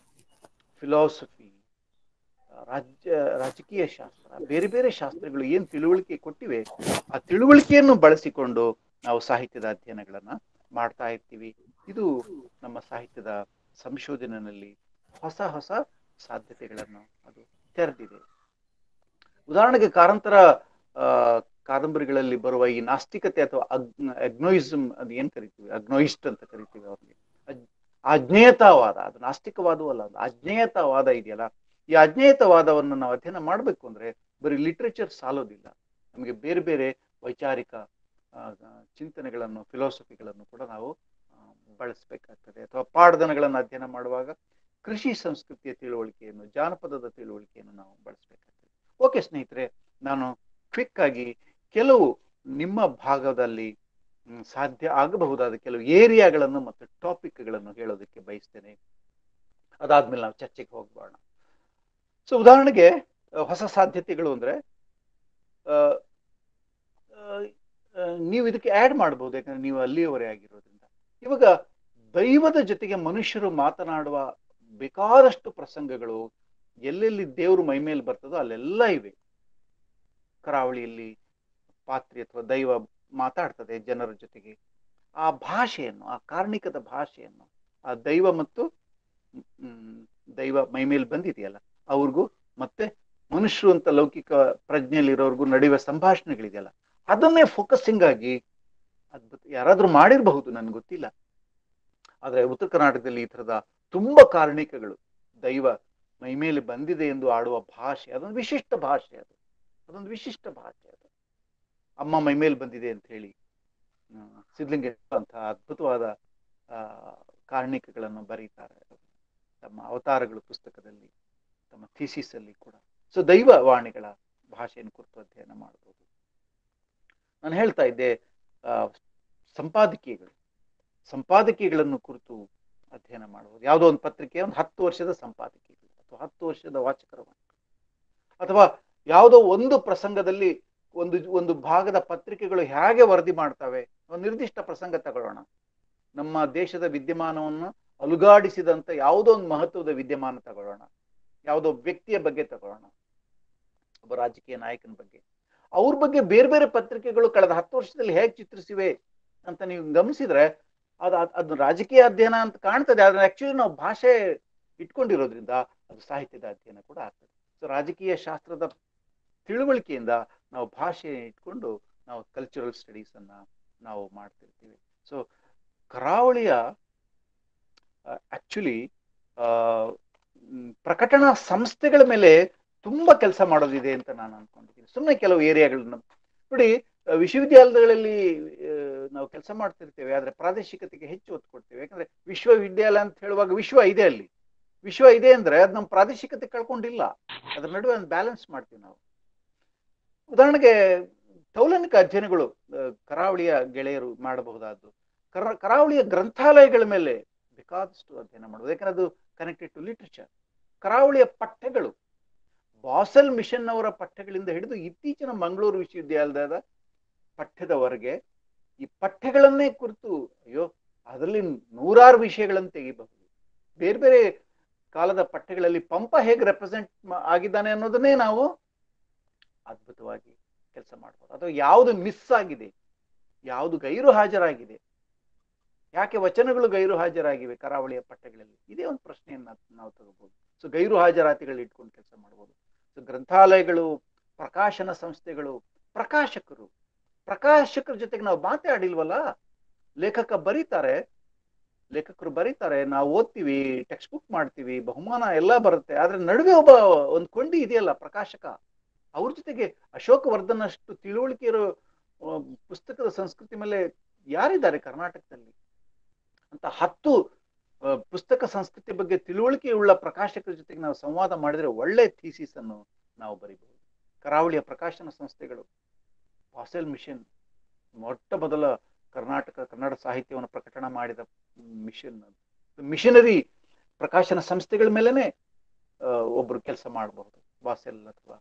Speaker 1: ಫಿಲಾಸಫಿ ರಾಜ್ಯ ರಾಜಕೀಯ ಶಾಸ್ತ್ರ ಬೇರೆ ಬೇರೆ ಶಾಸ್ತ್ರಗಳು ಏನ್ ತಿಳುವಳಿಕೆ ಕೊಟ್ಟಿವೆ ಆ ತಿಳುವಳಿಕೆಯನ್ನು ಬಳಸಿಕೊಂಡು ನಾವು ಸಾಹಿತ್ಯದ ಅಧ್ಯಯನಗಳನ್ನ ಮಾಡ್ತಾ ಇರ್ತೀವಿ ಇದು ನಮ್ಮ ಸಾಹಿತ್ಯದ ಸಂಶೋಧನೆಯಲ್ಲಿ ಹೊಸ ಹೊಸ ಸಾಧ್ಯತೆಗಳನ್ನು ಅದು ತೆರೆದಿದೆ ಉದಾಹರಣೆಗೆ ಕಾರಂತರ ಆ ಕಾದಂಬರಿಗಳಲ್ಲಿ ಬರುವ ಈ ನಾಸ್ತಿಕತೆ ಅಥವಾ ಅಗ್ನೋಯಿಸಮ್ ಅದು ಏನ್ ಕರಿತೀವಿ ಅಗ್ನೋಯಿಸ್ಟ್ ಅಂತ ಕರಿತೀವಿ ಅವ್ರಿಗೆ ಅಜ್- ಅಜ್ಞೇಯತಾವಾದ ಅದು ನಾಸ್ತಿಕವಾದವೂ ಅಲ್ಲ ಅದು ಅಜ್ಞೇಯತಾವಾದ ಇದೆಯಲ್ಲ ಈ ಅಜ್ಞೇಯತವಾದವನ್ನು ನಾವು ಅಧ್ಯಯನ ಮಾಡಬೇಕು ಅಂದ್ರೆ ಬರೀ ಲಿಟ್ರೇಚರ್ ಸಾಲೋದಿಲ್ಲ ನಮಗೆ ಬೇರೆ ಬೇರೆ ವೈಚಾರಿಕ ಆ, ಚಿಂತನೆಗಳನ್ನು ಫಿಲಾಸಫಿಗಳನ್ನು ಕೂಡ ನಾವು ಆ, ಬಳಸಬೇಕಾಗ್ತದೆ ಅಥವಾ ಪಾಡ್ದನಗಳನ್ನು ಅಧ್ಯಯನ ಮಾಡುವಾಗ ಕೃಷಿ ಸಂಸ್ಕೃತಿಯ ತಿಳುವಳಿಕೆಯನ್ನು ಜಾನಪದದ ತಿಳುವಳಿಕೆಯನ್ನು ನಾವು ಬಳಸಬೇಕಾಗ್ತದೆ ಓಕೆ ಸ್ನೇಹಿತರೆ ನಾನು ಕ್ವಿಕ್ ಆಗಿ ಕೆಲವು ನಿಮ್ಮ ಭಾಗದಲ್ಲಿ ಮ್, ಸಾಧ್ಯ ಆಗಬಹುದಾದ ಕೆಲವು ಏರಿಯಾಗಳನ್ನು ಮತ್ತು ಟಾಪಿಕ್ಗಳನ್ನು ಹೇಳೋದಕ್ಕೆ ಬಯಸ್ತೇನೆ ಅದಾದ್ಮೇಲೆ ನಾವು ಚರ್ಚೆಗೆ ಹೋಗ್ಬೋಣ ಸೊ ಉದಾಹರಣೆಗೆ ಆ, ಹೊಸ ಸಾಧ್ಯತೆಗಳು ಅಂದ್ರೆ ಆ, ಆ, ಆ, ನೀವು ಇದಕ್ಕೆ ಆಡ್ ಮಾಡಬಹುದು ಯಾಕಂದ್ರೆ ನೀವು ಅಲ್ಲಿಯವರೇ ಆಗಿರೋದ್ರಿಂದ ಇವಾಗ ದೈವದ ಜೊತೆಗೆ ಮನುಷ್ಯರು ಮಾತನಾಡುವ ಬೇಕಾದಷ್ಟು ಪ್ರಸಂಗಗಳು ಎಲ್ಲೆಲ್ಲಿ ದೇವರು ಮೈ ಮೇಲೆ ಬರ್ತದೋ ಅಲ್ಲೆಲ್ಲ ಇವೆ ಕರಾವಳಿಯಲ್ಲಿ ಪಾತ್ರಿ ಅಥವಾ ದೈವ ಮಾತಾಡ್ತದೆ ಜನರ ಜೊತೆಗೆ ಆ ಭಾಷೆಯನ್ನು ಆ ಕಾರ್ಣಿಕದ ಭಾಷೆಯನ್ನು ಆ ದೈವ ಮತ್ತು ಮ್, ದೈವ ಮೈಮೇಲೆ ಬಂದಿದೆಯಲ್ಲ ಅವ್ರಿಗೂ ಮತ್ತೆ ಮನುಷ್ಯರು ಅಂತ ಲೌಕಿಕ ಪ್ರಜ್ಞೆಯಲ್ಲಿರೋರ್ಗೂ ನಡೆಯುವ ಸಂಭಾಷಣೆಗಳಿದೆಯಲ್ಲ ಅದನ್ನೇ ಫೋಕಸಿಂಗ್ ಆಗಿ ಅದ್ಭುತ ಯಾರಾದ್ರೂ ಮಾಡಿರಬಹುದು ನನ್ಗೆ ಗೊತ್ತಿಲ್ಲ ಆದ್ರೆ ಉತ್ತರ ಕರ್ನಾಟಕದಲ್ಲಿ ಈ ತರದ ತುಂಬಾ ಕಾರಣಿಕಗಳು ದೈವ ಮೈಮೇಲೆ ಬಂದಿದೆ ಎಂದು ಆಡುವ ಭಾಷೆ ಅದೊಂದು ವಿಶಿಷ್ಟ ಭಾಷೆ ಅದು ಅದೊಂದು ವಿಶಿಷ್ಟ ಭಾಷೆ ಅದು ಅಮ್ಮ ಮೈಮೇಲೆ ಬಂದಿದೆ ಅಂತ ಹೇಳಿ ಸಿದ್ಲಿಂಗ ಅಂತ ಅದ್ಭುತವಾದ ಆ ಕಾರಣಿಕಗಳನ್ನು ಬರೀತಾರೆ ತಮ್ಮ ಅವತಾರಗಳು ಪುಸ್ತಕದಲ್ಲಿ ತಮ್ಮ ಥೀಸಿಸ್ ಅಲ್ಲಿ ಕೂಡ ಸೊ ದೈವ ವಾಣಿಗಳ ಭಾಷೆಯನ್ನು ಕುರಿತು ಅಧ್ಯಯನ ಮಾಡಬಹುದು ನಾನು ಹೇಳ್ತಾ ಇದ್ದೆ ಆ, ಸಂಪಾದಕೀಯಗಳು ಸಂಪಾದಕೀಯಗಳನ್ನು ಕುರಿತು ಅಧ್ಯಯನ ಮಾಡಬಹುದು ಯಾವುದೋ ಒಂದು ಪತ್ರಿಕೆ ಒಂದು ಹತ್ತು ವರ್ಷದ ಸಂಪಾದಕೀಯಗಳು ಅಥವಾ ಹತ್ತು ವರ್ಷದ ವಾಚಕರ ವಾಣಿಗಳು. ಅಥವಾ ಯಾವುದೋ ಒಂದು ಪ್ರಸಂಗದಲ್ಲಿ ಒಂದು ಒಂದು ಭಾಗದ ಪತ್ರಿಕೆಗಳು ಹೇಗೆ ವರದಿ ಮಾಡ್ತವೆ ಒಂದು ನಿರ್ದಿಷ್ಟ ಪ್ರಸಂಗ ತಗೊಳ್ಳೋಣ ನಮ್ಮ ದೇಶದ ವಿದ್ಯಮಾನವನ್ನು ಅಲುಗಾಡಿಸಿದಂತ ಯಾವುದೋ ಒಂದು ಮಹತ್ವದ ವಿದ್ಯಮಾನ ತಗೊಳ್ಳೋಣ ಯಾವುದೋ ವ್ಯಕ್ತಿಯ ಬಗ್ಗೆ ತಗೊಳ್ಳೋಣ ಒಬ್ಬ ರಾಜಕೀಯ ನಾಯಕನ ಬಗ್ಗೆ ಅವ್ರ ಬಗ್ಗೆ ಬೇರೆ ಬೇರೆ ಪತ್ರಿಕೆಗಳು ಕಳೆದ ಹತ್ತು ವರ್ಷದಲ್ಲಿ ಹೇಗೆ ಚಿತ್ರಿಸಿವೆ ಅಂತ ನೀವು ಗಮನಿಸಿದ್ರೆ ಅದು ಅದ್- ಅದು ರಾಜಕೀಯ ಅಧ್ಯಯನ ಅಂತ ಕಾಣ್ತದೆ ಆದ್ರೆ ಆಕ್ಚುಲಿ ನಾವು ಭಾಷೆ ಇಟ್ಕೊಂಡಿರೋದ್ರಿಂದ ಅದು ಸಾಹಿತ್ಯದ ಅಧ್ಯಯನ ಕೂಡ ಆಗ್ತದೆ ಸೊ ರಾಜಕೀಯ ಶಾಸ್ತ್ರದ ತಿಳುವಳಿಕೆಯಿಂದ ನಾವು ಭಾಷೆ ಇಟ್ಕೊಂಡು ನಾವು ಕಲ್ಚರಲ್ ಸ್ಟಡೀಸ್ ಅನ್ನ ನಾವು ಮಾಡ್ತಿರ್ತೀವಿ ಸೊ ಕರಾವಳಿಯ ಆಕ್ಚುಲಿ ಪ್ರಕಟಣಾ ಸಂಸ್ಥೆಗಳ ಮೇಲೆ ತುಂಬಾ ಕೆಲಸ ಮಾಡೋದಿದೆ ಅಂತ ನಾನು ಅನ್ಕೊಂಡಿದ್ದೀನಿ ಸುಮ್ಮನೆ ಕೆಲವು ಏರಿಯಾಗಳನ್ನ ನೋಡಿ ಆ, ವಿಶ್ವವಿದ್ಯಾಲಯಗಳಲ್ಲಿ ಆ, ನಾವು ಕೆಲಸ ಮಾಡ್ತಿರ್ತೇವೆ ಆದ್ರೆ ಪ್ರಾದೇಶಿಕತೆಗೆ ಹೆಚ್ಚು ಒತ್ತು ಕೊಡ್ತೇವೆ ಯಾಕಂದ್ರೆ ವಿಶ್ವವಿದ್ಯಾಲಯ ಅಂತ ಹೇಳುವಾಗ ವಿಶ್ವ ಇದೆ ಅಲ್ಲಿ ವಿಶ್ವ ಇದೆ ಅಂದ್ರೆ ಅದು ನಮ್ಮ ಪ್ರಾದೇಶಿಕತೆ ಕಳ್ಕೊಂಡಿಲ್ಲ ಅದ್ರ ನಡುವೆ ಒಂದು ಬ್ಯಾಲೆನ್ಸ್ ಮಾಡ್ತೀವಿ ನಾವು ಉದಾಹರಣೆಗೆ ತೌಲನಿಕ ಅಧ್ಯಯನಗಳು ಆ, ಕರಾವಳಿಯ ಗೆಳೆಯರು ಮಾಡಬಹುದಾದ್ದು ಕರ ಕರಾವಳಿಯ ಗ್ರಂಥಾಲಯಗಳ ಮೇಲೆ ಬೇಕಾದಷ್ಟು ಅಧ್ಯಯನ ಮಾಡೋದು ಯಾಕಂದ್ರೆ ಅದು ಕನೆಕ್ಟೆಡ್ ಟು ಲಿಟ್ರೇಚರ್ ಕರಾವಳಿಯ ಪಠ್ಯಗಳು ಬಾಸೆಲ್ ಮಿಷನ್ ಅವರ ಪಠ್ಯಗಳಿಂದ ಹಿಡಿದು ಇತ್ತೀಚಿನ ಮಂಗಳೂರು ವಿಶ್ವವಿದ್ಯಾಲಯದ ಪಠ್ಯದವರೆಗೆ ಈ ಪಠ್ಯಗಳನ್ನೇ ಕುರಿತು ಅಯ್ಯೋ ಅದರಲ್ಲಿ ನೂರಾರು ವಿಷಯಗಳನ್ನು ತೆಗಿಬಹುದು ಬೇರೆ ಬೇರೆ ಕಾಲದ ಪಠ್ಯಗಳಲ್ಲಿ ಪಂಪ ಹೇಗೆ ರೆಪ್ರೆಸೆಂಟ್ ಆಗಿದ್ದಾನೆ ಅನ್ನೋದನ್ನೇ ನಾವು ಅದ್ಭುತವಾಗಿ ಕೆಲಸ ಮಾಡ್ಬೋದು ಅಥವಾ ಯಾವುದು ಮಿಸ್ ಆಗಿದೆ ಯಾವುದು ಗೈರು ಹಾಜರಾಗಿದೆ ಯಾಕೆ ವಚನಗಳು ಗೈರು ಹಾಜರಾಗಿವೆ ಕರಾವಳಿಯ ಪಠ್ಯಗಳಲ್ಲಿ ಇದೇ ಒಂದು ಪ್ರಶ್ನೆಯನ್ನ ನಾವು ತಗೋಬಹುದು ಸೊ ಗೈರು ಹಾಜರಾತಿಗಳು ಇಟ್ಕೊಂಡು ಕೆಲಸ ಮಾಡ್ಬೋದು ಸೊ ಗ್ರಂಥಾಲಯಗಳು ಪ್ರಕಾಶನ ಸಂಸ್ಥೆಗಳು ಪ್ರಕಾಶಕರು ಪ್ರಕಾಶಕರ ಜೊತೆಗೆ ನಾವು ಮಾತಾಡಿಲ್ವಲ್ಲ ಲೇಖಕ ಬರೀತಾರೆ ಲೇಖಕರು ಬರೀತಾರೆ ನಾವು ಓದ್ತೀವಿ ಟೆಕ್ಸ್ಟ್ ಬುಕ್ ಮಾಡ್ತೀವಿ ಬಹುಮಾನ ಎಲ್ಲ ಬರುತ್ತೆ ಆದ್ರೆ ನಡುವೆ ಒಬ್ಬ ಒಂದು ಕೊಂಡಿ ಇದೆಯಲ್ಲ ಪ್ರಕಾಶಕ ಅವ್ರ ಜೊತೆಗೆ ಅಶೋಕ ವರ್ಧನ್ ಅಷ್ಟು ತಿಳುವಳಿಕೆ ಇರೋ ಆ, ಪುಸ್ತಕದ ಸಂಸ್ಕೃತಿ ಮೇಲೆ ಯಾರಿದ್ದಾರೆ ಕರ್ನಾಟಕದಲ್ಲಿ ಅಂತ ಹತ್ತು ಆ, ಪುಸ್ತಕ ಸಂಸ್ಕೃತಿ ಬಗ್ಗೆ ತಿಳುವಳಿಕೆ ಉಳ್ಳ ಪ್ರಕಾಶಕರ ಜೊತೆಗೆ ನಾವು ಸಂವಾದ ಮಾಡಿದ್ರೆ ಒಳ್ಳೆ ಥೀಸಿಸ್ ಅನ್ನು ನಾವು ಬರಿಬಹುದು ಕರಾವಳಿಯ ಪ್ರಕಾಶನ ಸಂಸ್ಥೆಗಳು ಪಾಸೆಲ್ ಮಿಷನ್ ಮೊಟ್ಟ ಮೊದಲ ಕರ್ನಾಟಕ ಕನ್ನಡ ಸಾಹಿತ್ಯವನ್ನು ಪ್ರಕಟಣೆ ಮಾಡಿದ ಮಿಷನ್ ಮಿಷನರಿ ಪ್ರಕಾಶನ ಸಂಸ್ಥೆಗಳ ಮೇಲೆನೆ ಆ, ಒಬ್ರು ಕೆಲಸ ಮಾಡಬಹುದು ಬಾಸೆಲ್ ಅಥವಾ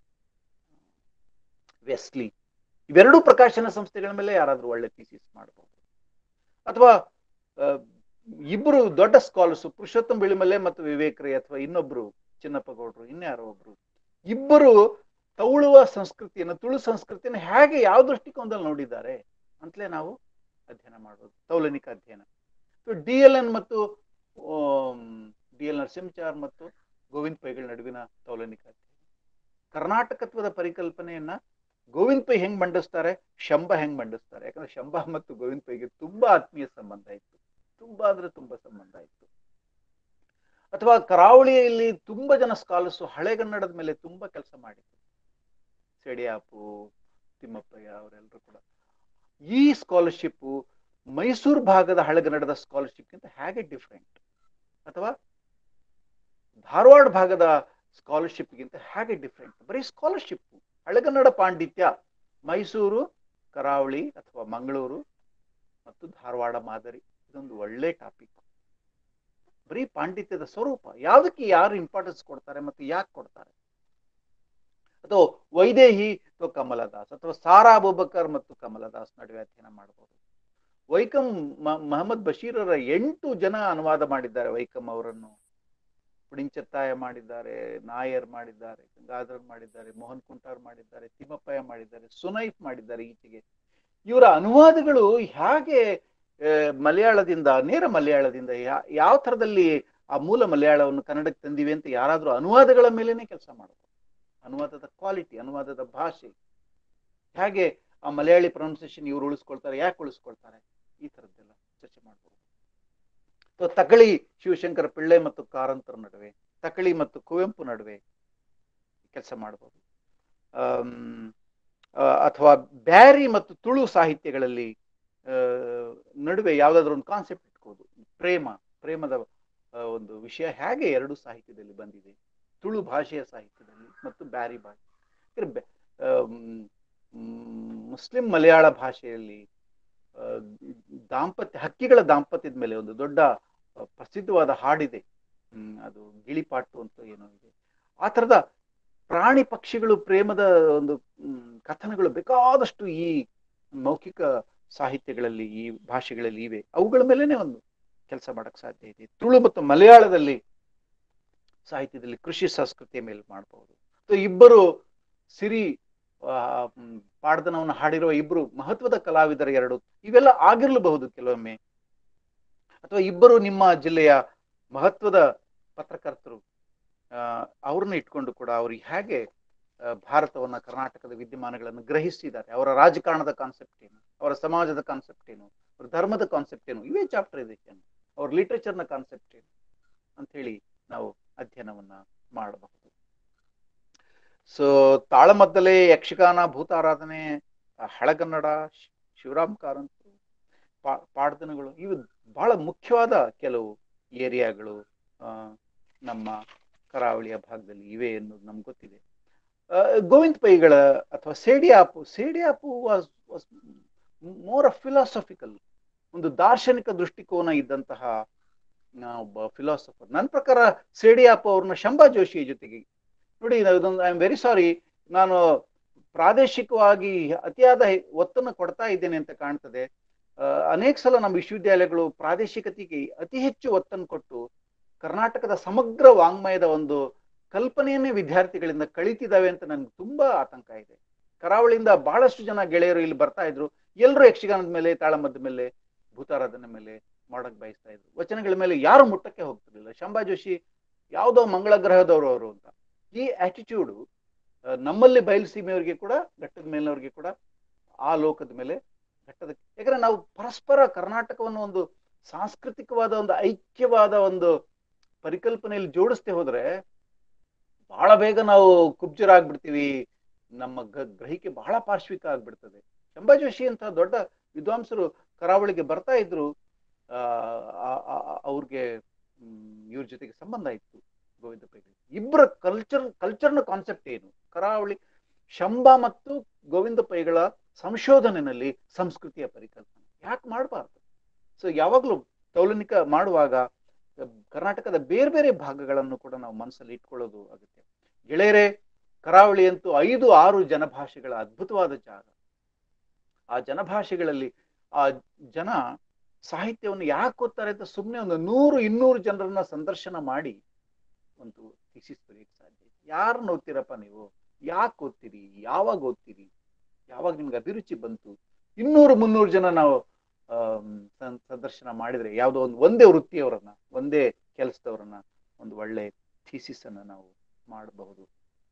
Speaker 1: ವೆಸ್ಲಿ ಇವೆರಡೂ ಪ್ರಕಾಶನ ಸಂಸ್ಥೆಗಳ ಮೇಲೆ ಯಾರಾದ್ರೂ ಒಳ್ಳೆ ಥೀಸಿಸ್ ಮಾಡಬಹುದು ಅಥವಾ ಆ, ಇಬ್ರು ದೊಡ್ಡ ಸ್ಕಾಲರ್ಸ್ ಪುರುಷೋತ್ತಮ ಬಿಳಿಮಲೆ ಮತ್ತು ವಿವೇಕ್ ರೈ ಅಥವಾ ಇನ್ನೊಬ್ರು ಚಿನ್ನಪ್ಪ ಗೌಡ್ರು ಇನ್ಯಾರೋ ಒಬ್ರು ಇಬ್ಬರು ತೌಳುವ ಸಂಸ್ಕೃತಿಯನ್ನು ತುಳು ಸಂಸ್ಕೃತಿಯನ್ನು ಹೇಗೆ ಯಾವ ದೃಷ್ಟಿಕೋನದಲ್ಲಿ ನೋಡಿದ್ದಾರೆ ಅಂತಲೇ ನಾವು ಅಧ್ಯಯನ ಮಾಡ್ಬೋದು ತೌಲನಿಕ ಅಧ್ಯಯನ ಡಿ ಎಲ್ ಎನ್ ಮತ್ತು ಡಿ ಎಲ್ ನರಸಿಂಹಚಾರ್ ಮತ್ತು ಗೋವಿಂದ್ ಪೈಗಳ ನಡುವಿನ ತೌಲನಿಕ ಅಧ್ಯಯನ ಕರ್ನಾಟಕತ್ವದ ಪರಿಕಲ್ಪನೆಯನ್ನ ಗೋವಿಂದ್ ಪೈ ಹೆಂಗ್ ಮಂಡಿಸ್ತಾರೆ ಶಂಭ ಹೆಂಗ್ ಮಂಡಿಸ್ತಾರೆ ಯಾಕಂದ್ರೆ ಶಂಭ ಮತ್ತು ಗೋವಿಂದ್ ಪೈಗೆ ತುಂಬಾ ಆತ್ಮೀಯ ಸಂಬಂಧ ಇತ್ತು ತುಂಬಾ ಅಂದ್ರೆ ತುಂಬಾ ಸಂಬಂಧ ಇತ್ತು ಅಥವಾ ಕರಾವಳಿಯಲ್ಲಿ ತುಂಬಾ ಜನ ಸ್ಕಾಲರ್ಸ್ ಹಳೆಗನ್ನಡದ ಮೇಲೆ ತುಂಬಾ ಕೆಲಸ ಮಾಡಿದ್ರು ಸೆಡಿಯಾಪು ತಿಮ್ಮಪ್ಪಯ್ಯ ಅವರೆಲ್ಲರೂ ಕೂಡ ಈ ಸ್ಕಾಲರ್ಶಿಪ್ ಮೈಸೂರು ಭಾಗದ ಹಳೆಗನ್ನಡದ ಸ್ಕಾಲರ್ಶಿಪ್ಗಿಂತ ಹೇಗೆ ಡಿಫ್ರೆಂಟ್ ಅಥವಾ ಧಾರವಾಡ ಭಾಗದ ಸ್ಕಾಲರ್ಶಿಪ್ಗಿಂತ ಹೇಗೆ ಡಿಫ್ರೆಂಟ್ ಬರೀ ಸ್ಕಾಲರ್ಶಿಪ್ ಹಳೆಗನ್ನಡ ಪಾಂಡಿತ್ಯ ಮೈಸೂರು ಕರಾವಳಿ ಅಥವಾ ಮಂಗಳೂರು ಮತ್ತು ಧಾರವಾಡ ಮಾದರಿ ಇದೊಂದು ಒಳ್ಳೆ ಟಾಪಿಕ್ ಬರೀ ಪಾಂಡಿತ್ಯದ ಸ್ವರೂಪ ಯಾವುದಕ್ಕೆ ಯಾರು ಇಂಪಾರ್ಟೆನ್ಸ್ ಕೊಡ್ತಾರೆ ಮತ್ತು ಯಾಕೆ ಕೊಡ್ತಾರೆ ಅಥವಾ ವೈದೇಹಿ ಅಥವಾ ಕಮಲದಾಸ್ ಅಥವಾ ಸಾರಾ ಅಬೂಬಕರ್ ಮತ್ತು ಕಮಲದಾಸ್ ನಡುವೆ ಅಧ್ಯಯನ ಮಾಡಬಹುದು ವೈಕಂ ಮ- ಮಹಮ್ಮದ್ ಬಶೀರರ ಎಂಟು ಜನ ಅನುವಾದ ಮಾಡಿದ್ದಾರೆ ವೈಕಂ ಅವರನ್ನು ಪುಡಿಂಚತ್ತಾಯ ಮಾಡಿದ್ದಾರೆ ನಾಯರ್ ಮಾಡಿದ್ದಾರೆ ಗಂಗಾಧರ್ ಮಾಡಿದ್ದಾರೆ ಮೋಹನ್ ಕುಂಟಾರ್ ಮಾಡಿದ್ದಾರೆ ತಿಮ್ಮಪ್ಪಯ್ಯ ಮಾಡಿದ್ದಾರೆ ಸುನೈಫ್ ಮಾಡಿದ್ದಾರೆ ಈಚೆಗೆ ಇವರ ಅನುವಾದಗಳು ಹೇಗೆ ಆ, ಮಲಯಾಳದಿಂದ ನೇರ ಮಲಯಾಳದಿಂದ ಯಾ- ಯಾವ ಥರದಲ್ಲಿ ಆ ಮೂಲ ಮಲಯಾಳವನ್ನು ಕನ್ನಡಕ್ಕೆ ತಂದಿವೆ ಅಂತ ಯಾರಾದರೂ ಅನುವಾದಗಳ ಮೇಲೇನೆ ಕೆಲಸ ಮಾಡಬಹುದು ಅನುವಾದದ ಕ್ವಾಲಿಟಿ ಅನುವಾದದ ಭಾಷೆ ಹೇಗೆ ಆ ಮಲಯಾಳಿ ಪ್ರೊನೌನ್ಸಿಯೇಷನ್ ಇವ್ರು ಉಳಿಸ್ಕೊಳ್ತಾರೆ ಯಾಕೆ ಉಳಿಸ್ಕೊಳ್ತಾರೆ ಈ ಥರದ್ದೆಲ್ಲ ಚರ್ಚೆ ಮಾಡ್ಬೋದು ಅಥವಾ ತಕಳಿ ಶಿವಶಂಕರ ಪಿಳ್ಳೆ ಮತ್ತು ಕಾರಂತರ ನಡುವೆ ತಕಳಿ ಮತ್ತು ಕುವೆಂಪು ನಡುವೆ ಕೆಲಸ ಮಾಡ್ಬೋದು ಆಮ್, ಆ, ಅಥವಾ ಬ್ಯಾರಿ ಮತ್ತು ತುಳು ಸಾಹಿತ್ಯಗಳಲ್ಲಿ ಆ, ನಡುವೆ ಯಾವುದಾದ್ರೂ ಒಂದು ಕಾನ್ಸೆಪ್ಟ್ ಇಟ್ಕೋದು ಪ್ರೇಮ ಪ್ರೇಮದ ಆ, ಒಂದು ವಿಷಯ ಹೇಗೆ ಎರಡು ಸಾಹಿತ್ಯದಲ್ಲಿ ಬಂದಿದೆ ತುಳು ಭಾಷೆಯ ಸಾಹಿತ್ಯದಲ್ಲಿ ಮತ್ತು ಬ್ಯಾರಿ ಭಾಷೆ ಯಾಕಂದ್ರೆ ಬ್ಯಾ- ಆಮ್, ಮ್, ಮುಸ್ಲಿಂ ಮಲಯಾಳ ಭಾಷೆಯಲ್ಲಿ ಆ, ದಾಂಪತ್ಯ ಹಕ್ಕಿಗಳ ದಾಂಪತ್ಯದ ಮೇಲೆ ಒಂದು ದೊಡ್ಡ ಆ, ಪ್ರಸಿದ್ಧವಾದ ಹಾಡಿದೆ ಹ್ಮ್, ಅದು ಗಿಳಿಪಾಟು ಅಂತ ಏನೋ ಇದೆ ಆ ಥರದ ಪ್ರಾಣಿ ಪಕ್ಷಿಗಳು ಪ್ರೇಮದ ಒಂದು ಹ್ಮ್, ಕಥನಗಳು ಬೇಕಾದಷ್ಟು ಈ ಮೌಖಿಕ ಸಾಹಿತ್ಯಗಳಲ್ಲಿ ಈ ಭಾಷೆಗಳಲ್ಲಿ ಇವೆ ಅವುಗಳ ಮೇಲೇನೆ ಒಂದು ಕೆಲಸ ಮಾಡಕ್ ಸಾಧ್ಯ ಇದೆ ತುಳು ಮತ್ತು ಮಲಯಾಳದಲ್ಲಿ ಸಾಹಿತ್ಯದಲ್ಲಿ ಕೃಷಿ ಸಂಸ್ಕೃತಿಯ ಮೇಲೆ ಮಾಡಬಹುದು ಸೊ ಇಬ್ಬರು ಸಿರಿ ಆ, ಮ್, ಪಾಡ್ದನವನ್ನು ಹಾಡಿರುವ ಇಬ್ಬರು ಮಹತ್ವದ ಕಲಾವಿದರ ಎರಡು ಇವೆಲ್ಲ ಆಗಿರಲಬಹುದು ಕೆಲವೊಮ್ಮೆ ಅಥವಾ ಇಬ್ಬರು ನಿಮ್ಮ ಜಿಲ್ಲೆಯ ಮಹತ್ವದ ಪತ್ರಕರ್ತರು ಆ, ಅವ್ರನ್ನ ಇಟ್ಕೊಂಡು ಕೂಡ ಅವ್ರಿಗೆ ಹೇಗೆ ಆ, ಭಾರತವನ್ನ ಕರ್ನಾಟಕದ ವಿದ್ಯಮಾನಗಳನ್ನು ಗ್ರಹಿಸಿದ್ದಾರೆ ಅವರ ರಾಜಕಾರಣದ ಕಾನ್ಸೆಪ್ಟ್ ಏನು ಅವರ ಸಮಾಜದ ಕಾನ್ಸೆಪ್ಟ್ ಏನು ಅವ್ರ ಧರ್ಮದ ಕಾನ್ಸೆಪ್ಟ್ ಏನು ಇವೇ ಚಾಪ್ಟರೈಸೇಷನ್ ಅವ್ರ ಲಿಟ್ರೇಚರ್ನ ಕಾನ್ಸೆಪ್ಟ್ ಏನು ಅಂತ ಹೇಳಿ ನಾವು ಅಧ್ಯಯನವನ್ನ ಮಾಡಬಹುದು ಸೊ ತಾಳಮದ್ದಲೆ ಯಕ್ಷಗಾನ ಭೂತಾರಾಧನೆ ಆ, ಹಳಗನ್ನಡ ಶಿ- ಶಿವರಾಮ್ ಕಾರಂತರು ಪಾ ಪಾಡ್ದನಗಳು ಇವು ಬಹಳ ಮುಖ್ಯವಾದ ಕೆಲವು ಏರಿಯಾಗಳು ಆ, ನಮ್ಮ ಕರಾವಳಿಯ ಭಾಗದಲ್ಲಿ ಇವೆ ಎನ್ನುವುದು ನಮ್ಗೆ ಗೊತ್ತಿದೆ ಆ, ಗೋವಿಂದ ಪೈಗಳ ಅಥವಾ Sediyapu Sediyapu was was more a philosophical ಒಂದು ದಾರ್ಶನಿಕ ದೃಷ್ಟಿಕೋನ ಇದ್ದಂತಹ ಆ, ಒಬ್ಬ ಫಿಲಾಸಫರ್ ನನ್ನ ಪ್ರಕಾರ ಸೇಡಿಯಾಪು ಅವ್ರನ್ನ ಶಂಭಾ ಜೋಶಿಯ ಜೊತೆಗೆ ನೋಡಿ ಐ ಆಮ್ ವೆರಿ ಸಾರಿ ನಾನು ಪ್ರಾದೇಶಿಕವಾಗಿ ಅತಿಯಾದ ಹೆ- ಒತ್ತನ್ನು ಕೊಡ್ತಾ ಇದ್ದೇನೆ ಅಂತ ಕಾಣ್ತದೆ ಆ, ಅನೇಕ ಸಲ ನಮ್ಮ ವಿಶ್ವವಿದ್ಯಾಲಯಗಳು ಪ್ರಾದೇಶಿಕತೆಗೆ ಅತಿ ಹೆಚ್ಚು ಒತ್ತನ್ನು ಕೊಟ್ಟು ಕರ್ನಾಟಕದ ಸಮಗ್ರ ವಾಂಗ್ಮಯದ ಒಂದು ಕಲ್ಪನೆಯನ್ನೇ ವಿದ್ಯಾರ್ಥಿಗಳಿಂದ ಕಳೀತಿದ್ದಾವೆ ಅಂತ ನನ್ಗೆ ತುಂಬಾ ಆತಂಕ ಇದೆ ಕರಾವಳಿಯಿಂದ ಬಹಳಷ್ಟು ಜನ ಗೆಳೆಯರು ಇಲ್ಲಿ ಬರ್ತಾ ಇದ್ರು ಎಲ್ಲರೂ ಯಕ್ಷಗಾನದ ಮೇಲೆ ತಾಳಮದ್ದ ಮೇಲೆ ಭೂತಾರಾಧನೆ ಮೇಲೆ ಮಾಡಕ್ ಬಯಸ್ತಾ ಇದ್ರು ವಚನಗಳ ಮೇಲೆ ಯಾರು ಮುಟ್ಟಕ್ಕೆ ಹೋಗ್ತಿರ್ಲಿಲ್ಲ ಶಂಭಾ ಜೋಶಿ ಯಾವುದೋ ಮಂಗಳ ಗ್ರಹದವರು ಅವರು ಅಂತ ಈ ಆಟಿಟ್ಯೂಡು ನಮ್ಮಲ್ಲಿ ಬಯಲುಸೀಮೆಯವರಿಗೆ ಕೂಡ ಘಟ್ಟದ ಮೇಲಿನವ್ರಿಗೆ ಕೂಡ ಆ ಲೋಕದ ಮೇಲೆ ಘಟ್ಟದ ಯಾಕಂದ್ರೆ ನಾವು ಪರಸ್ಪರ ಕರ್ನಾಟಕವನ್ನು ಒಂದು ಸಾಂಸ್ಕೃತಿಕವಾದ ಒಂದು ಐಕ್ಯವಾದ ಒಂದು ಪರಿಕಲ್ಪನೆಯಲ್ಲಿ ಜೋಡಿಸ್ದೆ ಹೋದ್ರೆ ಬಹಳ ಬೇಗ ನಾವು ಕುಬ್ಜರಾಗ್ಬಿಡ್ತೀವಿ ನಮ್ಮ ಗ- ಗ್ರಹಿಕೆ ಬಹಳ ಪಾರ್ಶ್ವಿಕ ಆಗ್ಬಿಡ್ತದೆ ಶಂಭಾ ಜೋಶಿ ಅಂತ ದೊಡ್ಡ ವಿದ್ವಾಂಸರು ಕರಾವಳಿಗೆ ಬರ್ತಾ ಇದ್ರು ಆ, ಆ- ಆ- ಆ- ಅವ್ರಿಗೆ ಮ್, ಇವ್ರ ಜೊತೆಗೆ ಸಂಬಂಧ ಇತ್ತು ಗೋವಿಂದ ಪೈ ಇಬ್ಬರ ಕಲ್ಚರ್ ಕಲ್ಚರ್ನ ಕಾನ್ಸೆಪ್ಟ್ ಏನು ಕರಾವಳಿ ಶಂಭಾ ಮತ್ತು ಗೋವಿಂದ ಪೈಗಳ ಸಂಶೋಧನೆಯಲ್ಲಿ ಸಂಸ್ಕೃತಿಯ ಪರಿಕಲ್ಪನೆ ಯಾಕೆ ಮಾಡಬಾರ್ದು ಸೊ ಯಾವಾಗಲೂ ತೌಲನಿಕ ಮಾಡುವಾಗ ಅಹ್, ಕರ್ನಾಟಕದ ಬೇರೆ ಬೇರೆ ಭಾಗಗಳನ್ನು ಕೂಡ ನಾವು ಮನಸ್ಸಲ್ಲಿ ಇಟ್ಕೊಳ್ಳೋದು ಆಗುತ್ತೆ ಗೆಳೆಯರೇ ಕರಾವಳಿ ಅಂತೂ ಐದು ಆರು ಜನಭಾಷೆಗಳ ಅದ್ಭುತವಾದ ಜಾಗ ಆ ಜನಭಾಷೆಗಳಲ್ಲಿ ಆ ಜನ ಸಾಹಿತ್ಯವನ್ನು ಯಾಕೆ ಓದ್ತಾರೆ ಅಂತ ಸುಮ್ಮನೆ ಒಂದು ನೂರು ಇನ್ನೂರು ಜನರನ್ನ ಸಂದರ್ಶನ ಮಾಡಿ ಒಂದು ಥೀಸಿಸ್ ಬರೆಯಕ್ಕೆ ಸಾಧ್ಯ ಯಾರನ್ನ ಓದ್ತೀರಪ್ಪ ನೀವು ಯಾಕೆ ಓದ್ತೀರಿ ಯಾವಾಗ ಓದ್ತೀರಿ ಯಾವಾಗ ನಿಮ್ಗೆ ಅಭಿರುಚಿ ಬಂತು ಇನ್ನೂರು ಮುನ್ನೂರು ಜನ ನಾವು ಆಮ್, ಸಂ- ಸಂದರ್ಶನ ಮಾಡಿದ್ರೆ ಯಾವುದೋ ಒಂದು ಒಂದೇ ವೃತ್ತಿಯವರನ್ನ ಒಂದೇ ಕೆಲಸದವರನ್ನ ಒಂದು ಒಳ್ಳೆ ಥೀಸಿಸ್ ಅನ್ನ ನಾವು ಮಾಡಬಹುದು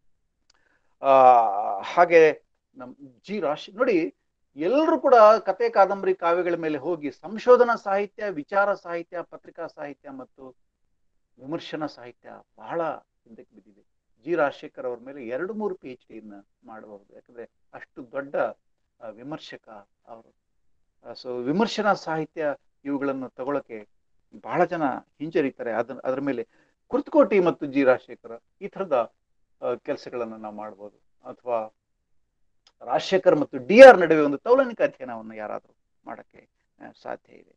Speaker 1: ಆ ಹಾಗೆ ನಮ್ ಜಿ ರಾಶಿ ನೋಡಿ ಎಲ್ಲರೂ ಕೂಡ ಕತೆ ಕಾದಂಬರಿ ಕಾವ್ಯಗಳ ಮೇಲೆ ಹೋಗಿ ಸಂಶೋಧನಾ ಸಾಹಿತ್ಯ ವಿಚಾರ ಸಾಹಿತ್ಯ ಪತ್ರಿಕಾ ಸಾಹಿತ್ಯ ಮತ್ತು ವಿಮರ್ಶನಾ ಸಾಹಿತ್ಯ ಬಹಳ ಹಿಂದಕ್ಕೆ ಬಿದ್ದಿದೆ ಜಿ ರಾಜಶೇಖರ್ ಅವ್ರ ಮೇಲೆ ಎರಡು ಮೂರು ಪಿ ಎಚ್ ಡಿಯನ್ನ ಮಾಡಬಹುದು ಯಾಕಂದ್ರೆ ಅಷ್ಟು ದೊಡ್ಡ ಆ, ವಿಮರ್ಶಕ ಅವರು ಸೊ ವಿಮರ್ಶನಾ ಸಾಹಿತ್ಯ ಇವುಗಳನ್ನು ತಗೊಳಕ್ಕೆ ಬಹಳ ಜನ ಹಿಂಜರಿತಾರೆ ಅದನ್ನ ಅದ್ರ ಮೇಲೆ ಕುರ್ತಕೋಟಿ ಮತ್ತು ಜಿ ರಾಜಶೇಖರ ಈ ಥರದ ಕೆಲಸಗಳನ್ನು ನಾವು ಮಾಡ್ಬೋದು ಅಥವಾ ರಾಜಶೇಖರ್ ಮತ್ತು ಡಿ ಆರ್ ನಡುವೆ ಒಂದು ತೌಲನಿಕ ಅಧ್ಯಯನವನ್ನು ಯಾರಾದರೂ ಮಾಡಕ್ಕೆ ಆ, ಸಾಧ್ಯ ಇದೆ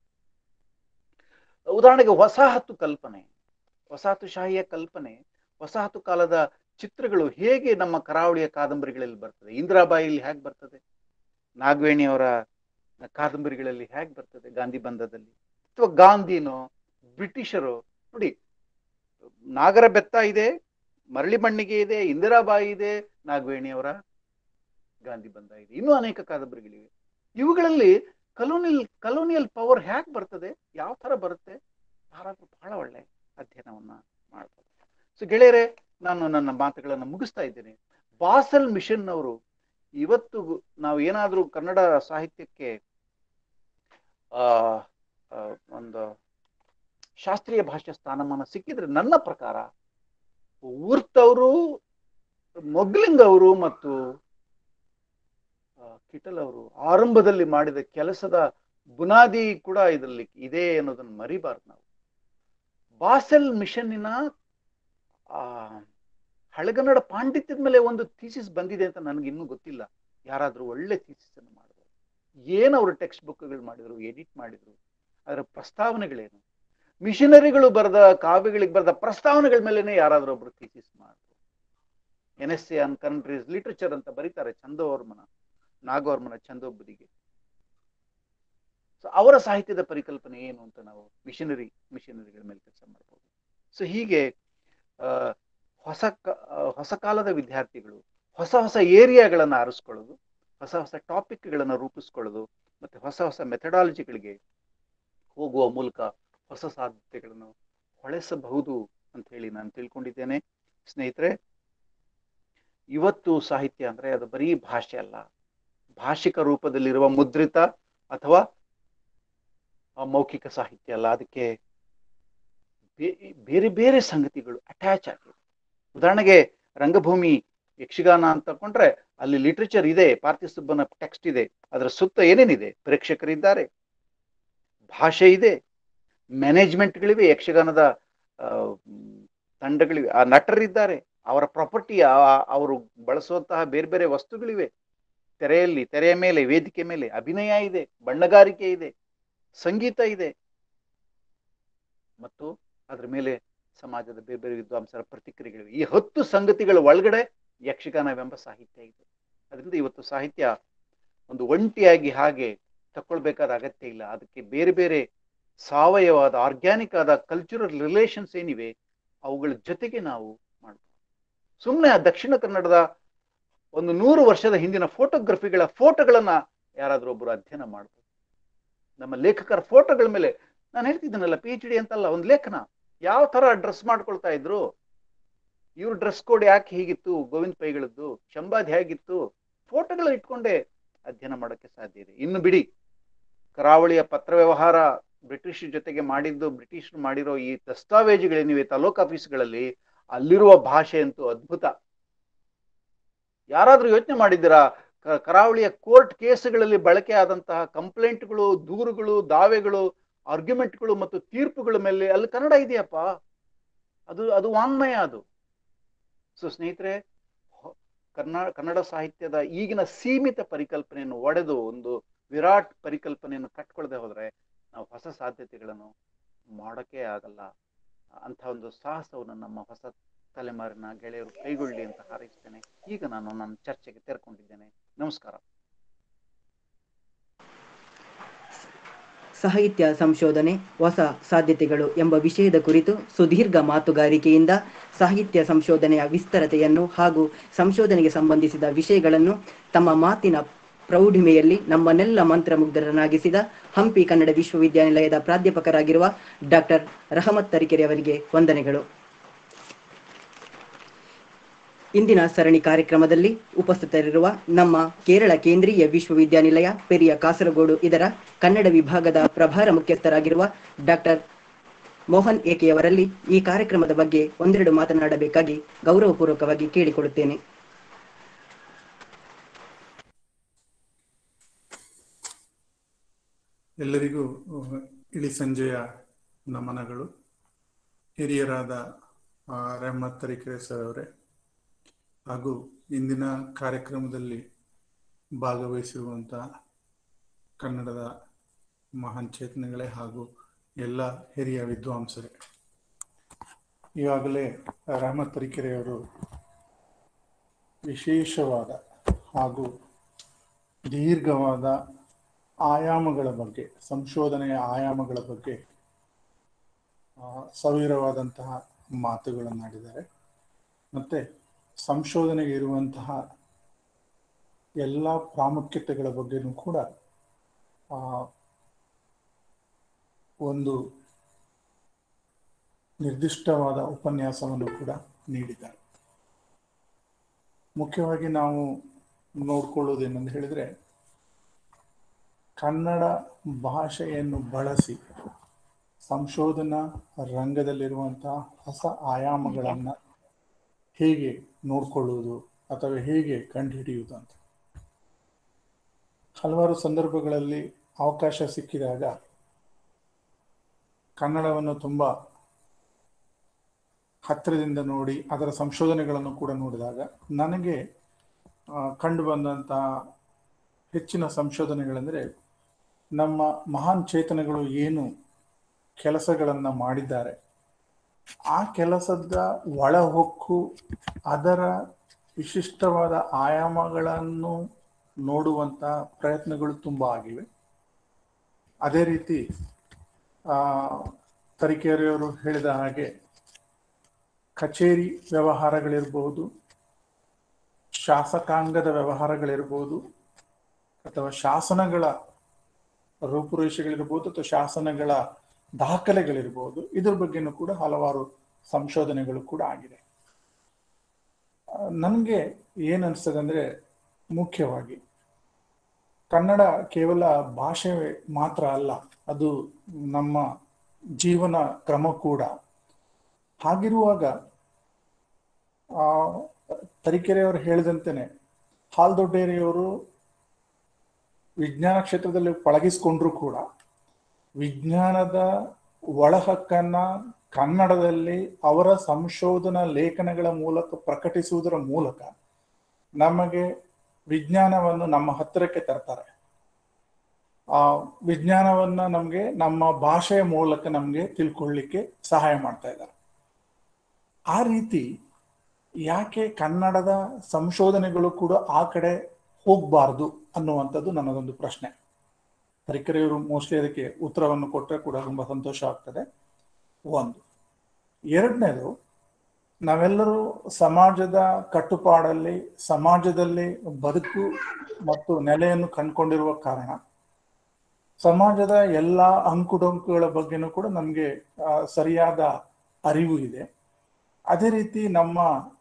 Speaker 1: ಉದಾಹರಣೆಗೆ ವಸಾಹತು ಕಲ್ಪನೆ ವಸಾಹತುಶಾಹಿಯ ಕಲ್ಪನೆ ವಸಾಹತು ಕಾಲದ ಚಿತ್ರಗಳು ಹೇಗೆ ನಮ್ಮ ಕರಾವಳಿಯ ಕಾದಂಬರಿಗಳಲ್ಲಿ ಬರ್ತದೆ ಇಂದಿರಾಬಾಯಿಲಿ ಹೇಗೆ ಬರ್ತದೆ ನಾಗವೇಣಿಯವರ ಕಾದಂಬರಿಗಳಲ್ಲಿ ಹೇಗೆ ಬರ್ತದೆ ಗಾಂಧಿ ಬಂಧದಲ್ಲಿ ಅಥವಾ ಗಾಂಧಿನೋ ಬ್ರಿಟಿಷರು ನೋಡಿ ನಾಗರ ಬೆತ್ತ ಇದೆ ಮರಳಿ ಮಣ್ಣಿಗೆ ಇದೆ ಇಂದಿರಾಬಾಯಿ ಇದೆ ನಾಗವೇಣಿಯವರ ಗಾಂಧಿ ಬಂಧ ಇದೆ ಇನ್ನೂ ಅನೇಕ ಕಾದಂಬರಿಗಳಿವೆ ಇವುಗಳಲ್ಲಿ ಕಲೋನಿಯಲ್ ಕಲೋನಿಯಲ್ ಪವರ್ ಹೇಗೆ ಬರ್ತದೆ ಯಾವ ತರ ಬರುತ್ತೆ ಬಹಳ ಬಹಳ ಒಳ್ಳೆ ಅಧ್ಯಯನವನ್ನ ಮಾಡ್ಬೋದು ಸೊ ಗೆಳೆಯರೆ ನಾನು ನನ್ನ ಮಾತುಗಳನ್ನು ಮುಗಿಸ್ತಾ ಇದ್ದೇನೆ ಬಾಸಲ್ ಮಿಷನ್ ಅವರು ಇವತ್ತು ನಾವು ಏನಾದರೂ ಕನ್ನಡ ಸಾಹಿತ್ಯಕ್ಕೆ ಆ ಆ, ಒಂದು ಶಾಸ್ತ್ರೀಯ ಭಾಷೆ ಸ್ಥಾನಮಾನ ಸಿಕ್ಕಿದ್ರೆ ನನ್ನ ಪ್ರಕಾರ ಊರ್ತ್ ಅವರು ಮೊಗ್ಲಿಂಗ್ ಅವರು ಮತ್ತು ಆ, ಕಿಟಲ್ ಅವರು ಆರಂಭದಲ್ಲಿ ಮಾಡಿದ ಕೆಲಸದ ಬುನಾದಿ ಕೂಡ ಇದರಲ್ಲಿ ಇದೆ ಅನ್ನೋದನ್ನು ಮರಿಬಾರ್ದು ನಾವು ಬಾಸೆಲ್ ಮಿಷನ್ನಿನ ಆ ಹಳೆಗನ್ನಡ ಪಾಂಡಿತ್ಯದ ಮೇಲೆ ಒಂದು ಥೀಸಿಸ್ ಬಂದಿದೆ ಅಂತ ನನಗೆ ಇನ್ನೂ ಗೊತ್ತಿಲ್ಲ ಯಾರಾದ್ರೂ ಒಳ್ಳೆ ಥೀಸಿಸ್ ಅನ್ನು ಮಾಡಿದ್ರು ಏನು ಅವರು ಟೆಕ್ಸ್ಟ್ ಬುಕ್ಗಳು ಮಾಡಿದ್ರು ಎಡಿಟ್ ಮಾಡಿದ್ರು ಅದರ ಪ್ರಸ್ತಾವನೆಗಳೇನು ಮಿಷನರಿಗಳು ಬರೆದ ಕಾವ್ಯಗಳಿಗೆ ಬರೆದ ಪ್ರಸ್ತಾವನೆಗಳ ಮೇಲೆನೆ ಯಾರಾದ್ರೂ ಒಬ್ರು ಥೀಸಿಸ್ ಮಾಡಿದ್ರು N S A on countries literature ಅಂತ ಬರೀತಾರೆ ಚಂದೋವರ್ಮನ ನಾಗವರ್ಮನ ಚಂದೋಬುದಿಗೆ ಸೊ ಅವರ ಸಾಹಿತ್ಯದ ಪರಿಕಲ್ಪನೆ ಏನು ಅಂತ ನಾವು ಮಿಷನರಿ ಮಿಷನರಿಗಳ ಮೇಲೆ ಕೆಲಸ ಮಾಡ್ಬೋದು ಸೊ ಹೀಗೆ ಆ, ಹೊಸ ಕ- ಆ, ಹೊಸ ಕಾಲದ ವಿದ್ಯಾರ್ಥಿಗಳು ಹೊಸ ಹೊಸ ಏರಿಯಾಗಳನ್ನು ಆರಿಸ್ಕೊಳ್ಳೋದು ಹೊಸ ಹೊಸ ಟಾಪಿಕ್ಗಳನ್ನು ರೂಪಿಸ್ಕೊಳ್ಳೋದು ಮತ್ತೆ ಹೊಸ ಹೊಸ ಮೆಥಡಾಲಜಿಗಳಿಗೆ ಹೋಗುವ ಮೂಲಕ ಹೊಸ ಸಾಧ್ಯತೆಗಳನ್ನು ಹೊಳೆಸಬಹುದು ಅಂತ ಹೇಳಿ ನಾನು ತಿಳ್ಕೊಂಡಿದ್ದೇನೆ ಸ್ನೇಹಿತರೆ ಇವತ್ತು ಸಾಹಿತ್ಯ ಅಂದ್ರೆ ಅದು ಬರೀ ಭಾಷೆ ಅಲ್ಲ ಭಾಷಿಕ ರೂಪದಲ್ಲಿರುವ ಮುದ್ರಿತ ಅಥವಾ ಆ, ಮೌಖಿಕ ಸಾಹಿತ್ಯ ಅಲ್ಲ ಅದಕ್ಕೆ ಬೇ- ಬೇರೆ ಬೇರೆ ಸಂಗತಿಗಳು ಅಟ್ಯಾಚ್ ಆಗಿವೆ ಉದಾಹರಣೆಗೆ ರಂಗಭೂಮಿ ಯಕ್ಷಗಾನ ಅಂತ ತಕೊಂಡ್ರೆ ಅಲ್ಲಿ ಲಿಟ್ರೇಚರ್ ಇದೆ ಪಾರ್ಥಿಸುಬ್ಬನ ಟೆಕ್ಸ್ಟ್ ಇದೆ ಅದರ ಸುತ್ತ ಏನೇನಿದೆ ಪ್ರೇಕ್ಷಕರಿದ್ದಾರೆ ಭಾಷೆ ಇದೆ ಮ್ಯಾನೇಜ್ಮೆಂಟ್ಗಳಿವೆ ಯಕ್ಷಗಾನದ ಆ, ಮ್, ತಂಡಗಳಿವೆ ಆ ನಟರಿದ್ದಾರೆ ಅವರ ಪ್ರಾಪರ್ಟಿ ಅವರು ಬಳಸುವಂತಹ ಬೇರೆ ಬೇರೆ ವಸ್ತುಗಳಿವೆ ತೆರೆಯಲ್ಲಿ ತೆರೆಯ ಮೇಲೆ ವೇದಿಕೆ ಮೇಲೆ ಅಭಿನಯ ಇದೆ ಬಣ್ಣಗಾರಿಕೆ ಇದೆ ಸಂಗೀತ ಇದೆ ಮತ್ತು ಅದ್ರ ಮೇಲೆ ಸಮಾಜದ ಬೇರೆ ಬೇರೆ ವಿದ್ವಾಂಸರ ಪ್ರತಿಕ್ರಿಯೆಗಳಿವೆ ಈ ಹತ್ತು ಸಂಗತಿಗಳ ಒಳಗಡೆ ಯಕ್ಷಗಾನವೆಂಬ ಸಾಹಿತ್ಯ ಇದೆ ಅದರಿಂದ ಇವತ್ತು ಸಾಹಿತ್ಯ ಒಂದು ಒಂಟಿಯಾಗಿ ಹಾಗೆ ತಕೊಳ್ಬೇಕಾದ ಅಗತ್ಯ ಇಲ್ಲ ಅದಕ್ಕೆ ಬೇರೆ ಬೇರೆ ಸಾವಯವವಾದ ಆರ್ಗ್ಯಾನಿಕ್ ಆದ ಕಲ್ಚರಲ್ ರಿಲೇಷನ್ಸ್ ಏನಿವೆ ಅವುಗಳ ಜೊತೆಗೆ ನಾವು ಮಾಡ್ಬೋದು ಸುಮ್ಮನೆ ಆ ದಕ್ಷಿಣ ಕನ್ನಡದ ಒಂದು ನೂರು ವರ್ಷದ ಹಿಂದಿನ ಫೋಟೋಗ್ರಫಿಗಳ ಫೋಟೋಗಳನ್ನ ಯಾರಾದ್ರೂ ಒಬ್ಬರು ಅಧ್ಯಯನ ಮಾಡ್ಬೋದು ನಮ್ಮ ಲೇಖಕರ ಫೋಟೋಗಳ ಮೇಲೆ ನಾನು ಹೇಳ್ತಿದ್ದೀನಲ್ಲ ಪಿ ಎಚ್ ಡಿ ಅಂತಲ್ಲ ಒಂದು ಲೇಖನ ಯಾವ ತರ ಡ್ರೆಸ್ ಮಾಡ್ಕೊಳ್ತಾ ಇದ್ರು ಇವ್ರ ಡ್ರೆಸ್ ಕೋಡ್ ಯಾಕೆ ಹೀಗಿತ್ತು ಗೋವಿಂದ ಪೈಗಳದ್ದು ಶಂಬಾದ್ ಹೇಗಿತ್ತು ಫೋಟೋಗಳು ಇಟ್ಕೊಂಡೇ ಅಧ್ಯಯನ ಮಾಡೋಕ್ಕೆ ಸಾಧ್ಯ ಇದೆ ಇನ್ನು ಬಿಡಿ ಕರಾವಳಿಯ ಪತ್ರ ವ್ಯವಹಾರ ಬ್ರಿಟಿಷ್ ಜೊತೆಗೆ ಮಾಡಿದ್ದು ಬ್ರಿಟಿಷರು ಮಾಡಿರೋ ಈ ದಸ್ತಾವೇಜುಗಳೇನಿವೆ ತಾಲೂಕ್ ಆಫೀಸ್ಗಳಲ್ಲಿ ಅಲ್ಲಿರುವ ಭಾಷೆ ಅಂತೂ ಅದ್ಭುತ ಯಾರಾದ್ರೂ ಯೋಚನೆ ಮಾಡಿದ್ದೀರಾ ಕ- ಕರಾವಳಿಯ ಕೋರ್ಟ್ ಕೇಸುಗಳಲ್ಲಿ ಬಳಕೆ ಆದಂತಹ ಕಂಪ್ಲೇಂಟ್ಗಳು ದೂರುಗಳು ದಾವೆಗಳು ಆರ್ಗ್ಯುಮೆಂಟ್ಗಳು ಮತ್ತು ತೀರ್ಪುಗಳ ಮೇಲೆ ಅಲ್ಲಿ ಕನ್ನಡ ಇದೆಯಪ್ಪ ಅದು ಅದು ವಾಂಗ್ಮಯ ಅದು ಸೊ ಸ್ನೇಹಿತರೆ ಹೊ- ಕನ್ನಡ ಕನ್ನಡ ಸಾಹಿತ್ಯದ ಈಗಿನ ಸೀಮಿತ ಪರಿಕಲ್ಪನೆಯನ್ನು ಒಡೆದು ಒಂದು ವಿರಾಟ್ ಪರಿಕಲ್ಪನೆಯನ್ನು ಕಟ್ಕೊಳ್ದೆ ಹೋದ್ರೆ ನಾವು ಹೊಸ ಸಾಧ್ಯತೆಗಳನ್ನು ಮಾಡೋಕೆ ಆಗಲ್ಲ ಅಂತ ಒಂದು ಸಾಹಸವನ್ನು ನಮ್ಮ ಹೊಸ ತಲೆಮಾರಿನ ಗೆಳೆಯರು ಕೈಗೊಳ್ಳಿ ಅಂತ ಹಾರೈಸ್ತೇನೆ ಈಗ ನಾನು ನನ್ನ ಚರ್ಚೆಗೆ ತೆರ್ಕೊಂಡಿದ್ದೇನೆ ನಮಸ್ಕಾರ
Speaker 2: ಸಾಹಿತ್ಯ ಸಂಶೋಧನೆ ಹೊಸ ಸಾಧ್ಯತೆಗಳು ಎಂಬ ವಿಷಯದ ಕುರಿತು ಸುದೀರ್ಘ ಮಾತುಗಾರಿಕೆಯಿಂದ ಸಾಹಿತ್ಯ ಸಂಶೋಧನೆಯ ವಿಸ್ತರತೆಯನ್ನು ಹಾಗೂ ಸಂಶೋಧನೆಗೆ ಸಂಬಂಧಿಸಿದ ವಿಷಯಗಳನ್ನು ತಮ್ಮ ಮಾತಿನ ಪ್ರೌಢಿಮೆಯಲ್ಲಿ ನಮ್ಮನ್ನೆಲ್ಲ ಮಂತ್ರಮುಗ್ಧರನ್ನಾಗಿಸಿದ ಹಂಪಿ ಕನ್ನಡ ವಿಶ್ವವಿದ್ಯಾನಿಲಯದ ಪ್ರಾಧ್ಯಾಪಕರಾಗಿರುವ ಡಾಕ್ಟರ್ ರಹಮತ್ ತರೀಕೆರೆ ಅವರಿಗೆ ವಂದನೆಗಳು ಇಂದಿನ ಸರಣಿ ಕಾರ್ಯಕ್ರಮದಲ್ಲಿ ಉಪಸ್ಥಿತರಿರುವ ನಮ್ಮ ಕೇರಳ ಕೇಂದ್ರೀಯ ವಿಶ್ವವಿದ್ಯಾನಿಲಯ ಪೆರಿಯ ಕಾಸರಗೋಡು ಇದರ ಕನ್ನಡ ವಿಭಾಗದ ಪ್ರಭಾರ ಮುಖ್ಯಸ್ಥರಾಗಿರುವ ಡಾಕ್ಟರ್ ಮೋಹನ್ ಏಕೆಯವರಲ್ಲಿ ಈ ಕಾರ್ಯಕ್ರಮದ ಬಗ್ಗೆ ಒಂದೆರಡು ಮಾತನಾಡಬೇಕಾಗಿ ಗೌರವಪೂರ್ವಕವಾಗಿ ಕೇಳಿಕೊಳ್ಳುತ್ತೇನೆ
Speaker 4: ಎಲ್ಲರಿಗೂ ಅಹ್, ಇಳಿ ಸಂಜೆಯ ನಮನಗಳು ಹಿರಿಯರಾದ ಆ, ರೆಹಮತ್ ತರೀಕೆರೆ ಸರ್ ಅವರೇ ಹಾಗೂ ಇಂದಿನ ಕಾರ್ಯಕ್ರಮದಲ್ಲಿ ಭಾಗವಹಿಸಿರುವಂಥ ಕನ್ನಡದ ಮಹಾನ್ ಚೇತನಗಳೇ ಹಾಗೂ ಎಲ್ಲ ಹಿರಿಯ ವಿದ್ವಾಂಸರೇ ಈಗಾಗಲೇ ರೆಹಮತ್ ತರೀಕೆರೆಯವರು ವಿಶೇಷವಾದ ಹಾಗೂ ದೀರ್ಘವಾದ ಆಯಾಮಗಳ ಬಗ್ಗೆ ಸಂಶೋಧನೆಯ ಆಯಾಮಗಳ ಬಗ್ಗೆ ಆ, ಸವಿರವಾದಂತಹ ಮಾತುಗಳನ್ನಾಡಿದ್ದಾರೆ ಮತ್ತೆ ಸಂಶೋಧನೆಗೆ ಇರುವಂತಹ ಎಲ್ಲ ಪ್ರಾಮುಖ್ಯತೆಗಳ ಬಗ್ಗೆನೂ ಕೂಡ ಆ, ಒಂದು ನಿರ್ದಿಷ್ಟವಾದ ಉಪನ್ಯಾಸವನ್ನು ಕೂಡ ನೀಡಿದ್ದಾರೆ ಮುಖ್ಯವಾಗಿ ನಾವು ನೋಡ್ಕೊಳ್ಳೋದೇನೆಂದು ಹೇಳಿದ್ರೆ ಕನ್ನಡ ಭಾಷೆಯನ್ನು ಬಳಸಿ ಸಂಶೋಧನಾ ರಂಗದಲ್ಲಿರುವಂತಹ ಹೊಸ ಆಯಾಮಗಳನ್ನು ಹೇಗೆ ನೋಡ್ಕೊಳ್ಳುವುದು ಅಥವಾ ಹೇಗೆ ಕಂಡುಹಿಡಿಯುವುದು ಅಂತ ಹಲವಾರು ಸಂದರ್ಭಗಳಲ್ಲಿ ಅವಕಾಶ ಸಿಕ್ಕಿದಾಗ ಕನ್ನಡವನ್ನು ತುಂಬ ಹತ್ತಿರದಿಂದ ನೋಡಿ ಅದರ ಸಂಶೋಧನೆಗಳನ್ನು ಕೂಡ ನೋಡಿದಾಗ ನನಗೆ ಕಂಡು ಬಂದಂತಹ ಹೆಚ್ಚಿನ ಸಂಶೋಧನೆಗಳೆಂದರೆ ನಮ್ಮ ಮಹಾನ್ ಚೇತನಗಳು ಏನು ಕೆಲಸಗಳನ್ನು ಮಾಡಿದ್ದಾರೆ ಆ ಕೆಲಸದ ಒಳಹೊಕ್ಕು ಅದರ ವಿಶಿಷ್ಟವಾದ ಆಯಾಮಗಳನ್ನು ನೋಡುವಂಥ ಪ್ರಯತ್ನಗಳು ತುಂಬ ಆಗಿವೆ ಅದೇ ರೀತಿ ತರೀಕೆರೆಯವರು ಹೇಳಿದ ಹಾಗೆ ಕಚೇರಿ ವ್ಯವಹಾರಗಳಿರ್ಬೋದು ಶಾಸಕಾಂಗದ ವ್ಯವಹಾರಗಳಿರ್ಬೋದು ಅಥವಾ ಶಾಸನಗಳ ರೂಪುರೇಷೆಗಳಿರ್ಬೋದು ಅಥವಾ ಶಾಸನಗಳ ದಾಖಲೆಗಳಿರ್ಬೋದು ಇದ್ರ ಬಗ್ಗೆನೂ ಕೂಡ ಹಲವಾರು ಸಂಶೋಧನೆಗಳು ಕೂಡ ಆಗಿದೆ ನನಗೆ ಏನು ಅನಿಸ್ತದೆ ಅಂದರೆ ಮುಖ್ಯವಾಗಿ ಕನ್ನಡ ಕೇವಲ ಭಾಷೆ ಮಾತ್ರ ಅಲ್ಲ ಅದು ನಮ್ಮ ಜೀವನ ಕ್ರಮ ಕೂಡ ಹಾಗಿರುವಾಗ ತರೀಕೆರೆಯವರು ಹೇಳಿದಂತೆಯೇ ಹಾಲ್ದೊಡ್ಡೇರಿಯವರು ವಿಜ್ಞಾನ ಕ್ಷೇತ್ರದಲ್ಲಿ ಪಳಗಿಸ್ಕೊಂಡ್ರು ಕೂಡ ವಿಜ್ಞಾನದ ಒಳಹಕ್ಕನ್ನ ಕನ್ನಡದಲ್ಲಿ ಅವರ ಸಂಶೋಧನಾ ಲೇಖನಗಳ ಮೂಲಕ ಪ್ರಕಟಿಸುವುದರ ಮೂಲಕ ನಮಗೆ ವಿಜ್ಞಾನವನ್ನು ನಮ್ಮ ಹತ್ತಿರಕ್ಕೆ ತರ್ತಾರೆ ಆ ವಿಜ್ಞಾನವನ್ನ ನಮಗೆ ನಮ್ಮ ಭಾಷೆಯ ಮೂಲಕ ನಮಗೆ ತಿಳ್ಕೊಳ್ಳಿಕ್ಕೆ ಸಹಾಯ ಮಾಡ್ತಾ ಇದ್ದಾರೆ ಆ ರೀತಿ ಯಾಕೆ ಕನ್ನಡದ ಸಂಶೋಧನೆಗಳು ಕೂಡ ಆ ಕಡೆ ಹೋಗಬಾರ್ದು ಅನ್ನುವಂಥದ್ದು ನನ್ನದೊಂದು ಪ್ರಶ್ನೆ ತರೀಕೆರೆಯವರು ಮೋಸ್ಟ್ಲಿ ಅದಕ್ಕೆ ಉತ್ತರವನ್ನು ಕೊಟ್ಟರೆ ಕೂಡ ತುಂಬ ಸಂತೋಷ ಆಗ್ತದೆ ಒಂದು ಎರಡನೇದು ನಾವೆಲ್ಲರೂ ಸಮಾಜದ ಕಟ್ಟುಪಾಡಲ್ಲಿ ಸಮಾಜದಲ್ಲಿ ಬದುಕು ಮತ್ತು ನೆಲೆಯನ್ನು ಕಂಡುಕೊಂಡಿರುವ ಕಾರಣ ಸಮಾಜದ ಎಲ್ಲ ಅಂಕುಡೊಂಕುಗಳ ಬಗ್ಗೆನೂ ಕೂಡ ನಮಗೆ ಸರಿಯಾದ ಅರಿವು ಇದೆ ಅದೇ ರೀತಿ ನಮ್ಮ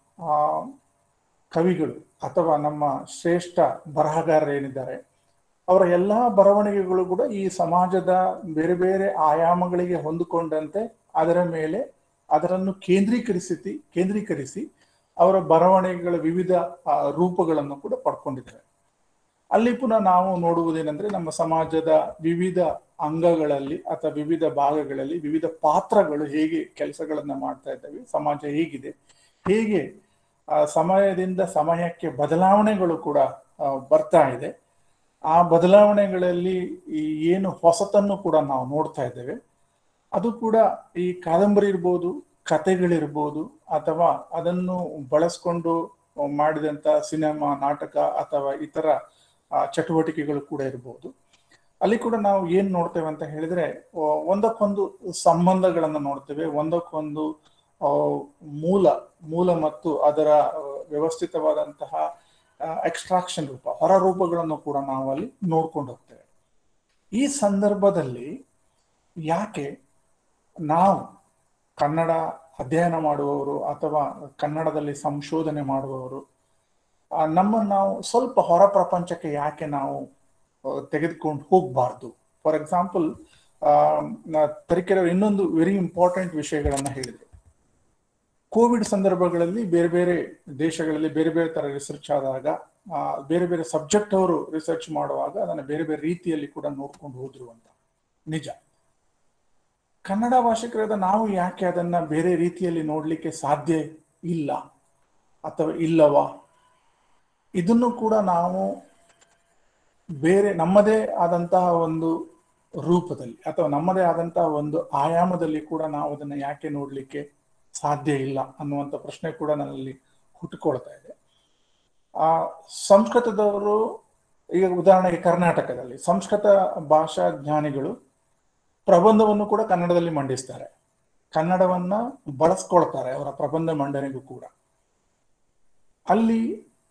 Speaker 4: ಕವಿಗಳು ಅಥವಾ ನಮ್ಮ ಶ್ರೇಷ್ಠ ಬರಹಗಾರರು ಏನಿದ್ದಾರೆ ಅವರ ಎಲ್ಲ ಬರವಣಿಗೆಗಳು ಕೂಡ ಈ ಸಮಾಜದ ಬೇರೆ ಬೇರೆ ಆಯಾಮಗಳಿಗೆ ಹೊಂದಿಕೊಂಡಂತೆ ಅದರ ಮೇಲೆ ಅದರನ್ನು ಕೇಂದ್ರೀಕರಿಸಿ ಕೇಂದ್ರೀಕರಿಸಿ ಅವರ ಬರವಣಿಗೆಗಳ ವಿವಿಧ ರೂಪಗಳನ್ನು ಕೂಡ ಪಡ್ಕೊಂಡಿದ್ದಾರೆ ಅಲ್ಲಿ ಪುನಃ ನಾವು ನೋಡುವುದೇನೆಂದ್ರೆ ನಮ್ಮ ಸಮಾಜದ ವಿವಿಧ ಅಂಗಗಳಲ್ಲಿ ಅಥವಾ ವಿವಿಧ ಭಾಗಗಳಲ್ಲಿ ವಿವಿಧ ಪಾತ್ರಗಳು ಹೇಗೆ ಕೆಲಸಗಳನ್ನ ಮಾಡ್ತಾ ಇದ್ದಾವೆ ಸಮಾಜ ಹೇಗಿದೆ ಹೇಗೆ ಸಮಯದಿಂದ ಸಮಯಕ್ಕೆ ಬದಲಾವಣೆಗಳು ಕೂಡ ಬರ್ತಾ ಇದೆ ಆ ಬದಲಾವಣೆಗಳಲ್ಲಿ ಈ ಏನು ಹೊಸತನ್ನು ಕೂಡ ನಾವು ನೋಡ್ತಾ ಇದ್ದೇವೆ ಅದು ಕೂಡ ಈ ಕಾದಂಬರಿ ಇರ್ಬೋದು ಕಥೆಗಳಿರ್ಬೋದು ಅಥವಾ ಅದನ್ನು ಬಳಸ್ಕೊಂಡು ಮಾಡಿದಂಥ ಸಿನಿಮಾ ನಾಟಕ ಅಥವಾ ಇತರ ಚಟುವಟಿಕೆಗಳು ಕೂಡ ಇರ್ಬೋದು ಅಲ್ಲಿ ಕೂಡ ನಾವು ಏನ್ ನೋಡ್ತೇವೆ ಅಂತ ಹೇಳಿದ್ರೆ ಒಂದಕ್ಕೊಂದು ಸಂಬಂಧಗಳನ್ನು ನೋಡ್ತೇವೆ ಒಂದಕ್ಕೊಂದು ಮೂಲ ಮೂಲ ಮತ್ತು ಅದರ ವ್ಯವಸ್ಥಿತವಾದಂತಹ ಎಕ್ಸ್ಟ್ರಾಕ್ಷನ್ ರೂಪ ಹೊರ ರೂಪಗಳನ್ನು ಕೂಡ ನಾವು ಅಲ್ಲಿ ನೋಡ್ಕೊಂಡು ಹೋಗ್ತೇವೆ ಈ ಸಂದರ್ಭದಲ್ಲಿ ಯಾಕೆ ನಾವು ಕನ್ನಡ ಅಧ್ಯಯನ ಮಾಡುವವರು ಅಥವಾ ಕನ್ನಡದಲ್ಲಿ ಸಂಶೋಧನೆ ಮಾಡುವವರು ನಮ್ಮನ್ನು ನಾವು ಸ್ವಲ್ಪ ಹೊರ ಪ್ರಪಂಚಕ್ಕೆ ಯಾಕೆ ನಾವು ತೆಗೆದುಕೊಂಡು ಹೋಗಬಾರ್ದು ಫಾರ್ ಎಕ್ಸಾಂಪಲ್ ತರೀಕೆರೆ ಇನ್ನೊಂದು ವೆರಿ ಇಂಪಾರ್ಟೆಂಟ್ ವಿಷಯಗಳನ್ನ ಹೇಳಿದರು ಕೋವಿಡ್ ಸಂದರ್ಭಗಳಲ್ಲಿ ಬೇರೆ ಬೇರೆ ದೇಶಗಳಲ್ಲಿ ಬೇರೆ ಬೇರೆ ತರ ರಿಸರ್ಚ್ ಆದಾಗ ಬೇರೆ ಬೇರೆ ಸಬ್ಜೆಕ್ಟ್ ಅವರು ರಿಸರ್ಚ್ ಮಾಡುವಾಗ ಅದನ್ನು ಬೇರೆ ಬೇರೆ ರೀತಿಯಲ್ಲಿ ಕೂಡ ನೋಡ್ಕೊಂಡು ಹೋದ್ರು ಅಂತ ನಿಜ ಕನ್ನಡ ಭಾಷಿಕರಾದ ನಾವು ಯಾಕೆ ಅದನ್ನ ಬೇರೆ ರೀತಿಯಲ್ಲಿ ನೋಡ್ಲಿಕ್ಕೆ ಸಾಧ್ಯ ಇಲ್ಲ ಅಥವಾ ಇಲ್ಲವಾ ಇದನ್ನು ಕೂಡ ನಾವು ಬೇರೆ ನಮ್ಮದೇ ಆದಂತಹ ಒಂದು ರೂಪದಲ್ಲಿ ಅಥವಾ ನಮ್ಮದೇ ಆದಂತಹ ಒಂದು ಆಯಾಮದಲ್ಲಿ ಕೂಡ ನಾವು ಅದನ್ನ ಯಾಕೆ ನೋಡ್ಲಿಕ್ಕೆ ಸಾಧ್ಯ ಇಲ್ಲ ಅನ್ನುವಂಥ ಪ್ರಶ್ನೆ ಕೂಡ ನನ್ನಲ್ಲಿ ಹುಟ್ಟುಕೊಳ್ತಾ ಇದೆ ಆ ಸಂಸ್ಕೃತದವರು ಈಗ ಉದಾಹರಣೆಗೆ ಕರ್ನಾಟಕದಲ್ಲಿ ಸಂಸ್ಕೃತ ಭಾಷಾ ಜ್ಞಾನಿಗಳು ಪ್ರಬಂಧವನ್ನು ಕೂಡ ಕನ್ನಡದಲ್ಲಿ ಮಂಡಿಸ್ತಾರೆ ಕನ್ನಡವನ್ನ ಬಳಸ್ಕೊಳ್ತಾರೆ ಅವರ ಪ್ರಬಂಧ ಮಂಡನೆಗೂ ಕೂಡ ಅಲ್ಲಿ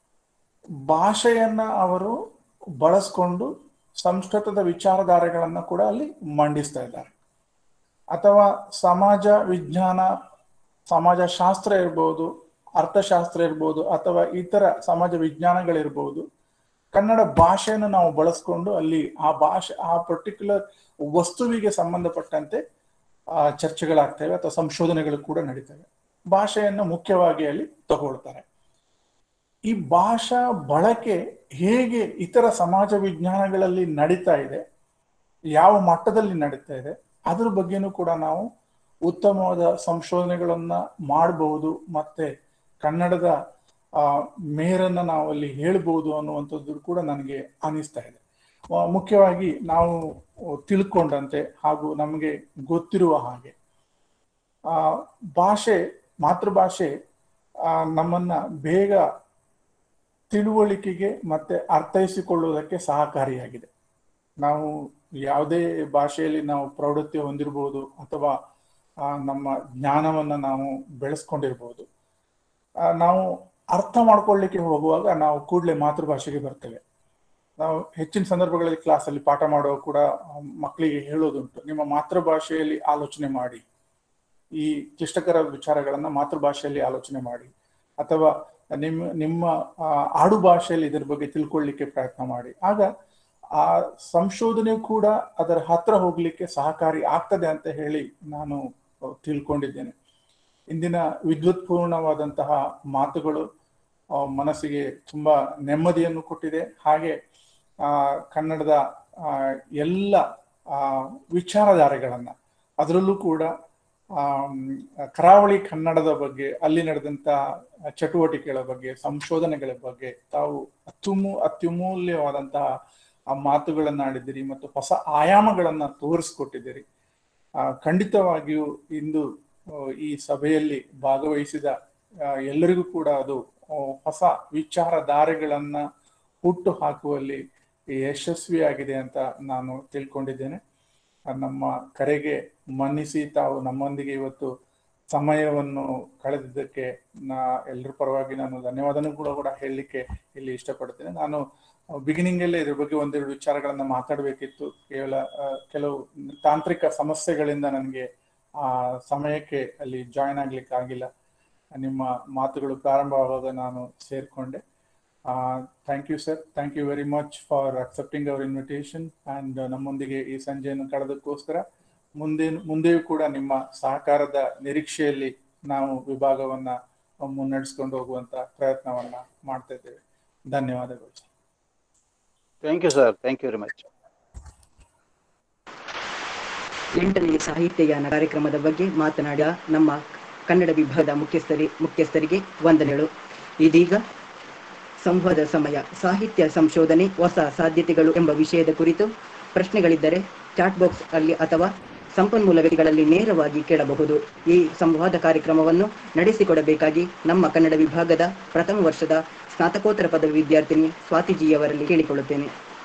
Speaker 4: ಭಾಷೆಯನ್ನ ಅವರು ಬಳಸ್ಕೊಂಡು ಸಂಸ್ಕೃತದ ವಿಚಾರಧಾರೆಗಳನ್ನ ಕೂಡ ಅಲ್ಲಿ ಮಂಡಿಸ್ತಾ ಇದ್ದಾರೆ ಅಥವಾ ಸಮಾಜ ವಿಜ್ಞಾನ ಸಮಾಜ ಶಾಸ್ತ್ರ ಇರ್ಬೋದು ಅರ್ಥಶಾಸ್ತ್ರ ಇರ್ಬೋದು ಅಥವಾ ಇತರ ಸಮಾಜ ವಿಜ್ಞಾನಗಳಿರ್ಬೋದು ಕನ್ನಡ ಭಾಷೆಯನ್ನು ನಾವು ಬಳಸ್ಕೊಂಡು ಅಲ್ಲಿ ಆ ಭಾಷೆ ಆ ಪರ್ಟಿಕ್ಯುಲರ್ ವಸ್ತುವಿಗೆ ಸಂಬಂಧಪಟ್ಟಂತೆ ಆ ಚರ್ಚೆಗಳಾಗ್ತವೆ ಅಥವಾ ಸಂಶೋಧನೆಗಳು ಕೂಡ ನಡೀತವೆ ಭಾಷೆಯನ್ನು ಮುಖ್ಯವಾಗಿ ಅಲ್ಲಿ ತಗೊಳ್ತಾರೆ ಈ ಭಾಷಾ ಬಳಕೆ ಹೇಗೆ ಇತರ ಸಮಾಜ ವಿಜ್ಞಾನಗಳಲ್ಲಿ ನಡೀತಾ ಇದೆ ಯಾವ ಮಟ್ಟದಲ್ಲಿ ನಡೀತಾ ಇದೆ ಅದ್ರ ಬಗ್ಗೆನೂ ಕೂಡ ನಾವು ಉತ್ತಮವಾದ ಸಂಶೋಧನೆಗಳನ್ನ ಮಾಡಬಹುದು ಮತ್ತೆ ಕನ್ನಡದ ಆ ಮೇರನ್ನ ನಾವು ಅಲ್ಲಿ ಹೇಳ್ಬೋದು ಅನ್ನುವಂಥದ್ದು ಕೂಡ ನನಗೆ ಅನಿಸ್ತಾ ಇದೆ ಆ, ಮುಖ್ಯವಾಗಿ ನಾವು ತಿಳ್ಕೊಂಡಂತೆ ಹಾಗೂ ನಮಗೆ ಗೊತ್ತಿರುವ ಹಾಗೆ ಆ ಭಾಷೆ ಮಾತೃಭಾಷೆ ಆ, ನಮ್ಮನ್ನ ಬೇಗ ತಿಳುವಳಿಕೆಗೆ ಮತ್ತೆ ಅರ್ಥೈಸಿಕೊಳ್ಳುವುದಕ್ಕೆ ಸಹಕಾರಿಯಾಗಿದೆ ನಾವು ಯಾವುದೇ ಭಾಷೆಯಲ್ಲಿ ನಾವು ಪ್ರೌಢತೆ ಹೊಂದಿರಬಹುದು ಅಥವಾ ಆ, ನಮ್ಮ ಜ್ಞಾನವನ್ನ ನಾವು ಬೆಳೆಸ್ಕೊಂಡಿರ್ಬೋದು ಆ, ನಾವು ಅರ್ಥ ಮಾಡ್ಕೊಳ್ಳಿಕ್ಕೆ ಹೋಗುವಾಗ ನಾವು ಕೂಡಲೇ ಮಾತೃಭಾಷೆಗೆ ಬರ್ತೇವೆ ನಾವು ಹೆಚ್ಚಿನ ಸಂದರ್ಭಗಳಲ್ಲಿ ಕ್ಲಾಸಲ್ಲಿ ಪಾಠ ಮಾಡುವ ಕೂಡ ಆ, ಮಕ್ಕಳಿಗೆ ಹೇಳೋದುಂಟು ನಿಮ್ಮ ಮಾತೃಭಾಷೆಯಲ್ಲಿ ಆಲೋಚನೆ ಮಾಡಿ ಈ ಕ್ಲಿಷ್ಟಕರ ವಿಚಾರಗಳನ್ನ ಮಾತೃಭಾಷೆಯಲ್ಲಿ ಆಲೋಚನೆ ಮಾಡಿ ಅಥವಾ ನಿಮ್ಮ ನಿಮ್ಮ ಆ, ಆಡು ಭಾಷೆಯಲ್ಲಿ ಇದರ ಬಗ್ಗೆ ತಿಳ್ಕೊಳ್ಳಿಕ್ಕೆ ಪ್ರಯತ್ನ ಮಾಡಿ ಆಗ ಆ ಸಂಶೋಧನೆ ಕೂಡ ಅದರ ಹತ್ರ ಹೋಗ್ಲಿಕ್ಕೆ ಸಹಕಾರಿ ಆಗ್ತದೆ ಅಂತ ಹೇಳಿ ನಾನು ಆ, ತಿಳ್ಕೊಂಡಿದ್ದೇನೆ ಇಂದಿನ ವಿದ್ವತ್ಪೂರ್ಣವಾದಂತಹ ಮಾತುಗಳು ಆ, ಮನಸ್ಸಿಗೆ ತುಂಬಾ ನೆಮ್ಮದಿಯನ್ನು ಕೊಟ್ಟಿದೆ ಹಾಗೆ ಆ ಕನ್ನಡದ ಆ, ಎಲ್ಲ ಆ, ವಿಚಾರಧಾರೆಗಳನ್ನ ಅದರಲ್ಲೂ ಕೂಡ ಆಮ್, ಕರಾವಳಿ ಕನ್ನಡದ ಬಗ್ಗೆ ಅಲ್ಲಿ ನಡೆದಂತ ಚಟುವಟಿಕೆಗಳ ಬಗ್ಗೆ ಸಂಶೋಧನೆಗಳ ಬಗ್ಗೆ ತಾವು ಅತ್ಯುಮೂ ಅತ್ಯಮೂಲ್ಯವಾದಂತಹ ಆ ಮಾತುಗಳನ್ನ ಆಡಿದ್ದೀರಿ ಮತ್ತು ಹೊಸ ಆಯಾಮಗಳನ್ನ ತೋರಿಸ್ಕೊಟ್ಟಿದ್ದೀರಿ ಆ, ಖಂಡಿತವಾಗಿಯೂ ಇಂದು ಆ, ಈ ಸಭೆಯಲ್ಲಿ ಭಾಗವಹಿಸಿದ ಆ, ಎಲ್ಲರಿಗೂ ಕೂಡ ಅದು ಆ, ಹೊಸ ವಿಚಾರಧಾರೆಗಳನ್ನ ಹುಟ್ಟು ಹಾಕುವಲ್ಲಿ ಯಶಸ್ವಿಯಾಗಿದೆ ಅಂತ ನಾನು ತಿಳ್ಕೊಂಡಿದ್ದೇನೆ ಆ, ನಮ್ಮ ಕರೆಗೆ ಮನ್ನಿಸಿ ತಾವು ನಮ್ಮೊಂದಿಗೆ ಇವತ್ತು ಸಮಯವನ್ನು ಕಳೆದಿದ್ದಕ್ಕೆ ನಾ ಎಲ್ಲರ ಪರವಾಗಿ ನಾನು ಧನ್ಯವಾದನೂ ಕೂಡ ಕೂಡ ಹೇಳಲಿಕ್ಕೆ ಇಲ್ಲಿ ಇಷ್ಟಪಡ್ತೇನೆ ನಾನು ಬಿಗಿನಿಂಗ್ ಅಲ್ಲೇ ಇದ್ರ ಬಗ್ಗೆ ಒಂದೆರಡು ವಿಚಾರಗಳನ್ನ ಮಾತಾಡಬೇಕಿತ್ತು ಕೇವಲ ಆ, ಕೆಲವು ತಾಂತ್ರಿಕ ಸಮಸ್ಯೆಗಳಿಂದ ನನಗೆ ಆ ಸಮಯಕ್ಕೆ ಅಲ್ಲಿ ಜಾಯಿನ್ ಆಗ್ಲಿಕ್ಕೆ ಆಗಿಲ್ಲ ನಿಮ್ಮ ಮಾತುಗಳು ಪ್ರಾರಂಭವಾಗುವಾಗ ನಾನು ಸೇರ್ಕೊಂಡೆ thank you sir thank you very much for accepting our invitation and ನಮ್ಮೊಂದಿಗೆ ಈ ಸಂಜೆಯನ್ನು ಕಳೆದಕ್ಕೋಸ್ಕರ ಮುಂದೆ ಮುಂದೆಯೂ ಕೂಡ ನಿಮ್ಮ ಸಹಕಾರದ ನಿರೀಕ್ಷೆಯಲ್ಲಿ ನಾವು ವಿಭಾಗವನ್ನ ಮುನ್ನಡೆಸ್ಕೊಂಡು ಹೋಗುವಂತ ಪ್ರಯತ್ನವನ್ನ ಮಾಡ್ತಾ ಇದ್ದೇವೆ ಧನ್ಯವಾದಗಳು sir
Speaker 1: thank you sir thank you very much
Speaker 2: ಎಂಟನೇ ಸಾಹಿತ್ಯಯಾನ ಕಾರ್ಯಕ್ರಮದ ಬಗ್ಗೆ ಮಾತನಾಡಿದ ನಮ್ಮ ಕನ್ನಡ ವಿಭಾಗದ ಮುಖ್ಯಸ್ಥರಿ ಮುಖ್ಯಸ್ಥರಿಗೆ ವಂದನೆಗಳು ಇದೀಗ ಸಂವಾದ ಸಮಯ ಸಾಹಿತ್ಯ ಸಂಶೋಧನೆ ಹೊಸ ಸಾಧ್ಯತೆಗಳು ಎಂಬ ವಿಷಯದ ಕುರಿತು ಪ್ರಶ್ನೆಗಳಿದ್ದರೆ ಚಾಟ್ ಬಾಕ್ಸ್ ಅಲ್ಲಿ ಅಥವಾ ಸಂಪನ್ಮೂಲ ವ್ಯಕ್ತಿಗಳಲ್ಲಿ ನೇರವಾಗಿ ಕೇಳಬಹುದು ಈ ಸಂವಾದ ಕಾರ್ಯಕ್ರಮವನ್ನು ನಡೆಸಿಕೊಡಬೇಕಾಗಿ ನಮ್ಮ ಕನ್ನಡ ವಿಭಾಗದ ಪ್ರಥಮ ವರ್ಷದ ಸ್ನಾತಕೋತ್ತರ ಪದವಿ ವಿದ್ಯಾರ್ಥಿನಿ ಸ್ವಾತಿಜಿಯವರಲ್ಲಿ ಕೇಳಿಕೊಳ್ಳುತ್ತೇನೆ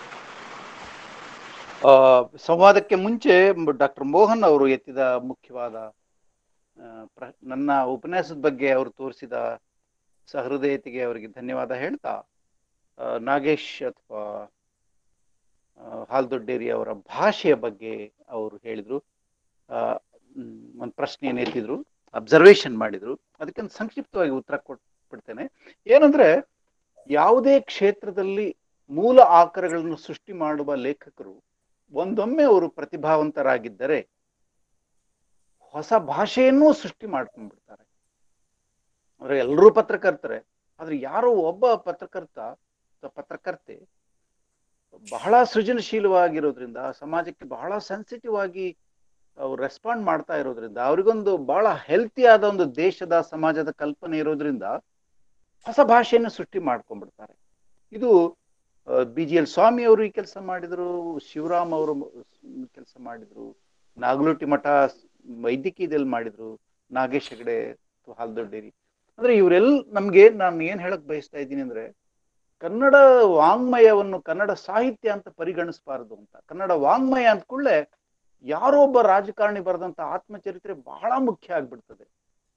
Speaker 1: ಆ, ಸಂವಾದಕ್ಕೆ ಮುಂಚೆ ಡಾಕ್ಟರ್ ಮೋಹನ್ ಅವರು ಎತ್ತಿದ ಮುಖ್ಯವಾದ ಆ, ಪ್ರ- ನನ್ನ ಉಪನ್ಯಾಸದ ಬಗ್ಗೆ ಅವರು ತೋರಿಸಿದ ಸಹೃದಯತೆಗೆ ಅವರಿಗೆ ಧನ್ಯವಾದ ಹೇಳ್ತಾ ಆ, ನಾಗೇಶ್ ಅಥವಾ ಹಾಲ್ದೊಡ್ಡೇರಿ ಅವರ ಭಾಷೆಯ ಬಗ್ಗೆ ಅವರು ಹೇಳಿದ್ರು ಒಂದು ಪ್ರಶ್ನೆಯನ್ನು ಎತ್ತಿದ್ರು ಅಬ್ಸರ್ವೇಷನ್ ಮಾಡಿದ್ರು ಅದಕ್ಕೆ ಒಂದು ಸಂಕ್ಷಿಪ್ತವಾಗಿ ಉತ್ತರ ಕೊಟ್ಬಿಡ್ತೇನೆ ಏನಂದ್ರೆ ಯಾವುದೇ ಕ್ಷೇತ್ರದಲ್ಲಿ ಮೂಲ ಆಕರಗಳನ್ನು ಸೃಷ್ಟಿ ಮಾಡುವ ಲೇಖಕರು ಒಂದೊಮ್ಮೆ ಅವರು ಪ್ರತಿಭಾವಂತರಾಗಿದ್ದರೆ ಹೊಸ ಭಾಷೆಯನ್ನೂ ಸೃಷ್ಟಿ ಮಾಡ್ಕೊಂಡ್ಬಿಡ್ತಾರೆ ಅಂದ್ರೆ ಎಲ್ಲರೂ ಪತ್ರಕರ್ತರೆ ಆದ್ರೆ ಯಾರೋ ಒಬ್ಬ ಪತ್ರಕರ್ತ ಅಥವಾ ಪತ್ರಕರ್ತೆ ಬಹಳ ಸೃಜನಶೀಲವಾಗಿರೋದ್ರಿಂದ ಸಮಾಜಕ್ಕೆ ಬಹಳ ಸೆನ್ಸಿಟಿವ್ ಆಗಿ ಅವ್ರು ರೆಸ್ಪಾಂಡ್ ಮಾಡ್ತಾ ಇರೋದ್ರಿಂದ ಅವರಿಗೊಂದು ಬಹಳ ಹೆಲ್ತಿ ಆದ ಒಂದು ದೇಶದ ಸಮಾಜದ ಕಲ್ಪನೆ ಇರೋದ್ರಿಂದ ಹೊಸ ಭಾಷೆಯನ್ನು ಸೃಷ್ಟಿ ಮಾಡ್ಕೊಂಡ್ಬಿಡ್ತಾರೆ ಇದು ಬಿ ಜಿ ಎಲ್ ಸ್ವಾಮಿ ಅವರು ಈ ಕೆಲಸ ಮಾಡಿದ್ರು ಶಿವರಾಮ್ ಅವರು ಕೆಲಸ ಮಾಡಿದ್ರು ನಾಗಲೋಟಿ ಮಠ ವೈದ್ಯಕೀಯದಲ್ಲಿ ಮಾಡಿದ್ರು ನಾಗೇಶ್ ಹೆಗಡೆ ಅಥವಾ ಹಾಲ್ದೊಡ್ಡೇರಿ ಅಂದ್ರೆ ಇವರೆಲ್ಲ ನಮ್ಗೆ ನಾನು ಏನ್ ಹೇಳಕ್ ಬಯಸ್ತಾ ಇದ್ದೀನಿ ಅಂದ್ರೆ ಕನ್ನಡ ವಾಂಗ್ಮಯವನ್ನು ಕನ್ನಡ ಸಾಹಿತ್ಯ ಅಂತ ಪರಿಗಣಿಸಬಾರದು ಅಂತ ಕನ್ನಡ ವಾಂಗ್ಮಯ ಅಂದ ಕೂಡಲೇ ಯಾರೋ ಒಬ್ಬ ರಾಜಕಾರಣಿ ಬರೆದಂತ ಆತ್ಮಚರಿತ್ರೆ ಬಹಳ ಮುಖ್ಯ ಆಗ್ಬಿಡ್ತದೆ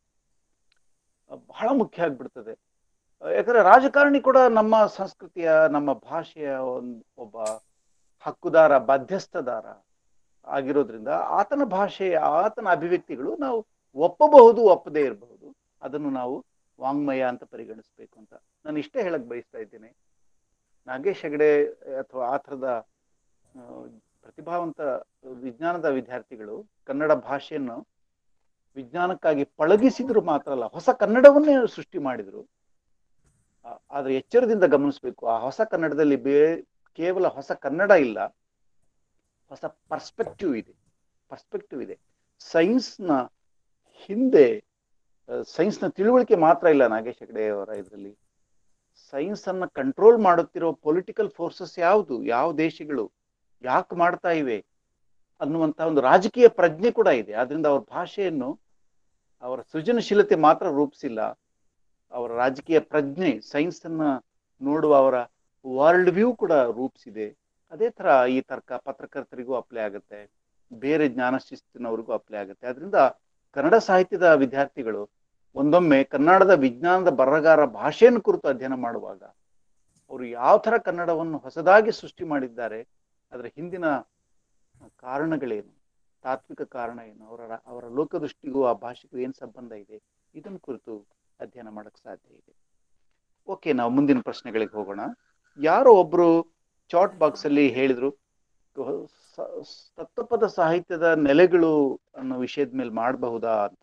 Speaker 1: ಬಹಳ ಮುಖ್ಯ ಆಗ್ಬಿಡ್ತದೆ ಯಾಕಂದ್ರೆ ರಾಜಕಾರಣಿ ಕೂಡ ನಮ್ಮ ಸಂಸ್ಕೃತಿಯ ನಮ್ಮ ಭಾಷೆಯ ಒಂದ್ ಒಬ್ಬ ಹಕ್ಕುದಾರ ಬಾಧ್ಯಸ್ಥದಾರ ಆಗಿರೋದ್ರಿಂದ ಆತನ ಭಾಷೆ ಆತನ ಅಭಿವ್ಯಕ್ತಿಗಳು ನಾವು ಒಪ್ಪಬಹುದು ಒಪ್ಪದೇ ಇರಬಹುದು ಅದನ್ನು ನಾವು ವಾಂಗ್ಮಯ ಅಂತ ಪರಿಗಣಿಸ್ಬೇಕು ಅಂತ ನಾನು ಇಷ್ಟೇ ಹೇಳಕ್ ಬಯಸ್ತಾ ಇದ್ದೇನೆ ನಾಗೇಶ್ ಹೆಗಡೆ ಅಥವಾ ಆ ಥರದ ಆ, ಪ್ರತಿಭಾವಂತ ವಿಜ್ಞಾನದ ವಿದ್ಯಾರ್ಥಿಗಳು ಕನ್ನಡ ಭಾಷೆಯನ್ನು ವಿಜ್ಞಾನಕ್ಕಾಗಿ ಪಳಗಿಸಿದ್ರು ಮಾತ್ರ ಅಲ್ಲ ಹೊಸ ಕನ್ನಡವನ್ನೇ ಸೃಷ್ಟಿ ಮಾಡಿದ್ರು ಆ- ಆದ್ರೆ ಎಚ್ಚರದಿಂದ ಗಮನಿಸಬೇಕು ಆ ಹೊಸ ಕನ್ನಡದಲ್ಲಿ ಬೇ ಕೇವಲ ಹೊಸ ಕನ್ನಡ ಇಲ್ಲ ಹೊಸ ಪರ್ಸ್ಪೆಕ್ಟಿವ್ ಇದೆ ಪರ್ಸ್ಪೆಕ್ಟಿವ್ ಇದೆ ಸೈನ್ಸ್ನ ಹಿಂದೆ ಸೈನ್ಸ್ನ ತಿಳುವಳಿಕೆ ಮಾತ್ರ ಇಲ್ಲ ನಾಗೇಶ್ ಹೆಗಡೆ ಅವರ ಇದರಲ್ಲಿ ಸೈನ್ಸ್ ಅನ್ನ ಕಂಟ್ರೋಲ್ ಮಾಡುತ್ತಿರೋ ಪೊಲಿಟಿಕಲ್ ಫೋರ್ಸಸ್ ಯಾವುದು ಯಾವ ದೇಶಗಳು ಯಾಕೆ ಮಾಡ್ತಾ ಇವೆ ಅನ್ನುವಂತಹ ಒಂದು ರಾಜಕೀಯ ಪ್ರಜ್ಞೆ ಕೂಡ ಇದೆ ಆದ್ರಿಂದ ಅವ್ರ ಭಾಷೆಯನ್ನು ಅವರ ಸೃಜನಶೀಲತೆ ಮಾತ್ರ ರೂಪಿಸಿಲ್ಲ ಅವರ ರಾಜಕೀಯ ಪ್ರಜ್ಞೆ ಸೈನ್ಸ್ ಅನ್ನ ನೋಡುವ ಅವರ ವರ್ಲ್ಡ್ ವ್ಯೂ ಕೂಡ ರೂಪಿಸಿದೆ ಅದೇ ತರ ಈ ತರ್ಕ ಪತ್ರಕರ್ತರಿಗೂ ಅಪ್ಲೈ ಆಗುತ್ತೆ ಬೇರೆ ಜ್ಞಾನ ಶಿಸ್ತಿನವ್ರಿಗೂ ಅಪ್ಲೈ ಆಗುತ್ತೆ ಅದರಿಂದ ಕನ್ನಡ ಸಾಹಿತ್ಯದ ವಿದ್ಯಾರ್ಥಿಗಳು ಒಂದೊಮ್ಮೆ ಕನ್ನಡದ ವಿಜ್ಞಾನದ ಬರಹಗಾರ ಭಾಷೆಯನ್ನು ಕುರಿತು ಅಧ್ಯಯನ ಮಾಡುವಾಗ ಅವರು ಯಾವ ತರ ಕನ್ನಡವನ್ನು ಹೊಸದಾಗಿ ಸೃಷ್ಟಿ ಮಾಡಿದ್ದಾರೆ ಅದರ ಹಿಂದಿನ ಕಾರಣಗಳೇನು ತಾತ್ವಿಕ ಕಾರಣ ಏನು ಅವರ ಅವರ ಲೋಕದೃಷ್ಟಿಗೂ ಆ ಭಾಷೆಗೂ ಏನು ಸಂಬಂಧ ಇದೆ ಇದನ್ನು ಕುರಿತು ಅಧ್ಯಯನ ಮಾಡಕ್ ಸಾಧ್ಯ ಇದೆ ಓಕೆ ನಾವು ಮುಂದಿನ ಪ್ರಶ್ನೆಗಳಿಗೆ ಹೋಗೋಣ ಯಾರೋ ಒಬ್ರು ಚಾಟ್ ಬಾಕ್ಸ್ ಅಲ್ಲಿ ಹೇಳಿದ್ರು ಸ- ಸ- ತತ್ವಪದ ಸಾಹಿತ್ಯದ ನೆಲೆಗಳು ಅನ್ನೋ ವಿಷಯದ ಮೇಲೆ ಮಾಡಬಹುದಾ ಅಂತ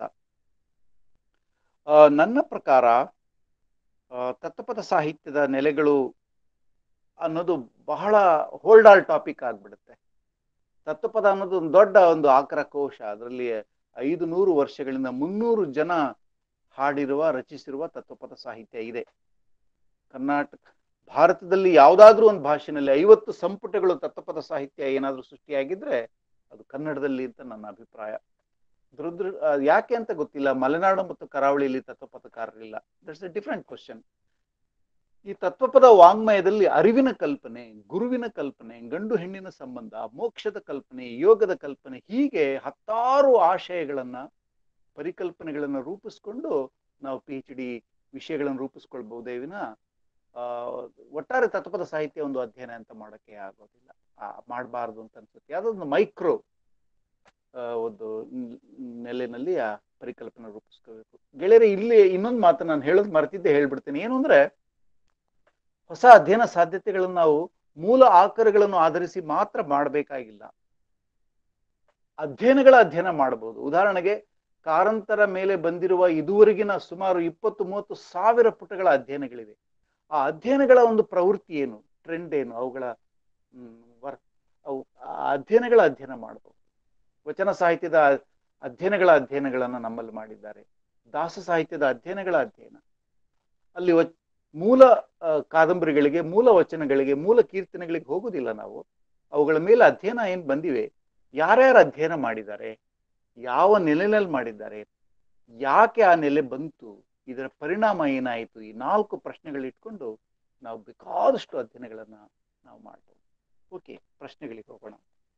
Speaker 1: ಆ, ನನ್ನ ಪ್ರಕಾರ ಆ, ತತ್ವಪದ ಸಾಹಿತ್ಯದ ನೆಲೆಗಳು ಅನ್ನೋದು ಬಹಳ ಹೋಲ್ಡ್ ಆಲ್ ಟಾಪಿಕ್ ಆಗ್ಬಿಡುತ್ತೆ ತತ್ವಪದ ಅನ್ನೋದು ಒಂದು ದೊಡ್ಡ ಒಂದು ಆಕರ ಕೋಶ ಅದರಲ್ಲಿ ಐದು ನೂರು ವರ್ಷಗಳಿಂದ ಮುನ್ನೂರು ಜನ ಹಾಡಿರುವ ರಚಿಸಿರುವ ತತ್ವಪದ ಸಾಹಿತ್ಯ ಇದೆ ಕರ್ನಾಟಕ ಭಾರತದಲ್ಲಿ ಯಾವುದಾದ್ರೂ ಒಂದು ಭಾಷೆನಲ್ಲಿ ಐವತ್ತು ಸಂಪುಟಗಳು ತತ್ವಪದ ಸಾಹಿತ್ಯ ಏನಾದ್ರೂ ಸೃಷ್ಟಿಯಾಗಿದ್ರೆ ಅದು ಕನ್ನಡದಲ್ಲಿ ಅಂತ ನನ್ನ ಅಭಿಪ್ರಾಯ ದುರದೃ ಆ, ಯಾಕೆ ಅಂತ ಗೊತ್ತಿಲ್ಲ ಮಲೆನಾಡು ಮತ್ತು ಕರಾವಳಿಯಲ್ಲಿ ತತ್ವಪದಕಾರರಿಲ್ಲ ದಟ್ಸ್ ಎ ಡಿಫ್ರೆಂಟ್ ಕ್ವಶನ್ ಈ ತತ್ವಪದ ವಾಂಗ್ಮಯದಲ್ಲಿ ಅರಿವಿನ ಕಲ್ಪನೆ ಗುರುವಿನ ಕಲ್ಪನೆ ಗಂಡು ಹೆಣ್ಣಿನ ಸಂಬಂಧ ಮೋಕ್ಷದ ಕಲ್ಪನೆ ಯೋಗದ ಕಲ್ಪನೆ ಹೀಗೆ ಹತ್ತಾರು ಆಶಯಗಳನ್ನ ಪರಿಕಲ್ಪನೆಗಳನ್ನ ರೂಪಿಸ್ಕೊಂಡು ನಾವು ಪಿ ಎಚ್ ಡಿ ವಿಷಯಗಳನ್ನು ರೂಪಿಸ್ಕೊಳ್ಬಹುದೇ ವಿನ ಆ, ಒಟ್ಟಾರೆ ತತ್ವಪದ ಸಾಹಿತ್ಯ ಒಂದು ಅಧ್ಯಯನ ಅಂತ ಮಾಡೋಕ್ಕೆ ಆಗೋದಿಲ್ಲ ಮಾಡಬಾರ್ದು ಅಂತ ಅನ್ಸುತ್ತೆ ಯಾವುದೋ ಒಂದು ಮೈಕ್ರೋ ಒಂದು ನ್- ನೆಲೆನಲ್ಲಿ ಆ ಪರಿಕಲ್ಪನೆ ರೂಪಿಸ್ಕೋಬೇಕು ಗೆಳೆಯರೆ ಇಲ್ಲಿ ಇನ್ನೊಂದು ಮಾತು ನಾನು ಹೇಳೋದು ಮರ್ತಿದ್ದೆ ಹೇಳ್ಬಿಡ್ತೀನಿ ಏನು ಅಂದ್ರೆ ಹೊಸ ಅಧ್ಯಯನ ಸಾಧ್ಯತೆಗಳನ್ನು ನಾವು ಮೂಲ ಆಕರಗಳನ್ನು ಆಧರಿಸಿ ಮಾತ್ರ ಮಾಡಬೇಕಾಗಿಲ್ಲ ಅಧ್ಯಯನಗಳ ಅಧ್ಯಯನ ಮಾಡಬಹುದು ಉದಾಹರಣೆಗೆ ಕಾರಂತರ ಮೇಲೆ ಬಂದಿರುವ ಇದುವರೆಗಿನ ಸುಮಾರು ಇಪ್ಪತ್ತು ಮೂವತ್ತು ಸಾವಿರ ಪುಟಗಳ ಅಧ್ಯಯನಗಳಿವೆ ಆ ಅಧ್ಯಯನಗಳ ಒಂದು ಪ್ರವೃತ್ತಿ ಏನು ಟ್ರೆಂಡ್ ಏನು ಅವುಗಳ ವರ್ಕ್ ಅವು ಆ ಅಧ್ಯಯನಗಳ ಅಧ್ಯಯನ ಮಾಡಬಹುದು ವಚನ ಸಾಹಿತ್ಯದ ಅಧ್ಯಯನಗಳ ಅಧ್ಯಯನಗಳನ್ನು ನಮ್ಮಲ್ಲಿ ಮಾಡಿದ್ದಾರೆ ದಾಸ ಸಾಹಿತ್ಯದ ಅಧ್ಯಯನಗಳ ಅಧ್ಯಯನ ಅಲ್ಲಿ ವ ಮೂಲ ಆ, ಕಾದಂಬರಿಗಳಿಗೆ ಮೂಲ ವಚನಗಳಿಗೆ ಮೂಲ ಕೀರ್ತನೆಗಳಿಗೆ ಹೋಗುದಿಲ್ಲ ನಾವು ಅವುಗಳ ಮೇಲೆ ಅಧ್ಯಯನ ಏನ್ ಬಂದಿವೆ ಯಾರ್ಯಾರು ಅಧ್ಯಯನ ಮಾಡಿದ್ದಾರೆ ಯಾವ ನೆಲೆಯಲ್ಲಿ ಮಾಡಿದ್ದಾರೆ ಯಾಕೆ ಆ ನೆಲೆ ಬಂತು ಇದರ ಪರಿಣಾಮ ಏನಾಯಿತು ಈ ನಾಲ್ಕು ಪ್ರಶ್ನೆಗಳಿಟ್ಕೊಂಡು ನಾವು ಬೇಕಾದಷ್ಟು ಅಧ್ಯಯನಗಳನ್ನ ನಾವು ಮಾಡ್ಬೋದು ಓಕೆ ಪ್ರಶ್ನೆಗಳಿಗೆ ಹೋಗೋಣ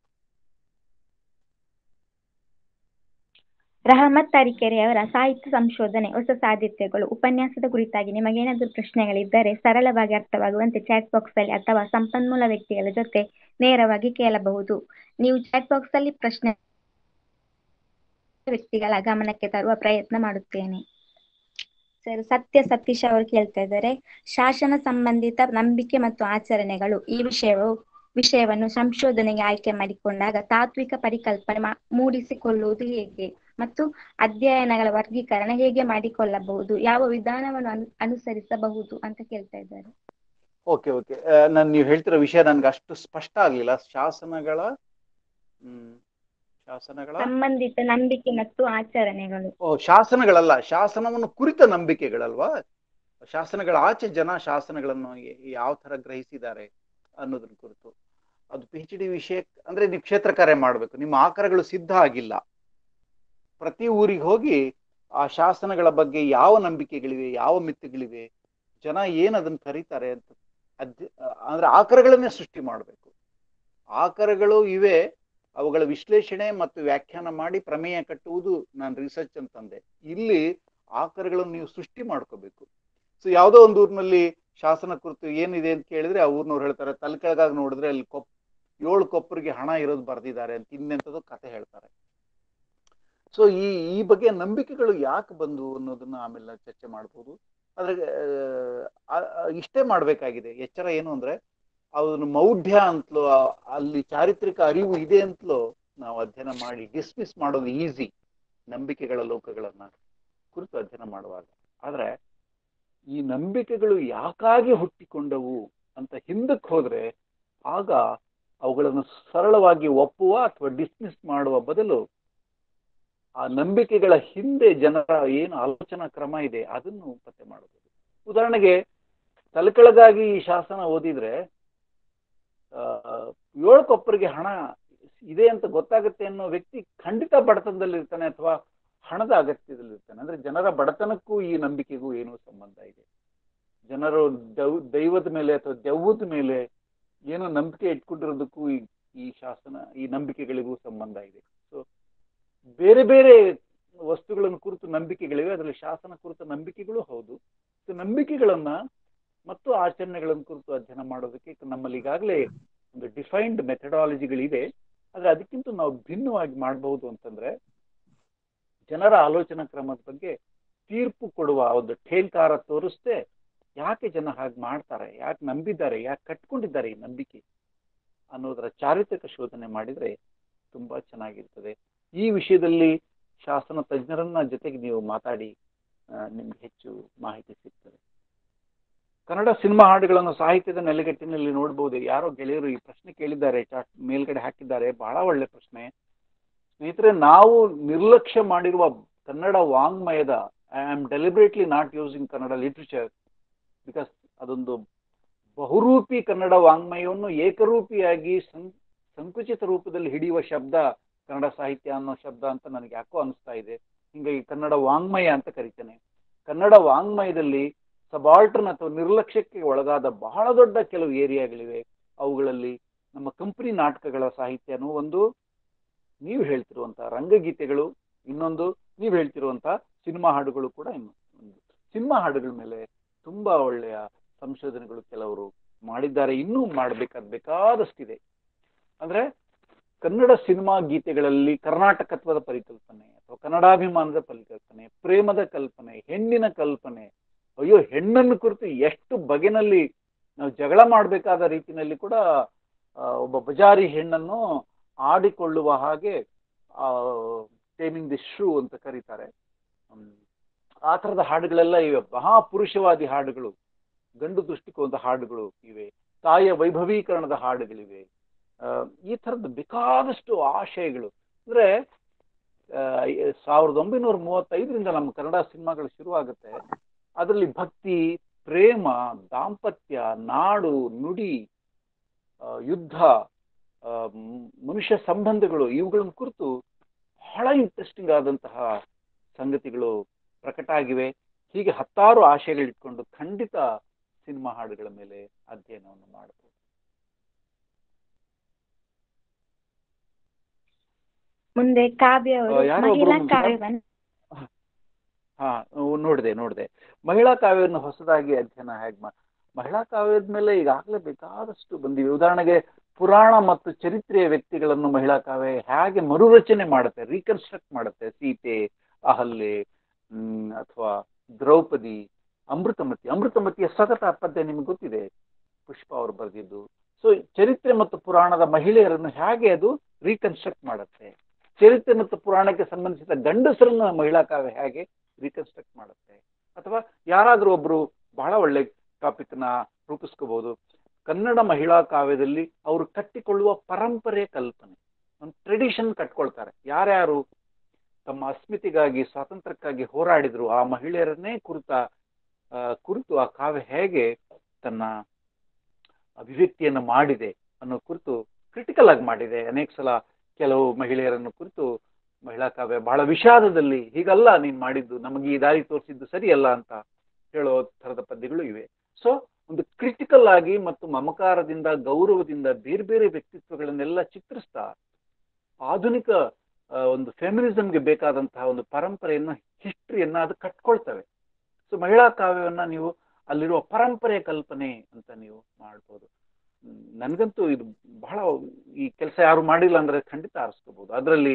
Speaker 6: ರಹಮತ್ ತರೀಕೆರೆಯವರ ಸಾಹಿತ್ಯ ಸಂಶೋಧನೆ ಹೊಸ ಸಾಧ್ಯತೆಗಳು ಉಪನ್ಯಾಸದ ಕುರಿತಾಗಿ ನಿಮಗೇನಾದರೂ ಪ್ರಶ್ನೆಗಳಿದ್ದರೆ ಸರಳವಾಗಿ ಅರ್ಥವಾಗುವಂತೆ ಚಾಟ್ ಬಾಕ್ಸ್ ಅಲ್ಲಿ ಅಥವಾ ಸಂಪನ್ಮೂಲ ವ್ಯಕ್ತಿಗಳ ಜೊತೆ ನೇರವಾಗಿ ಕೇಳಬಹುದು ನೀವು ಚಾಟ್ ಬಾಕ್ಸ್ ಅಲ್ಲಿ ಪ್ರಶ್ನೆ ವ್ಯಕ್ತಿಗಳ ಗಮನಕ್ಕೆ ತರುವ ಪ್ರಯತ್ನ ಮಾಡುತ್ತೇನೆ ಸರ್ ಸತ್ಯ ಸತೀಶ್ ಅವರು ಕೇಳ್ತಾ ಇದ್ದಾರೆ ಶಾಸನ ಸಂಬಂಧಿತ ನಂಬಿಕೆ ಮತ್ತು ಆಚರಣೆಗಳು ಈ ವಿಷಯವು ವಿಷಯವನ್ನು ಸಂಶೋಧನೆಗೆ ಆಯ್ಕೆ ಮಾಡಿಕೊಂಡಾಗ ತಾತ್ವಿಕ ಪರಿಕಲ್ಪನೆ ಮಾ- ಮೂಡಿಸಿಕೊಳ್ಳುವುದು ಹೇಗೆ ಮತ್ತು ಅಧ್ಯಯನಗಳ ವರ್ಗೀಕರಣ ಹೇಗೆ ಮಾಡಿಕೊಳ್ಳಬಹುದು ಯಾವ ವಿಧಾನವನ್ನು ಅನು- ಅನುಸರಿಸಬಹುದು ಅಂತ ಕೇಳ್ತಾ ಇದ್ದಾರೆ
Speaker 1: ಓಕೆ ಓಕೆ ನಾನು ನೀವು ಹೇಳ್ತಿರೋ ವಿಷಯ ನನ್ಗೆ ಅಷ್ಟು ಸ್ಪಷ್ಟ ಆಗ್ಲಿಲ್ಲ ಶಾಸನಗಳ ಹ್ಮ್ ಶಾಸನಗಳ
Speaker 6: ಸಂಬಂಧಿತ ನಂಬಿಕೆ ಮತ್ತು ಆಚರಣೆಗಳು
Speaker 1: ಓ ಶಾಸನಗಳಲ್ಲ ಶಾಸನವನ್ನು ಕುರಿತ ನಂಬಿಕೆಗಳಲ್ವಾ ಶಾಸನಗಳ ಆಚೆ ಜನ ಶಾಸನಗಳನ್ನು ಯ- ಯಾವ ತರ ಗ್ರಹಿಸಿದ್ದಾರೆ ಅನ್ನೋದ್ರ ಕುರಿತು ಅದು ಪಿ ಎಚ್ ಡಿ ವಿಷಯ ಅಂದ್ರೆ ನೀವು ಕ್ಷೇತ್ರ ಕಾರ್ಯ ಮಾಡ್ಬೇಕು ನಿಮ್ಮ ಆಕಾರಗಳು ಸಿದ್ಧ ಆಗಿಲ್ಲ ಪ್ರತಿ ಊರಿಗೆ ಹೋಗಿ ಆ ಶಾಸನಗಳ ಬಗ್ಗೆ ಯಾವ ನಂಬಿಕೆಗಳಿವೆ ಯಾವ ಮಿತ್ತುಗಳಿವೆ ಜನ ಏನ್ ಅದನ್ನ ಕರೀತಾರೆ ಅಂತ ಅಧ್ಯ ಅಂದ್ರೆ ಆಕರಗಳನ್ನೇ ಸೃಷ್ಟಿ ಮಾಡಬೇಕು ಆಕರಗಳು ಇವೆ ಅವುಗಳ ವಿಶ್ಲೇಷಣೆ ಮತ್ತು ವ್ಯಾಖ್ಯಾನ ಮಾಡಿ ಪ್ರಮೇಯ ಕಟ್ಟುವುದು ನಾನು ರಿಸರ್ಚ್ ಅಂತಂದೆ ಇಲ್ಲಿ ಆಕರಗಳನ್ನು ನೀವು ಸೃಷ್ಟಿ ಮಾಡ್ಕೋಬೇಕು ಸೊ ಯಾವುದೋ ಒಂದು ಊರಿನಲ್ಲಿ ಶಾಸನ ಕುರಿತು ಏನಿದೆ ಅಂತ ಕೇಳಿದ್ರೆ ಆ ಊರ್ನವ್ರು ಹೇಳ್ತಾರೆ ತಲೆ ಕೆಳಗಾಗಿ ನೋಡಿದ್ರೆ ಅಲ್ಲಿ ಕೊಪ್ ಏಳು ಕೊಪ್ಪರಿಗೆ ಹಣ ಇರೋದು ಬರೆದಿದ್ದಾರೆ ಅಂತ ಇನ್ನೆಂಥದ್ದು ಕತೆ ಹೇಳ್ತಾರೆ ಸೊ ಈ ಈ ಬಗ್ಗೆ ನಂಬಿಕೆಗಳು ಯಾಕೆ ಬಂದು ಅನ್ನೋದನ್ನ ಆಮೇಲೆ ಚರ್ಚೆ ಮಾಡ್ಬೋದು ಆದ್ರೆ ಆ, ಆ, ಇಷ್ಟೇ ಮಾಡ್ಬೇಕಾಗಿದೆ ಎಚ್ಚರ ಏನು ಅಂದ್ರೆ ಅದನ್ನು ಮೌಢ್ಯ ಅಂತಲೋ ಆ- ಅಲ್ಲಿ ಚಾರಿತ್ರಿಕ ಅರಿವು ಇದೆ ಅಂತಲೋ ನಾವು ಅಧ್ಯಯನ ಮಾಡಿ ಡಿಸ್ಮಿಸ್ ಮಾಡೋದು ಈಸಿ ನಂಬಿಕೆಗಳ ಲೋಕಗಳನ್ನ ಕುರಿತು ಅಧ್ಯಯನ ಮಾಡುವಾಗ ಆದ್ರೆ ಈ ನಂಬಿಕೆಗಳು ಯಾಕಾಗಿ ಹುಟ್ಟಿಕೊಂಡವು ಅಂತ ಹಿಂದಕ್ಕೆ ಹೋದ್ರೆ ಆಗ ಅವುಗಳನ್ನು ಸರಳವಾಗಿ ಒಪ್ಪುವ ಅಥವಾ ಡಿಸ್ಮಿಸ್ ಮಾಡುವ ಬದಲು ಆ ನಂಬಿಕೆಗಳ ಹಿಂದೆ ಜನರ ಏನು ಆಲೋಚನಾ ಕ್ರಮ ಇದೆ ಅದನ್ನು ಪತ್ತೆ ಮಾಡಬಹುದು ಉದಾಹರಣೆಗೆ ತಲೆಕೆಳಗಾಗಿ ಈ ಶಾಸನ ಓದಿದ್ರೆ ಆ ಏಳು ಕೊಪ್ಪರಿಗೆ ಹಣ ಇದೆ ಅಂತ ಗೊತ್ತಾಗುತ್ತೆ ಅನ್ನೋ ವ್ಯಕ್ತಿ ಖಂಡಿತ ಬಡತನದಲ್ಲಿರ್ತಾನೆ ಅಥವಾ ಹಣದ ಅಗತ್ಯದಲ್ಲಿರ್ತಾನೆ ಅಂದ್ರೆ ಜನರ ಬಡತನಕ್ಕೂ ಈ ನಂಬಿಕೆಗೂ ಏನೋ ಸಂಬಂಧ ಇದೆ ಜನರು ದೈವ ದೈವದ ಮೇಲೆ ಅಥವಾ ದೆವ್ವದ ಮೇಲೆ ಏನೋ ನಂಬಿಕೆ ಇಟ್ಕೊಂಡಿರೋದಕ್ಕೂ ಈ ಈ ಶಾಸನ ಈ ನಂಬಿಕೆಗಳಿಗೂ ಸಂಬಂಧ ಇದೆ ಸೊ ಬೇರೆ ಬೇರೆ ವಸ್ತುಗಳನ್ನು ಕುರಿತು ನಂಬಿಕೆಗಳಿವೆ ಅದರಲ್ಲಿ ಶಾಸನ ಕುರಿತ ನಂಬಿಕೆಗಳು ಹೌದು ಸೊ ನಂಬಿಕೆಗಳನ್ನ ಮತ್ತು ಆಚರಣೆಗಳನ್ನು ಕುರಿತು ಅಧ್ಯಯನ ಮಾಡೋದಕ್ಕೆ ನಮ್ಮಲ್ಲಿ ಈಗಾಗಲೇ ಒಂದು ಡಿಫೈನ್ಡ್ ಮೆಥಡಾಲಜಿಗಳಿದೆ ಆದ್ರೆ ಅದಕ್ಕಿಂತ ನಾವು ಭಿನ್ನವಾಗಿ ಮಾಡಬಹುದು ಅಂತಂದ್ರೆ ಜನರ ಆಲೋಚನಾ ಕ್ರಮದ ಬಗ್ಗೆ ತೀರ್ಪು ಕೊಡುವ ಒಂದು ಠೇಲ್ಕಾರ ತೋರಿಸ್ದೆ ಯಾಕೆ ಜನ ಹಾಗೆ ಮಾಡ್ತಾರೆ ಯಾಕೆ ನಂಬಿದ್ದಾರೆ ಯಾಕೆ ಕಟ್ಕೊಂಡಿದ್ದಾರೆ ಈ ನಂಬಿಕೆ ಅನ್ನೋದರ ಚಾರಿತ್ರಿಕ ಶೋಧನೆ ಮಾಡಿದ್ರೆ ತುಂಬಾ ಚೆನ್ನಾಗಿರ್ತದೆ ಈ ವಿಷಯದಲ್ಲಿ ಶಾಸನ ತಜ್ಞರನ್ನ ಜೊತೆಗೆ ನೀವು ಮಾತಾಡಿ ಆ, ನಿಮ್ಗೆ ಹೆಚ್ಚು ಮಾಹಿತಿ ಸಿಗ್ತದೆ ಕನ್ನಡ ಸಿನಿಮಾ ಹಾಡುಗಳನ್ನು ಸಾಹಿತ್ಯದ ನೆಲೆಗಟ್ಟಿನಲ್ಲಿ ನೋಡಬಹುದು ಯಾರೋ ಗೆಳೆಯರು ಈ ಪ್ರಶ್ನೆ ಕೇಳಿದ್ದಾರೆ ಚಾಟ್ ಮೇಲ್ಗಡೆ ಹಾಕಿದ್ದಾರೆ ಬಹಳ ಒಳ್ಳೆ ಪ್ರಶ್ನೆ ಸ್ನೇಹಿತರೆ ನಾವು ನಿರ್ಲಕ್ಷ್ಯ ಮಾಡಿರುವ ಕನ್ನಡ ವಾಂಗ್ಮಯದ I am deliberately not using Kannada literature because ಅದೊಂದು ಬಹುರೂಪಿ ಕನ್ನಡ ವಾಂಗ್ಮಯವನ್ನು ಏಕರೂಪಿಯಾಗಿ ಸಂ- ಸಂಕುಚಿತ ರೂಪದಲ್ಲಿ ಹಿಡಿಯುವ ಶಬ್ದ ಕನ್ನಡ ಸಾಹಿತ್ಯ ಅನ್ನೋ ಶಬ್ದ ಅಂತ ನನಗೆ ಯಾಕೋ ಅನಿಸ್ತಾ ಇದೆ ಹಿಂಗಾಗಿ ಕನ್ನಡ ವಾಂಗ್ಮಯ ಅಂತ ಕರಿತೇನೆ ಕನ್ನಡ ವಾಂಗ್ಮಯದಲ್ಲಿ ಸಬಾಲ್ಟರ್ನ್ ಅಥವಾ ನಿರ್ಲಕ್ಷ್ಯಕ್ಕೆ ಒಳಗಾದ ಬಹಳ ದೊಡ್ಡ ಕೆಲವು ಏರಿಯಾಗಳಿವೆ ಅವುಗಳಲ್ಲಿ ನಮ್ಮ ಕಂಪನಿ ನಾಟಕಗಳ ಸಾಹಿತ್ಯನೂ ಒಂದು ನೀವು ಹೇಳ್ತಿರುವಂತಹ ರಂಗಗೀತೆಗಳು ಇನ್ನೊಂದು ನೀವು ಹೇಳ್ತಿರುವಂತಹ ಸಿನಿಮಾ ಹಾಡುಗಳು ಕೂಡ ಇನ್ನು ಒಂದು ಸಿನಿಮಾ ಹಾಡುಗಳ ಮೇಲೆ ತುಂಬಾ ಒಳ್ಳೆಯ ಸಂಶೋಧನೆಗಳು ಕೆಲವರು ಮಾಡಿದ್ದಾರೆ ಇನ್ನೂ ಮಾಡಬೇಕಾದ ಬೇಕಾದಷ್ಟಿದೆ ಅಂದ್ರೆ ಕನ್ನಡ ಸಿನಿಮಾ ಗೀತೆಗಳಲ್ಲಿ ಕರ್ನಾಟಕತ್ವದ ಪರಿಕಲ್ಪನೆ ಅಥವಾ ಕನ್ನಡಾಭಿಮಾನದ ಪರಿಕಲ್ಪನೆ ಪ್ರೇಮದ ಕಲ್ಪನೆ ಹೆಣ್ಣಿನ ಕಲ್ಪನೆ ಅಯ್ಯೋ ಹೆಣ್ಣನ್ನು ಕುರಿತು ಎಷ್ಟು ಬಗೆನಲ್ಲಿ ನಾವು ಜಗಳ ಮಾಡಬೇಕಾದ ರೀತಿನಲ್ಲಿ ಕೂಡ ಆ, ಒಬ್ಬ ಬಜಾರಿ ಹೆಣ್ಣನ್ನು ಆಡಿಕೊಳ್ಳುವ ಹಾಗೆ ಟೇಮಿಂಗ್ ದಿ ಶೂ ಅಂತ ಕರೀತಾರೆ ಹ್ಮ್. ಆ ಥರದ ಹಾಡುಗಳೆಲ್ಲ ಇವೆ ಮಹಾಪುರುಷವಾದಿ ಹಾಡುಗಳು ಗಂಡು ದೃಷ್ಟಿಕೋನದ ಹಾಡುಗಳು ಇವೆ ತಾಯಿಯ ವೈಭವೀಕರಣದ ಹಾಡುಗಳಿವೆ ಆ, ಈ ಥರದ್ದು ಬೇಕಾದಷ್ಟು ಆಶಯಗಳು ಅಂದ್ರೆ ಆ, ಸಾವಿರದ ಒಂಬೈನೂರ ಮೂವತ್ತೈದರಿಂದ ನಮ್ಮ ಕನ್ನಡ ಸಿನಿಮಾಗಳು ಶುರುವಾಗುತ್ತೆ ಅದರಲ್ಲಿ ಭಕ್ತಿ ಪ್ರೇಮ ದಾಂಪತ್ಯ ನಾಡು ನುಡಿ ಆ, ಯುದ್ಧ ಆ, ಮ್- ಮನುಷ್ಯ ಸಂಬಂಧಗಳು ಇವುಗಳನ್ನು ಕುರಿತು ಬಹಳ ಇಂಟ್ರೆಸ್ಟಿಂಗ್ ಆದಂತಹ ಸಂಗತಿಗಳು ಪ್ರಕಟ ಆಗಿವೆ ಹೀಗೆ ಹತ್ತಾರು ಆಶಯಗಳಿಟ್ಕೊಂಡು ಖಂಡಿತ ಸಿನಿಮಾ ಹಾಡುಗಳ ಮೇಲೆ ಅಧ್ಯಯನವನ್ನು ಮಾಡಬಹುದು
Speaker 6: ಮುಂದೆ ಕಾವ್ಯ ಅವರು
Speaker 1: ಆ, ಯಾರೋ ಒಬ್ರು
Speaker 6: ಮಹಿಳಾ
Speaker 1: ಮುಂದೆ-
Speaker 6: ಕಾವ್ಯವನ್ನು
Speaker 1: ಹಾ ನೋಡಿದೆ ನೋಡಿದೆ ಮಹಿಳಾ ಕಾವ್ಯವನ್ನು ಹೊಸದಾಗಿ ಅಧ್ಯಯನ ಹೇಗೆ ಮಾ ಮಹಿಳಾ ಕಾವ್ಯದ ಮೇಲೆ ಈಗಾಗಲೇ ಬೇಕಾದಷ್ಟು ಬಂದಿವೆ ಉದಾಹರಣೆಗೆ ಪುರಾಣ ಮತ್ತು ಚರಿತ್ರೆಯ ವ್ಯಕ್ತಿಗಳನ್ನು ಮಹಿಳಾ ಕಾವ್ಯ ಹೇಗೆ ಮರುರಚನೆ ಮಾಡುತ್ತೆ ರೀಕನ್ಸ್ಟ್ರಕ್ಟ್ ಮಾಡುತ್ತೆ ಸೀತೆ ಅಹಲ್ಯೆ ಹ್ಮ್, ಅಥವಾ ದ್ರೌಪದಿ ಅಮೃತಮತಿ ಅಮೃತಮತಿಯ ಸತತ ಪದ್ಯ ನಿಮ್ಗೆ ಗೊತ್ತಿದೆ ಪುಷ್ಪ ಅವರು ಬರೆದಿದ್ದು ಸೊ ಚರಿತ್ರೆ ಮತ್ತು ಪುರಾಣದ ಮಹಿಳೆಯರನ್ನು ಹೇಗೆ ಅದು ರೀಕನ್ಸ್ಟ್ರಕ್ಟ್ ಮಾಡುತ್ತೆ ಚರಿತ್ರೆ ಮತ್ತು ಪುರಾಣಕ್ಕೆ ಸಂಬಂಧಿಸಿದ ಗಂಡಸರನ್ನ ಮಹಿಳಾ ಕಾವ್ಯ ಹೇಗೆ ರೀಕನ್ಸ್ಟ್ರಕ್ಟ್ ಮಾಡುತ್ತೆ ಅಥವಾ ಯಾರಾದರೂ ಒಬ್ರು ಬಹಳ ಒಳ್ಳೆ ಟಾಪಿಕ್ ನ ರೂಪಿಸ್ಕೋಬಹುದು ಕನ್ನಡ ಮಹಿಳಾ ಕಾವ್ಯದಲ್ಲಿ ಅವರು ಕಟ್ಟಿಕೊಳ್ಳುವ ಪರಂಪರೆ ಕಲ್ಪನೆ ಒಂದು ಟ್ರೆಡಿಷನ್ ಕಟ್ಕೊಳ್ತಾರೆ ಯಾರ್ಯಾರು ತಮ್ಮ ಅಸ್ಮಿತೆಗಾಗಿ ಸ್ವಾತಂತ್ರ್ಯಕ್ಕಾಗಿ ಹೋರಾಡಿದ್ರು ಆ ಮಹಿಳೆಯರನ್ನೇ ಕುರಿತ ಆ, ಕುರಿತು ಆ ಕಾವ್ಯ ಹೇಗೆ ತನ್ನ ಅಭಿವ್ಯಕ್ತಿಯನ್ನು ಮಾಡಿದೆ ಅನ್ನೋ ಕುರಿತು ಕ್ರಿಟಿಕಲ್ ಆಗಿ ಮಾಡಿದೆ ಅನೇಕ ಸಲ ಕೆಲವು ಮಹಿಳೆಯರನ್ನು ಕುರಿತು ಮಹಿಳಾ ಕಾವ್ಯ ಬಹಳ ವಿಷಾದದಲ್ಲಿ ಹೀಗಲ್ಲ ನೀನ್ ಮಾಡಿದ್ದು ನಮಗೆ ಈ ದಾರಿ ತೋರಿಸಿದ್ದು ಸರಿಯಲ್ಲ ಅಂತ ಹೇಳೋ ಥರದ ಪದ್ಯಗಳು ಇವೆ ಸೊ ಒಂದು ಕ್ರಿಟಿಕಲ್ ಆಗಿ ಮತ್ತು ಮಮಕಾರದಿಂದ ಗೌರವದಿಂದ ಬೇರೆ ಬೇರೆ ವ್ಯಕ್ತಿತ್ವಗಳನ್ನೆಲ್ಲ ಚಿತ್ರಿಸ್ತಾ ಆಧುನಿಕ ಆ, ಒಂದು ಫೆಮಿನಿಸಮ್ಗೆ ಬೇಕಾದಂತಹ ಒಂದು ಪರಂಪರೆಯನ್ನ ಹಿಸ್ಟ್ರಿಯನ್ನ ಅದು ಕಟ್ಕೊಳ್ತವೆ ಸೊ ಮಹಿಳಾ ಕಾವ್ಯವನ್ನ ನೀವು ಅಲ್ಲಿರುವ ಪರಂಪರೆ ಕಲ್ಪನೆ ಅಂತ ನೀವು ಮಾಡ್ಬೋದು ಹ್ಮ್, ನನ್ಗಂತೂ ಇದು ಬಹಳ ಈ ಕೆಲಸ ಯಾರು ಮಾಡಿಲ್ಲ ಅಂದ್ರೆ ಖಂಡಿತ ಆರಿಸ್ಕೋಬಹುದು ಅದರಲ್ಲಿ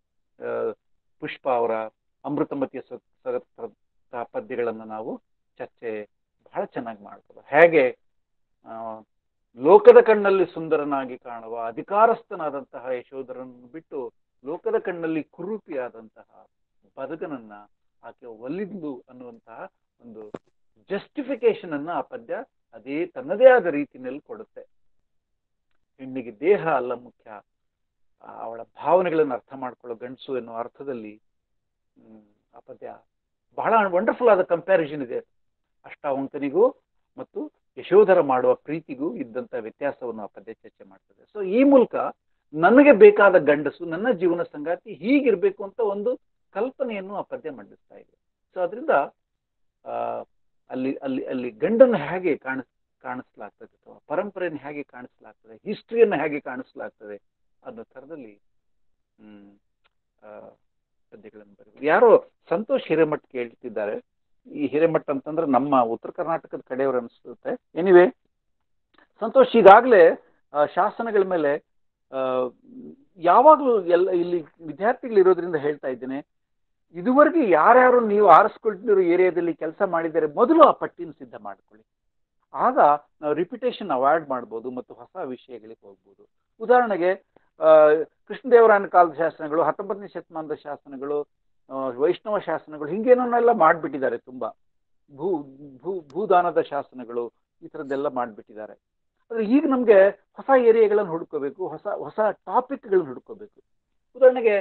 Speaker 1: ಪುಷ್ಪ ಅವರ ಅಮೃತಮತಿಯ ಸ- ಸ- ಪದ್ಯಗಳನ್ನು ನಾವು ಚರ್ಚೆ ಬಹಳ ಚೆನ್ನಾಗಿ ಮಾಡ್ಬೋದು ಹೇಗೆ ಆ, ಲೋಕದ ಕಣ್ಣಲ್ಲಿ ಸುಂದರನಾಗಿ ಕಾಣುವ ಅಧಿಕಾರಸ್ಥನಾದಂತಹ ಯಶೋಧರನ್ನು ಬಿಟ್ಟು ಲೋಕದ ಕಣ್ಣಲ್ಲಿ ಕುರೂಪಿಯಾದಂತಹ ಬದುಕನನ್ನ ಆಕೆ ಒಲಿದ್ಲು ಅನ್ನುವಂತಹ ಒಂದು ಜಸ್ಟಿಫಿಕೇಶನ್ ಅನ್ನ ಆ ಪದ್ಯ ಅದೇ ತನ್ನದೇ ಆದ ರೀತಿಯಲ್ಲಿ ಕೊಡುತ್ತೆ ಹೆಣ್ಣಿಗೆ ದೇಹ ಅಲ್ಲ ಮುಖ್ಯ ಆ, ಅವಳ ಭಾವನೆಗಳನ್ನು ಅರ್ಥ ಮಾಡ್ಕೊಳ್ಳೋ ಗಂಡಸು ಎನ್ನುವ ಅರ್ಥದಲ್ಲಿ ಹ್ಮ್, ಆ ಪದ್ಯ ಬಹಳ ವಂಡರ್ಫುಲ್ ಆದ ಕಂಪ್ಯಾರಿಸನ್ ಇದೆ ಅಷ್ಟಾವಂಕನಿಗೂ ಮತ್ತು ಯಶೋಧರ ಮಾಡುವ ಪ್ರೀತಿಗೂ ಇದ್ದಂತ ವ್ಯತ್ಯಾಸವನ್ನು ಆ ಪದ್ಯ ಚರ್ಚೆ ಮಾಡ್ತದೆ ಸೊ ಈ ಮೂಲಕ ನನಗೆ ಬೇಕಾದ ಗಂಡಸು ನನ್ನ ಜೀವನ ಸಂಗಾತಿ ಹೀಗಿರ್ಬೇಕು ಅಂತ ಒಂದು ಕಲ್ಪನೆಯನ್ನು ಆ ಪದ್ಯ ಮಂಡಿಸ್ತಾ ಇದೆ ಸೊ ಅದರಿಂದ ಆ ಅಲ್ಲಿ ಅಲ್ಲಿ ಅಲ್ಲಿ ಗಂಡನ್ನು ಹೇಗೆ ಕಾಣಿಸ್ ಕಾಣಿಸ್ಲಾಗ್ತದೆ ಅಥವಾ ಪರಂಪರೆಯನ್ನು ಹೇಗೆ ಕಾಣಿಸ್ಲಾಗ್ತದೆ ಹಿಸ್ಟ್ರಿಯನ್ನು ಹೇಗೆ ಕಾಣಿಸ್ಲಾಗ್ತದೆ ಅನ್ನೋ ಥರದಲ್ಲಿ ಹ್ಮ್ ಆ, ಪದ್ಯಗಳನ್ನು ಬರೆಯುವುದು ಯಾರೋ ಸಂತೋಷ್ ಹಿರೇಮಠ್ ಕೇಳ್ತಿದ್ದಾರೆ ಈ ಹಿರೇಮಠ್ ಅಂತಂದ್ರೆ ನಮ್ಮ ಉತ್ತರ ಕರ್ನಾಟಕದ ಕಡೆಯವರು ಅನಿಸುತ್ತೆ ಎನಿವೆ ಸಂತೋಷ್ ಈಗಾಗಲೇ ಶಾಸನಗಳ ಮೇಲೆ ಆ, ಯಾವಾಗಲೂ ಎಲ್ಲ ಇಲ್ಲಿ ವಿದ್ಯಾರ್ಥಿಗಳು ಇರೋದ್ರಿಂದ ಹೇಳ್ತಾ ಇದ್ದೇನೆ ಇದುವರೆಗೆ ಯಾರ್ಯಾರು ನೀವು ಆರಿಸ್ಕೊಳ್ತಿರೋ ಏರಿಯಾದಲ್ಲಿ ಕೆಲಸ ಮಾಡಿದರೆ ಮೊದಲು ಆ ಪಟ್ಟಿನ ಸಿದ್ಧ ಮಾಡ್ಕೊಳ್ಳಿ ಆಗ ನಾವು ರಿಪಿಟೇಷನ್ ಅವಾಯ್ಡ್ ಮಾಡ್ಬೋದು ಮತ್ತು ಹೊಸ ವಿಷಯಗಳಿಗೆ ಹೋಗ್ಬೋದು ಉದಾಹರಣೆಗೆ ಆ, ಕೃಷ್ಣದೇವರಾಯನ ಕಾಲದ ಶಾಸನಗಳು ಹತ್ತೊಂಬತ್ತನೇ ಶತಮಾನದ ಶಾಸನಗಳು ಆ, ವೈಷ್ಣವ ಶಾಸನಗಳು ಹಿಂಗೇನನ್ನೆಲ್ಲ ಮಾಡಿಬಿಟ್ಟಿದ್ದಾರೆ ತುಂಬಾ ಭೂ ಭೂ ಭೂದಾನದ ಶಾಸನಗಳು ಈ ಥರದ್ದೆಲ್ಲ ಮಾಡಿಬಿಟ್ಟಿದ್ದಾರೆ ಆದರೆ ಈಗ ನಮಗೆ ಹೊಸ ಏರಿಯಾಗಳನ್ನು ಹುಡ್ಕೋಬೇಕು ಹೊಸ ಹೊಸ ಟಾಪಿಕ್ಗಳನ್ನು ಹುಡ್ಕೋಬೇಕು ಉದಾಹರಣೆಗೆ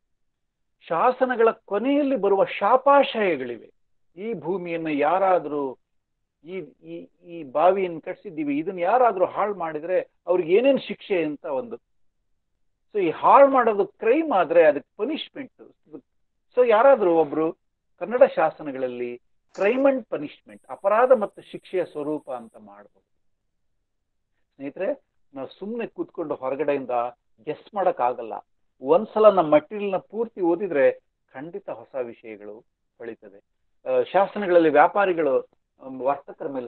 Speaker 1: ಶಾಸನಗಳ ಕೊನೆಯಲ್ಲಿ ಬರುವ ಶಾಪಾಶಯಗಳಿವೆ ಈ ಭೂಮಿಯನ್ನು ಯಾರಾದರೂ ಈ ಈ ಈ ಬಾವಿಯನ್ನು ಕಟ್ಸಿದ್ದೀವಿ ಇದನ್ನ ಯಾರಾದರೂ ಹಾಳು ಮಾಡಿದ್ರೆ ಅವ್ರಿಗೆ ಏನೇನು ಶಿಕ್ಷೆ ಅಂತ ಒಂದು ಸೊ ಈ ಹಾಳು ಮಾಡೋದು ಕ್ರೈಮ್ ಆದ್ರೆ ಅದಕ್ಕೆ ಪನಿಷ್ಮೆಂಟ್ ಸೊ ಯಾರಾದರೂ ಒಬ್ರು ಕನ್ನಡ ಶಾಸನಗಳಲ್ಲಿ ಕ್ರೈಮ್ ಅಂಡ್ ಪನಿಷ್ಮೆಂಟ್ ಅಪರಾಧ ಮತ್ತು ಶಿಕ್ಷೆಯ ಸ್ವರೂಪ ಅಂತ ಮಾಡ್ಬೋದು ಸ್ನೇಹಿತರೆ ನಾವು ಸುಮ್ಮನೆ ಕೂತ್ಕೊಂಡು ಹೊರಗಡೆಯಿಂದ ಗೆಸ್ ಮಾಡಕ್ ಆಗಲ್ಲ ಒಂದ್ಸಲ ನಮ್ಮ ಮಟೀರಿಯಲ್ನ ಪೂರ್ತಿ ಓದಿದ್ರೆ ಖಂಡಿತ ಹೊಸ ವಿಷಯಗಳು ಹೊಳಿತದೆ ಆ, ಶಾಸನಗಳಲ್ಲಿ ವ್ಯಾಪಾರಿಗಳು ಆಮ್, ವರ್ತಕರ ಮೇಲೆ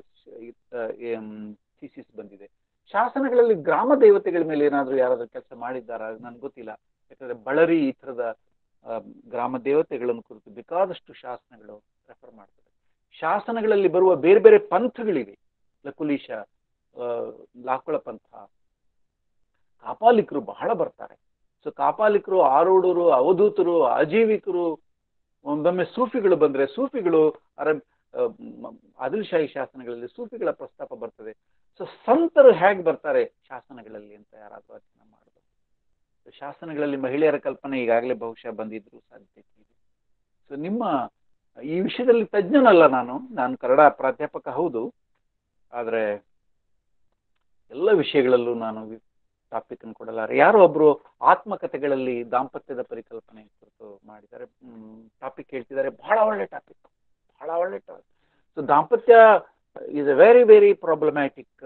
Speaker 1: ಥೀಸಿಸ್ ಬಂದಿದೆ ಶಾಸನಗಳಲ್ಲಿ ಗ್ರಾಮ ದೇವತೆಗಳ ಮೇಲೆ ಏನಾದರೂ ಯಾರಾದ್ರೂ ಕೆಲಸ ಮಾಡಿದ್ದಾರಾ ನನ್ಗೆ ಗೊತ್ತಿಲ್ಲ ಯಾಕಂದ್ರೆ ಬಳರಿ ಈ ಥರದ ಆ, ಗ್ರಾಮ ದೇವತೆಗಳನ್ನು ಕುರಿತು ಬೇಕಾದಷ್ಟು ಶಾಸನಗಳು ರೆಫರ್ ಮಾಡ್ತದೆ ಶಾಸನಗಳಲ್ಲಿ ಬರುವ ಬೇರೆ ಬೇರೆ ಪಂಥಗಳಿವೆ ಲಕುಲೀಶ ಆ, ಲಾಕುಳ ಪಂಥ ಕಾಪಾಲಿಕರು ಬಹಳ ಬರ್ತಾರೆ ಸೊ ಕಾಪಾಲಿಕರು ಆರೂಢರು ಅವಧೂತರು ಆಜೀವಿಕರು ಒಮ್ಮೊಮ್ಮೆ ಸೂಫಿಗಳು ಬಂದ್ರೆ ಸೂಫಿಗಳು ಅರಬ್ ಆ, ಮ- ಆದಿಲ್ಶಾಹಿ ಶಾಸನಗಳಲ್ಲಿ ಸೂಫಿಗಳ ಪ್ರಸ್ತಾಪ ಬರ್ತದೆ ಸೊ ಸಂತರು ಹೇಗೆ ಬರ್ತಾರೆ ಶಾಸನಗಳಲ್ಲಿ ಅಂತ ಯಾರಾದ್ರೂ ಅಧ್ಯಯನ ಮಾಡಬಹುದು ಶಾಸನಗಳಲ್ಲಿ ಮಹಿಳೆಯರ ಕಲ್ಪನೆ ಈಗಾಗಲೇ ಬಹುಶಃ ಬಂದಿದ್ರು ಸಾಧ್ಯತೆ ಇದೆ ಸೊ ನಿಮ್ಮ ಈ ವಿಷಯದಲ್ಲಿ ತಜ್ಞನಲ್ಲ ನಾನು ನಾನು ಕನ್ನಡ ಪ್ರಾಧ್ಯಾಪಕ ಹೌದು ಆದರೆ ಎಲ್ಲ ವಿಷಯಗಳಲ್ಲೂ ನಾನು ಟಾಪಿಕ್ ಅನ್ನು ಕೊಡಲಾರೆ ಯಾರೋ ಒಬ್ರು ಆತ್ಮಕಥೆಗಳಲ್ಲಿ ದಾಂಪತ್ಯದ ಪರಿಕಲ್ಪನೆ ಕುರಿತು ಮಾಡಿದ್ದಾರೆ ಟಾಪಿಕ್ ಹೇಳ್ತಿದ್ದಾರೆ ಬಹಳ ಒಳ್ಳೆ ಟಾಪಿಕ್ ಬಹಳ ಒಳ್ಳೆ ಟಾಪಿಕ್ ಸೊ ದಾಂಪತ್ಯ is a very very problematic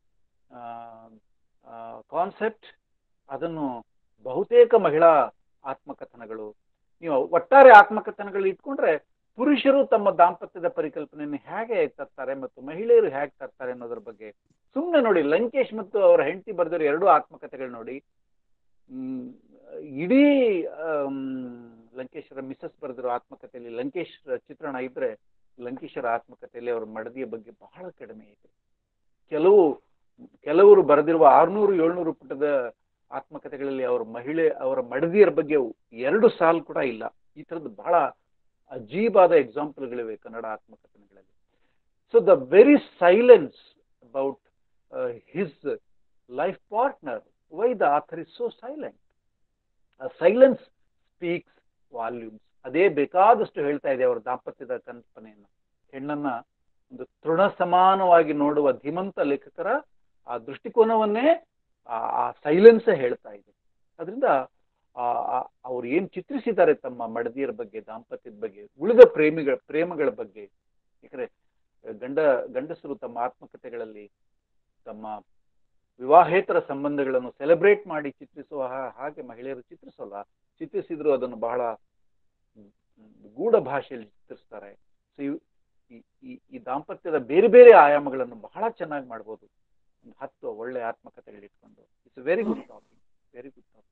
Speaker 1: concept ಅದನ್ನು ಬಹುತೇಕ ಮಹಿಳಾ ಆತ್ಮಕಥನಗಳು ನೀವು ಒಟ್ಟಾರೆ ಆತ್ಮಕಥನಗಳು ಇಟ್ಕೊಂಡ್ರೆ ಪುರುಷರು ತಮ್ಮ ದಾಂಪತ್ಯದ ಪರಿಕಲ್ಪನೆಯನ್ನು ಹೇಗೆ ತರ್ತಾರೆ ಮತ್ತು ಮಹಿಳೆಯರು ಹೇಗೆ ತರ್ತಾರೆ ಅನ್ನೋದ್ರ ಬಗ್ಗೆ ಸುಮ್ಮನೆ ನೋಡಿ ಲಂಕೇಶ್ ಮತ್ತು ಅವರ ಹೆಂಡತಿ ಬರೆದಿರೋ ಎರಡೂ ಆತ್ಮಕಥೆಗಳು ನೋಡಿ ಹ್ಮ್, ಇಡೀ ಆಮ್, ಲಂಕೇಶ್ವರ ಮಿಸಸ್ ಬರೆದಿರೋ ಆತ್ಮಕಥೆಯಲ್ಲಿ ಲಂಕೇಶ್ ಚಿತ್ರಣ ಇದ್ರೆ ಲಂಕೇಶರ ಆತ್ಮಕಥೆಯಲ್ಲಿ ಅವರ ಮಡದಿಯ ಬಗ್ಗೆ ಬಹಳ ಕಡಿಮೆ ಇದೆ ಕೆಲವು ಕೆಲವರು ಬರೆದಿರುವ ಆರ್ನೂರು ಏಳ್ನೂರು ಪುಟದ ಆತ್ಮಕಥೆಗಳಲ್ಲಿ ಅವರ ಮಹಿಳೆ ಅವರ ಮಡದಿಯರ ಬಗ್ಗೆ ಎರಡು ಸಾಲು ಕೂಡ ಇಲ್ಲ ಈ ಥರದ್ದು ಬಹಳ ಅಜೀಬಾದ ಎಕ್ಸಾಂಪಲ್ಗಳಿವೆ ಕನ್ನಡ ಆತ್ಮಕಥನಗಳಲ್ಲಿ so the very silence about his life partner why the author is so silent silence speaks volumes ಅದೇ ಬೇಕಾದಷ್ಟು ಹೇಳ್ತಾ ಇದೆ ಅವರ ದಾಂಪತ್ಯದ ಕಲ್ಪನೆಯನ್ನು ಹೆಣ್ಣನ್ನ ಒಂದು ತೃಣ ಸಮಾನವಾಗಿ ನೋಡುವ ಧೀಮಂತ ಲೇಖಕರ ಆ ದೃಷ್ಟಿಕೋನವನ್ನೇ ಆ- ಆ ಸೈಲೆನ್ಸೇ ಹೇಳ್ತಾ ಇದೆ ಅದರಿಂದ ಅವ್ರು ಏನ್ ಚಿತ್ರಿಸಿದ್ದಾರೆ ತಮ್ಮ ಮಡದಿಯರ ಬಗ್ಗೆ ದಾಂಪತ್ಯದ ಬಗ್ಗೆ ಉಳಿದ ಪ್ರೇಮಿಗಳ ಪ್ರೇಮಗಳ ಬಗ್ಗೆ ಯಾಕಂದ್ರೆ ಗಂಡ ಗಂಡಸರು ತಮ್ಮ ಆತ್ಮಕಥೆಗಳಲ್ಲಿ ತಮ್ಮ ವಿವಾಹೇತರ ಸಂಬಂಧಗಳನ್ನು ಸೆಲೆಬ್ರೇಟ್ ಮಾಡಿ ಚಿತ್ರಿಸುವ ಹಾ- ಹಾಗೆ ಮಹಿಳೆಯರು ಚಿತ್ರಿಸೋಲ್ಲ ಚಿತ್ರಿಸಿದ್ರು ಅದನ್ನು ಬಹಳ ಹ್ಮ್, ಗೂಢ ಭಾಷೆಯಲ್ಲಿ ಚಿತ್ರಿಸ್ತಾರೆ ಸೊ ಈ ಈ- ಈ ದಾಂಪತ್ಯದ ಬೇರೆ ಬೇರೆ ಆಯಾಮಗಳನ್ನು ಬಹಳ ಚೆನ್ನಾಗಿ ಮಾಡ್ಬೋದು ಒಂದು ಹತ್ತು ಒಳ್ಳೆ ಆತ್ಮಕಥೆಗಳು ಇಟ್ಕೊಂಡು it's very good topic very good topic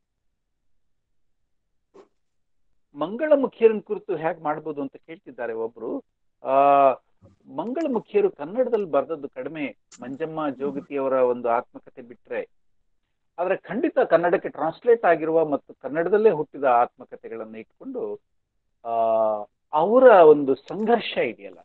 Speaker 1: ಮಂಗಳಮುಖಿಯರನ್ನ ಕುರಿತು ಹೇಗೆ ಮಾಡ್ಬೋದು ಅಂತ ಕೇಳ್ತಿದ್ದಾರೆ ಒಬ್ರು ಆ ಮಂಗಳಮುಖಿಯರು ಕನ್ನಡದಲ್ಲಿ ಬರೆದದ್ದು ಕಡಿಮೆ ಮಂಜಮ್ಮ ಜೋಗತಿಯವರ ಒಂದು ಆತ್ಮಕಥೆ ಬಿಟ್ರೆ ಆದ್ರೆ ಖಂಡಿತ ಕನ್ನಡಕ್ಕೆ ಟ್ರಾನ್ಸ್ಲೇಟ್ ಆಗಿರುವ ಮತ್ತು ಕನ್ನಡದಲ್ಲೇ ಹುಟ್ಟಿದ ಆತ್ಮಕಥೆಗಳನ್ನ ಇಟ್ಕೊಂಡು ಆ ಅವರ ಒಂದು ಸಂಘರ್ಷ ಇದೆಯಲ್ಲ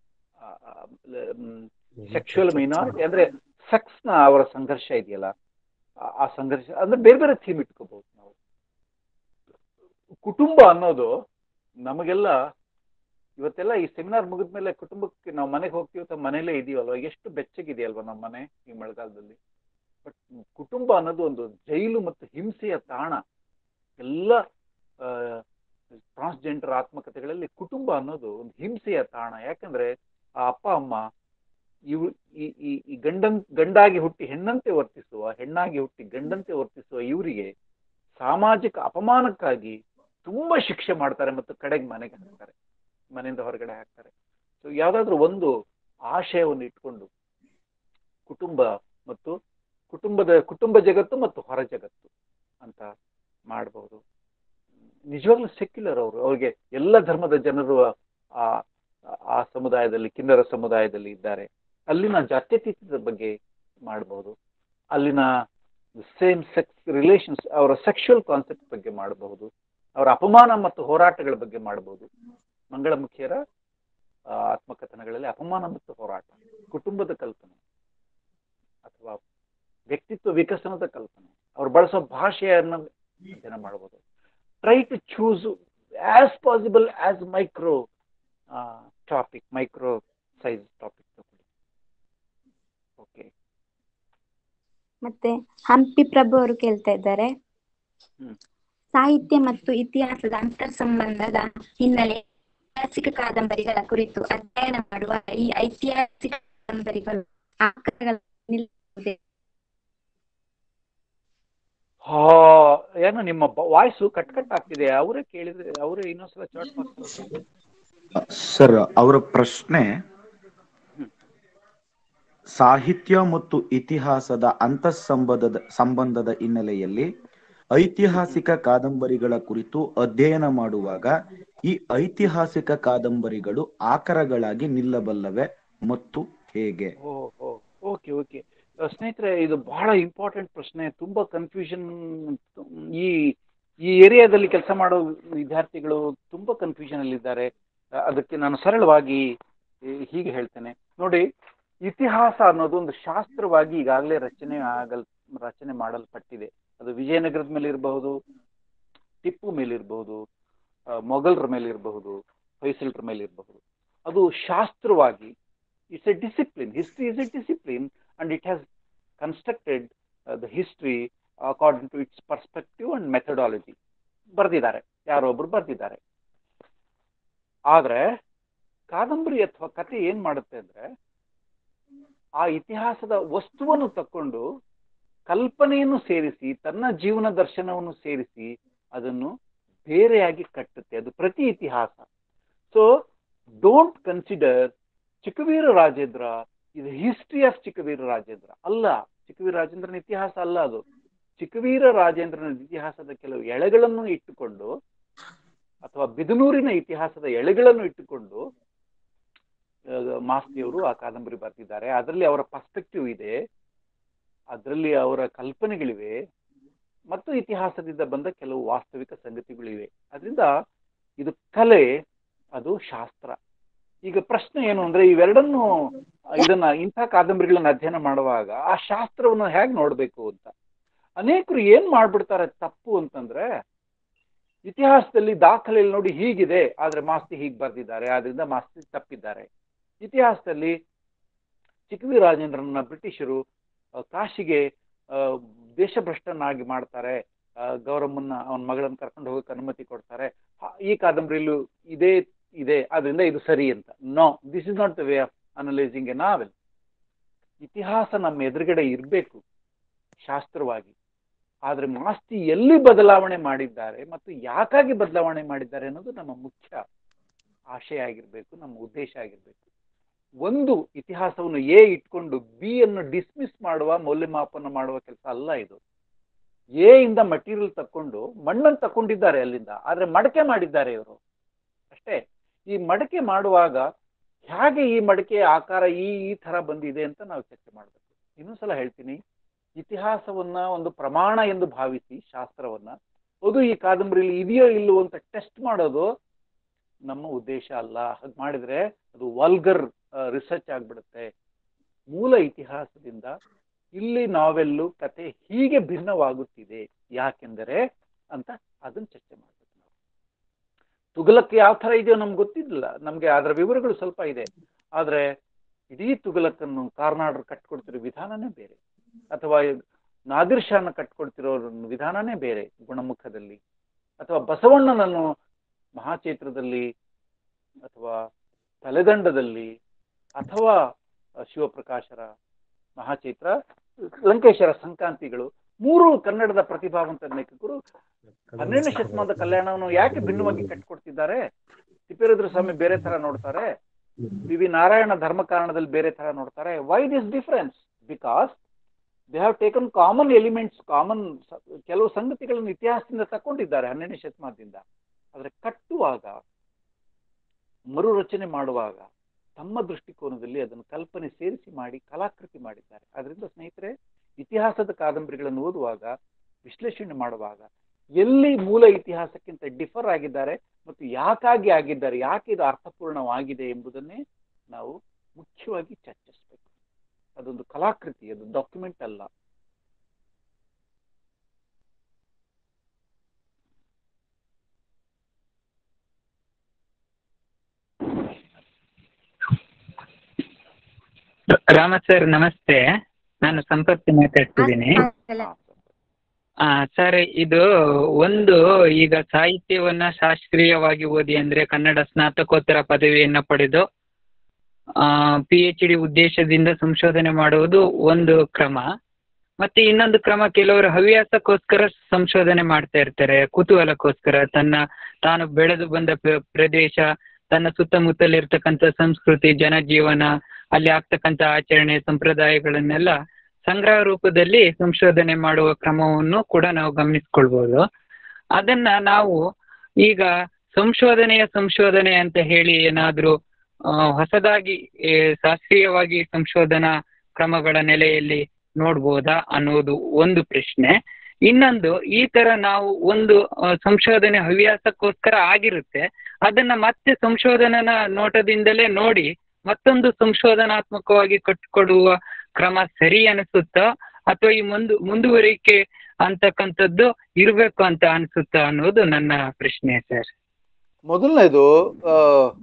Speaker 1: ಸೆಕ್ಷುವಲ್ ಮೈನಾರಿಟಿ ಅಂದ್ರೆ ಸೆಕ್ಸ್ ನ ಅವರ ಸಂಘರ್ಷ ಇದೆಯಲ್ಲ ಆ- ಆ ಸಂಘರ್ಷ ಅಂದ್ರೆ ಬೇರೆ ಬೇರೆ ಥೀಮ್ ಇಟ್ಕೋಬಹುದು ನಾವು ಕುಟುಂಬ ಅನ್ನೋದು ನಮಗೆಲ್ಲ ಇವತ್ತೆಲ್ಲ ಈ ಸೆಮಿನಾರ್ ಮುಗಿದ್ಮೇಲೆ ಕುಟುಂಬಕ್ಕೆ ನಾವು ಮನೆಗೆ ಹೋಗ್ತೀವಿ ಅಥವಾ ಮನೇಲೇ ಇದೀವಲ್ವಾ ಎಷ್ಟು ಬೆಚ್ಚಗಿದೆಯಲ್ವಾ ನಮ್ಮ ಮನೆ ಈ ಮಳೆಗಾಲದಲ್ಲಿ ಬಟ್ ಕುಟುಂಬ ಅನ್ನೋದು ಒಂದು ಜೈಲು ಮತ್ತು ಹಿಂಸೆಯ ತಾಣ ಎಲ್ಲ ಟ್ರಾನ್ಸ್ಜೆಂಡರ್ ಆತ್ಮಕಥೆಗಳಲ್ಲಿ ಕುಟುಂಬ ಅನ್ನೋದು ಒಂದು ಹಿಂಸೆಯ ತಾಣ ಯಾಕಂದ್ರೆ ಆ ಅಪ್ಪ ಅಮ್ಮ ಇವ್ ಈ ಈ ಈ ಗಂಡನ್ ಗಂಡಾಗಿ ಹುಟ್ಟಿ ಹೆಣ್ಣಂತೆ ವರ್ತಿಸುವ ಹೆಣ್ಣಾಗಿ ಹುಟ್ಟಿ ಗಂಡಂತೆ ವರ್ತಿಸುವ ಇವರಿಗೆ ಸಾಮಾಜಿಕ ಅಪಮಾನಕ್ಕಾಗಿ ತುಂಬಾ ಶಿಕ್ಷೆ ಮಾಡ್ತಾರೆ ಮತ್ತು ಕಡೆಗೆ ಮನೆಗೆ ಹಾಕ್ತಾರೆ ಮನೆಯಿಂದ ಹೊರಗಡೆ ಹಾಕ್ತಾರೆ ಸೊ ಯಾವ್ದಾದ್ರು ಒಂದು ಆಶಯವನ್ನು ಇಟ್ಕೊಂಡು ಕುಟುಂಬ ಮತ್ತು ಕುಟುಂಬದ ಕುಟುಂಬ ಜಗತ್ತು ಮತ್ತು ಹೊರ ಜಗತ್ತು ಅಂತ ಮಾಡಬಹುದು ನಿಜವಾಗ್ಲೂ ಸೆಕ್ಯುಲರ್ ಅವರು ಅವ್ರಿಗೆ ಎಲ್ಲ ಧರ್ಮದ ಜನರು ಆ ಆ ಸಮುದಾಯದಲ್ಲಿ ಕಿನ್ನರ ಸಮುದಾಯದಲ್ಲಿ ಇದ್ದಾರೆ ಅಲ್ಲಿನ ಜಾತ್ಯತೀತದ ಬಗ್ಗೆ ಮಾಡಬಹುದು ಅಲ್ಲಿನ ಸೇಮ್ ಸೆಕ್ಸ್ ರಿಲೇಷನ್ಸ್ ಅವರ ಸೆಕ್ಷುವಲ್ ಕಾನ್ಸೆಪ್ಟ್ ಬಗ್ಗೆ ಮಾಡಬಹುದು ಅವರ ಅಪಮಾನ ಮತ್ತು ಹೋರಾಟಗಳ ಬಗ್ಗೆ ಮಾಡಬಹುದು ಮಂಗಳಮುಖಿಯರ ಆ, ಆತ್ಮಕಥನಗಳಲ್ಲಿ ಅಪಮಾನ ಮತ್ತು ಹೋರಾಟ ಕುಟುಂಬದ ಕಲ್ಪನೆ ಅಥವಾ ವ್ಯಕ್ತಿತ್ವ ವಿಕಸನದ ಕಲ್ಪನೆ ಅವ್ರು ಬಳಸೋ ಭಾಷೆಯನ್ನು ಅಧ್ಯಯನ ಮಾಡಬಹುದು try to choose as possible as micro topic micro size topic ತಗೊಳ್ಳಿ ಓಕೆ
Speaker 6: ಮತ್ತೆ ಹಂಪಿ ಪ್ರಭು ಅವರು ಕೇಳ್ತಾ ಇದ್ದಾರೆ
Speaker 1: ಹ್ಮ್.
Speaker 6: ಸಾಹಿತ್ಯ ಮತ್ತು ಇತಿಹಾಸದ ಅಂತರ್ ಸಂಬಂಧದ ಹಿನ್ನೆಲೆ ಐತಿಹಾಸಿಕ ಕಾದಂಬರಿಗಳ ಕುರಿತು ಅಧ್ಯಯನ ಮಾಡುವ ಈ ಐತಿಹಾಸಿಕ ಕಾದಂಬರಿಗಳು ಆಕರಗಳಲ್ಲಿ ನಿಲ್ಲುವುದೇ?
Speaker 1: ಹಾ ಏನೋ ನಿಮ್ಮ ವಾಯ್ಸು ಕಟ್ ಕಟ್ ಆಗ್ತಿದೆ ಅವರೇ ಕೇಳಿದ್ರೆ ಅವರೇ ಇನ್ನೊಂದ್ಸಲ ಚಾಟ್ ಮಾಡ್ತಾರೆ
Speaker 5: ಸರ್ ಅವರ ಪ್ರಶ್ನೆ ಸಾಹಿತ್ಯ ಮತ್ತು ಇತಿಹಾಸದ ಅಂತಸ್ಸಂಬಂಧದ ಸಂಬಂಧದ ಹಿನ್ನೆಲೆಯಲ್ಲಿ ಐತಿಹಾಸಿಕ ಕಾದಂಬರಿಗಳ ಕುರಿತು ಅಧ್ಯಯನ ಮಾಡುವಾಗ ಈ ಐತಿಹಾಸಿಕ ಕಾದಂಬರಿಗಳು ಆಕರಗಳಾಗಿ ನಿಲ್ಲಬಲ್ಲವೆ ಮತ್ತು ಹೇಗೆ
Speaker 1: ಓ ಓ ಓಕೆ ಓಕೆ ಸ್ನೇಹಿತರೆ ಇದು ಬಹಳ ಇಂಪಾರ್ಟೆಂಟ್ ಪ್ರಶ್ನೆ ತುಂಬಾ ಕನ್ಫ್ಯೂಷನ್ ಈ ಈ ಏರಿಯಾದಲ್ಲಿ ಕೆಲಸ ಮಾಡೋ ವಿದ್ಯಾರ್ಥಿಗಳು ತುಂಬಾ ಕನ್ಫ್ಯೂಷನ್ ಅಲ್ಲಿದ್ದಾರೆ ಅ- ಅದಕ್ಕೆ ನಾನು ಸರಳವಾಗಿ ಈ- ಹೀಗೆ ಹೇಳ್ತೇನೆ ನೋಡಿ ಇತಿಹಾಸ ಅನ್ನೋದು ಒಂದು ಶಾಸ್ತ್ರವಾಗಿ ಈಗಾಗಲೇ ರಚನೆ ಆಗಲ್ ರಚನೆ ಮಾಡಲ್ಪಟ್ಟಿದೆ ಅದು ವಿಜಯನಗರದ ಮೇಲೆ ಇರಬಹುದು ಟಿಪ್ಪು ಮೇಲೆ ಇರಬಹುದು ಮೊಘಲರ ಮೇಲೆ ಇರಬಹುದು ಹೊಯ್ಸಳರ ಮೇಲೆ ಇರಬಹುದು ಅದು ಶಾಸ್ತ್ರವಾಗಿ it's a discipline history is a discipline and it has constructed the history according to its perspective and methodology ಬರೆದಿದ್ದಾರೆ ಯಾರೋ ಒಬ್ರು ಬರೆದಿದ್ದಾರೆ ಆದ್ರೆ ಕಾದಂಬರಿ ಅಥವಾ ಕತೆ ಏನ್ ಮಾಡುತ್ತೆ ಅಂದ್ರೆ ಆ ಇತಿಹಾಸದ ವಸ್ತುವನ್ನು ತಕ್ಕೊಂಡು ಕಲ್ಪನೆಯನ್ನು ಸೇರಿಸಿ ತನ್ನ ಜೀವನ ದರ್ಶನವನ್ನು ಸೇರಿಸಿ ಅದನ್ನು ಬೇರೆಯಾಗಿ ಕಟ್ಟುತ್ತೆ ಅದು ಪ್ರತಿ ಇತಿಹಾಸ so don't consider Chikkaveera Rajendra ಇದು ಹಿಸ್ಟ್ರಿ ಆಫ್ ಚಿಕ್ಕವೀರ ರಾಜೇಂದ್ರ ಅಲ್ಲ ಚಿಕ್ಕವೀರ ರಾಜೇಂದ್ರನ ಇತಿಹಾಸ ಅಲ್ಲ ಅದು ಚಿಕ್ಕವೀರ ರಾಜೇಂದ್ರನ ಇತಿಹಾಸದ ಕೆಲವು ಎಳೆಗಳನ್ನು ಇಟ್ಟುಕೊಂಡು ಅಥವಾ ಬಿದನೂರಿನ ಇತಿಹಾಸದ ಎಳೆಗಳನ್ನು ಇಟ್ಟುಕೊಂಡು ಆ, ಮಾಸ್ತಿಯವರು ಆ ಕಾದಂಬರಿ ಬರೆದಿದ್ದಾರೆ ಅದರಲ್ಲಿ ಅವರ ಪರ್ಸ್ಪೆಕ್ಟಿವ್ ಇದೆ ಅದರಲ್ಲಿ ಅವರ ಕಲ್ಪನೆಗಳಿವೆ ಮತ್ತು ಇತಿಹಾಸದಿಂದ ಬಂದ ಕೆಲವು ವಾಸ್ತವಿಕ ಸಂಗತಿಗಳಿವೆ ಅದರಿಂದ ಇದು ಕಲೆ ಅದು ಶಾಸ್ತ್ರ ಈಗ ಪ್ರಶ್ನೆ ಏನು ಅಂದ್ರೆ ಇವೆರಡನ್ನು ಇದನ್ನ ಇಂಥ ಕಾದಂಬರಿಗಳನ್ನ ಅಧ್ಯಯನ ಮಾಡುವಾಗ ಆ ಶಾಸ್ತ್ರವನ್ನು ಹೇಗೆ ನೋಡ್ಬೇಕು ಅಂತ ಅನೇಕರು ಏನ್ ಮಾಡ್ಬಿಡ್ತಾರೆ ತಪ್ಪು ಅಂತಂದ್ರೆ ಇತಿಹಾಸದಲ್ಲಿ ದಾಖಲೆಯಲ್ಲಿ ನೋಡಿ ಹೀಗಿದೆ ಆದ್ರೆ ಮಾಸ್ತಿ ಹೀಗೆ ಬರ್ದಿದ್ದಾರೆ ಆದ್ರಿಂದ ಮಾಸ್ತಿ ತಪ್ಪಿದ್ದಾರೆ ಇತಿಹಾಸದಲ್ಲಿ ಚಿಕ್ಕವಿ ರಾಜೇಂದ್ರನ ಬ್ರಿಟಿಷರು ಆ, ಕಾಶಿಗೆ ಆ, ದೇಶಭ್ರಷ್ಟನಾಗಿ ಮಾಡ್ತಾರೆ ಆ, ಗೌರಮ್ಮನ್ನ ಅವನ ಮಗಳನ್ನ ಕರ್ಕೊಂಡು ಹೋಗಕ್ಕೆ ಅನುಮತಿ ಕೊಡ್ತಾರೆ ಹ- ಈ ಕಾದಂಬರಿಯಲ್ಲೂ ಇದೇ ಇದೆ ಆದ್ರಿಂದ ಇದು ಸರಿ ಅಂತ no this is not the way of analysing a novel ಇತಿಹಾಸ ನಮ್ಮ ಎದುರುಗಡೆ ಇರಬೇಕು ಶಾಸ್ತ್ರವಾಗಿ ಆದ್ರೆ ಮಾಸ್ತಿ ಎಲ್ಲಿ ಬದಲಾವಣೆ ಮಾಡಿದ್ದಾರೆ ಮತ್ತು ಯಾಕಾಗಿ ಬದಲಾವಣೆ ಮಾಡಿದ್ದಾರೆ ಅನ್ನೋದು ನಮ್ಮ ಮುಖ್ಯ ಆಶಯ ಆಗಿರ್ಬೇಕು ನಮ್ಮ ಉದ್ದೇಶ ಆಗಿರ್ಬೇಕು ಒಂದು ಇತಿಹಾಸವನ್ನು ಎ ಇಟ್ಕೊಂಡು ಬಿ ಅನ್ನು ಡಿಸ್ಮಿಸ್ ಮಾಡುವ ಮೌಲ್ಯಮಾಪನ ಮಾಡುವ ಕೆಲಸ ಅಲ್ಲ ಇದು ಎ ಇಂದ ಮಟೀರಿಯಲ್ ತಕೊಂಡು ಮಣ್ಣನ್ನು ತಕೊಂಡಿದ್ದಾರೆ ಅಲ್ಲಿಂದ ಆದ್ರೆ ಮಡಕೆ ಮಾಡಿದ್ದಾರೆ ಇವರು ಅಷ್ಟೇ ಈ ಮಡಕೆ ಮಾಡುವಾಗ ಹೇಗೆ ಈ ಮಡಕೆ ಆಕಾರ ಈ ಈ ತರ ಬಂದಿದೆ ಅಂತ ನಾವು ಚರ್ಚೆ ಮಾಡಬೇಕು ಇನ್ನೊಂದ್ಸಲ ಹೇಳ್ತೀನಿ ಇತಿಹಾಸವನ್ನ ಒಂದು ಪ್ರಮಾಣ ಎಂದು ಭಾವಿಸಿ ಶಾಸ್ತ್ರವನ್ನ ಅದು ಈ ಕಾದಂಬರಿಯಲ್ಲಿ ಇದೆಯೋ ಇಲ್ಲವೋ ಅಂತ ಟೆಸ್ಟ್ ಮಾಡೋದು ನಮ್ಮ ಉದ್ದೇಶ ಅಲ್ಲ ಹಾಗೆ ಮಾಡಿದ್ರೆ ಅದು ವಲ್ಗರ್ ರಿಸರ್ಚ್ ಆಗ್ಬಿಡುತ್ತೆ ಮೂಲ ಇತಿಹಾಸದಿಂದ ಇಲ್ಲಿ ನಾವೆಲ್ಲು ಕತೆ ಹೀಗೆ ಭಿನ್ನವಾಗುತ್ತಿದೆ ಯಾಕೆಂದರೆ ಅಂತ ಅದನ್ನ ಚರ್ಚೆ ಮಾಡ್ಬೇಕು ನಾವು ತುಗಲಕ್ ಯಾವ ತರ ಇದೆಯೋ ನಮ್ಗೆ ಗೊತ್ತಿದ್ದಿಲ್ಲ ನಮ್ಗೆ ಅದರ ವಿವರಗಳು ಸ್ವಲ್ಪ ಇದೆ ಆದ್ರೆ ಇಡೀ ತುಗಲಕ್ಕನ್ನು ಕಾರ್ನಾಡರ್ ಕಟ್ಕೊಡ್ತಿರೋ ವಿಧಾನನೇ ಬೇರೆ ಅಥವಾ ನಾದಿರ್ ಶಾನ ಕಟ್ಕೊಡ್ತಿರೋ ವಿಧಾನನೇ ಬೇರೆ ಗುಣಮುಖದಲ್ಲಿ ಅಥವಾ ಬಸವಣ್ಣನನ್ನು ಮಹಾಚೈತ್ರದಲ್ಲಿ ಅಥವಾ ತಲೆದಂಡದಲ್ಲಿ ಅಥವಾ ಶಿವಪ್ರಕಾಶರ ಮಹಾಚೈತ್ರ ಲಂಕೇಶರ ಸಂಕ್ರಾಂತಿಗಳು ಮೂರು ಕನ್ನಡದ ಪ್ರತಿಭಾವಂತ ಲೇಖಕರು ಹನ್ನೆರಡನೇ ಶತಮಾನದ ಕಲ್ಯಾಣವನ್ನು ಯಾಕೆ ಭಿನ್ನವಾಗಿ ಕಟ್ಕೊಡ್ತಿದ್ದಾರೆ ತಿಪ್ಪೇರುದ್ರ ಸ್ವಾಮಿ ಬೇರೆ ತರ ನೋಡ್ತಾರೆ ಪಿ ವಿ ನಾರಾಯಣ ಧರ್ಮ ಕಾರಣದಲ್ಲಿ ಬೇರೆ ತರ ನೋಡ್ತಾರೆ why this difference because they have taken common elements common ಕೆಲವು ಸಂಗತಿಗಳನ್ನು ಇತಿಹಾಸದಿಂದ ತಕೊಂಡಿದ್ದಾರೆ ಹನ್ನೆರಡನೇ ಶತಮಾನದಿಂದ ಆದ್ರೆ ಕಟ್ಟುವಾಗ ಮರು ರಚನೆ ಮಾಡುವಾಗ ತಮ್ಮ ದೃಷ್ಟಿಕೋನದಲ್ಲಿ ಅದನ್ನು ಕಲ್ಪನೆ ಸೇರಿಸಿ ಮಾಡಿ ಕಲಾಕೃತಿ ಮಾಡಿದ್ದಾರೆ ಅದರಿಂದ ಸ್ನೇಹಿತರೆ ಇತಿಹಾಸದ ಕಾದಂಬರಿಗಳನ್ನು ಓದುವಾಗ ವಿಶ್ಲೇಷಣೆ ಮಾಡುವಾಗ ಎಲ್ಲಿ ಮೂಲ ಇತಿಹಾಸಕ್ಕಿಂತ ಡಿಫರ್ ಆಗಿದ್ದಾರೆ ಮತ್ತು ಯಾಕಾಗಿ ಆಗಿದ್ದಾರೆ ಯಾಕೆ ಇದು ಅರ್ಥಪೂರ್ಣವಾಗಿದೆ ಎಂಬುದನ್ನೇ ನಾವು ಮುಖ್ಯವಾಗಿ ಚರ್ಚಿಸಬೇಕು ಅದೊಂದು ಕಲಾಕೃತಿ ಅದು ಡಾಕ್ಯುಮೆಂಟ್ ಅಲ್ಲ
Speaker 7: ರಾಮ ಸರ್ ನಮಸ್ತೆ ನಾನು ಸಂಪತ್ ಮಾತಾಡ್ತಿದ್ದೀನಿ ಆ ಸರ್ ಇದು ಒಂದು ಈಗ ಸಾಹಿತ್ಯವನ್ನ ಶಾಸ್ತ್ರೀಯವಾಗಿ ಓದಿ ಅಂದ್ರೆ ಕನ್ನಡ ಸ್ನಾತಕೋತ್ತರ ಪದವಿಯನ್ನ ಪಡೆದು ಪಿ ಎಚ್ ಡಿ ಉದ್ದೇಶದಿಂದ ಸಂಶೋಧನೆ ಮಾಡುವುದು ಒಂದು ಕ್ರಮ ಮತ್ತೆ ಇನ್ನೊಂದು ಕ್ರಮ ಕೆಲವರು ಹವ್ಯಾಸಕ್ಕೋಸ್ಕರ ಸಂಶೋಧನೆ ಮಾಡ್ತಾ ಇರ್ತಾರೆ ಕುತೂಹಲಕ್ಕೋಸ್ಕರ ತನ್ನ ತಾನು ಬೆಳೆದು ಬಂದ ಪ್ರ- ಪ್ರದೇಶ ತನ್ನ ಸುತ್ತಮುತ್ತಲಿರ್ತಕ್ಕಂಥ ಸಂಸ್ಕೃತಿ ಜನಜೀವನ ಅಲ್ಲಿ ಆಗ್ತಕ್ಕಂಥ ಆಚರಣೆ ಸಂಪ್ರದಾಯಗಳನ್ನೆಲ್ಲ ಸಂಗ್ರಹ ರೂಪದಲ್ಲಿ ಸಂಶೋಧನೆ ಮಾಡುವ ಕ್ರಮವನ್ನು ಕೂಡ ನಾವು ಗಮನಿಸ್ಕೊಳ್ಬಹುದು ಅದನ್ನ ನಾವು ಈಗ ಸಂಶೋಧನೆಯ ಸಂಶೋಧನೆ ಅಂತ ಹೇಳಿ ಏನಾದ್ರೂ ಆ, ಹೊಸದಾಗಿ ಏ, ಶಾಸ್ತ್ರೀಯವಾಗಿ ಸಂಶೋಧನಾ ಕ್ರಮಗಳ ನೆಲೆಯಲ್ಲಿ ನೋಡ್ಬೋದಾ ಅನ್ನೋದು ಒಂದು ಪ್ರಶ್ನೆ ಇನ್ನೊಂದು ಈ ತರ ನಾವು ಒಂದು ಆ, ಸಂಶೋಧನೆ ಹವ್ಯಾಸಕ್ಕೋಸ್ಕರ ಆಗಿರುತ್ತೆ ಅದನ್ನ ಮತ್ತೆ ಸಂಶೋಧನಾ ನೋಟದಿಂದಲೇ ನೋಡಿ ಮತ್ತೊಂದು ಸಂಶೋಧನಾತ್ಮಕವಾಗಿ ಕಟ್ಟಿಕೊಡುವ ಕ್ರಮ ಸರಿ ಅನಿಸುತ್ತಾ ಅಥವಾ ಈ ಮುಂದು ಮುಂದುವರಿಕೆ ಅಂತಕ್ಕಂಥದ್ದು ಇರಬೇಕು ಅಂತ ಅನಿಸುತ್ತಾ ಅನ್ನೋದು ನನ್ನ ಪ್ರಶ್ನೆ ಸರ್
Speaker 1: ಮೊದಲನೇದು ಆ,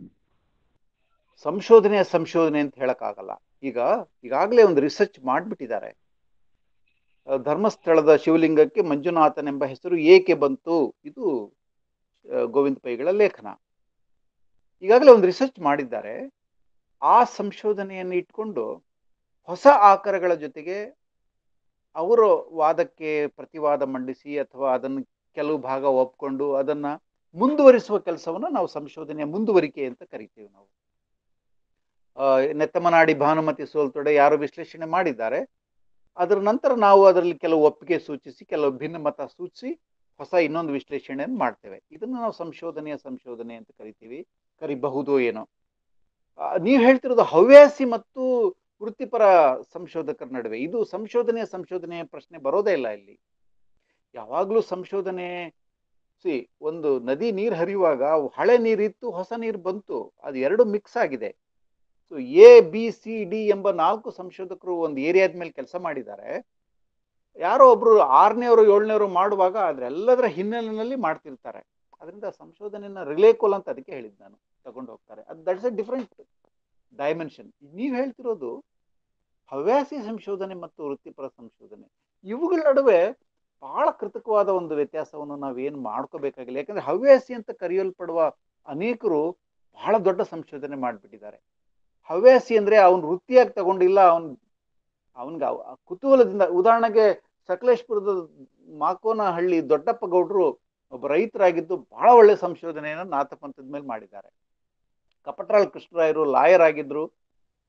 Speaker 1: ಸಂಶೋಧನೆಯ ಸಂಶೋಧನೆ ಅಂತ ಹೇಳಕ್ಕಾಗಲ್ಲ ಈಗ ಈಗಾಗಲೇ ಒಂದು ರಿಸರ್ಚ್ ಮಾಡಿಬಿಟ್ಟಿದ್ದಾರೆ ಧರ್ಮಸ್ಥಳದ ಶಿವಲಿಂಗಕ್ಕೆ ಮಂಜುನಾಥನೆಂಬ ಹೆಸರು ಏಕೆ ಬಂತು ಇದು ಆ, ಗೋವಿಂದ ಪೈಗಳ ಲೇಖನ ಈಗಾಗಲೇ ಒಂದು ರಿಸರ್ಚ್ ಮಾಡಿದ್ದಾರೆ ಆ ಸಂಶೋಧನೆಯನ್ನು ಇಟ್ಕೊಂಡು ಹೊಸ ಆಕಾರಗಳ ಜೊತೆಗೆ ಅವರ ವಾದಕ್ಕೆ ಪ್ರತಿವಾದ ಮಂಡಿಸಿ ಅಥವಾ ಅದನ್ನು ಕೆಲವು ಭಾಗ ಒಪ್ಕೊಂಡು ಅದನ್ನ ಮುಂದುವರಿಸುವ ಕೆಲಸವನ್ನು ನಾವು ಸಂಶೋಧನೆಯ ಮುಂದುವರಿಕೆ ಅಂತ ಕರಿತೀವಿ ನಾವು ಆ, ನೆತ್ತಮನಾಡಿ ಭಾನುಮತಿ ಸೋಲ್ತೊಡೆ ಯಾರು ವಿಶ್ಲೇಷಣೆ ಮಾಡಿದ್ದಾರೆ ಅದರ ನಂತರ ನಾವು ಅದರಲ್ಲಿ ಕೆಲವು ಒಪ್ಪಿಗೆ ಸೂಚಿಸಿ ಕೆಲವು ಭಿನ್ನಮತ ಸೂಚಿಸಿ ಹೊಸ ಇನ್ನೊಂದು ವಿಶ್ಲೇಷಣೆಯನ್ನು ಮಾಡ್ತೇವೆ ಇದನ್ನು ನಾವು ಸಂಶೋಧನೆಯ ಸಂಶೋಧನೆ ಅಂತ ಕರಿತೀವಿ ಕರಿಬಹುದು ಏನೋ ಆ, ನೀವು ಹೇಳ್ತಿರೋದು ಹವ್ಯಾಸಿ ಮತ್ತು ವೃತ್ತಿಪರ ಸಂಶೋಧಕರ ನಡುವೆ ಇದು ಸಂಶೋಧನೆಯ ಸಂಶೋಧನೆಯ ಪ್ರಶ್ನೆ ಬರೋದೇ ಇಲ್ಲ ಇಲ್ಲಿ ಯಾವಾಗಲೂ ಸಂಶೋಧನೆ ಸಿ ಒಂದು ನದಿ ನೀರು ಹರಿಯುವಾಗ ಹಳೆ ನೀರಿತ್ತು ಹೊಸ ನೀರು ಬಂತು ಅದು ಎರಡು ಮಿಕ್ಸ್ ಆಗಿದೆ so A B C D ಎಂಬ ನಾಲ್ಕು ಸಂಶೋಧಕರು ಒಂದು ಏರಿಯಾದ ಮೇಲೆ ಕೆಲಸ ಮಾಡಿದ್ದಾರೆ ಯಾರೋ ಒಬ್ರು ಆರನೇವರು ಏಳನೇವರು ಮಾಡುವಾಗ ಅದರೆಲ್ಲದರ ಹಿನ್ನೆಲೆಯಲ್ಲಿ ಮಾಡ್ತಿರ್ತಾರೆ ಅದರಿಂದ ಸಂಶೋಧನೆಯನ್ನ ರಿಲೇಕೋಲ್ ಅಂತ ಅದಕ್ಕೆ ಹೇಳಿದ್ದು ನಾನು ತಗೊಂಡು ಹೋಗ್ತಾರೆ ಅದು ದಟ್ಸ್ ಎ ಡಿಫ್ರೆಂಟ್ ಡೈಮೆನ್ಷನ್ ನೀವು ಹೇಳ್ತಿರೋದು ಹವ್ಯಾಸಿ ಸಂಶೋಧನೆ ಮತ್ತು ವೃತ್ತಿಪರ ಸಂಶೋಧನೆ ಇವುಗಳ ನಡುವೆ ಬಹಳ ಕೃತಕವಾದ ಒಂದು ವ್ಯತ್ಯಾಸವನ್ನು ನಾವೇನು ಮಾಡ್ಕೋಬೇಕಾಗಿಲ್ಲ ಯಾಕಂದ್ರೆ ಹವ್ಯಾಸಿ ಅಂತ ಕರೆಯಲ್ಪಡುವ ಅನೇಕರು ಬಹಳ ದೊಡ್ಡ ಸಂಶೋಧನೆ ಮಾಡಿಬಿಟ್ಟಿದ್ದಾರೆ ಹವ್ಯಾಸಿ ಅಂದ್ರೆ ಅವನ್ ವೃತ್ತಿಯಾಗಿ ತಗೊಂಡಿಲ್ಲ ಅವನ್ ಅವನ್ಗೆ ಅವ್- ಆ ಕುತೂಹಲದಿಂದ ಉದಾಹರಣೆಗೆ ಸಕಲೇಶ್ಪುರದ ಮಾಕೋನಹಳ್ಳಿ ದೊಡ್ಡಪ್ಪ ಗೌಡ್ರು ಒಬ್ಬ ರೈತರಾಗಿದ್ದು ಬಹಳ ಒಳ್ಳೆ ಸಂಶೋಧನೆಯನ್ನು ನಾಥಪಂಥದ ಮೇಲೆ ಮಾಡಿದ್ದಾರೆ ಕಪಟ್ರಾಳ್ ಕೃಷ್ಣರಾಯರು ಲಾಯರ್ ಆಗಿದ್ರು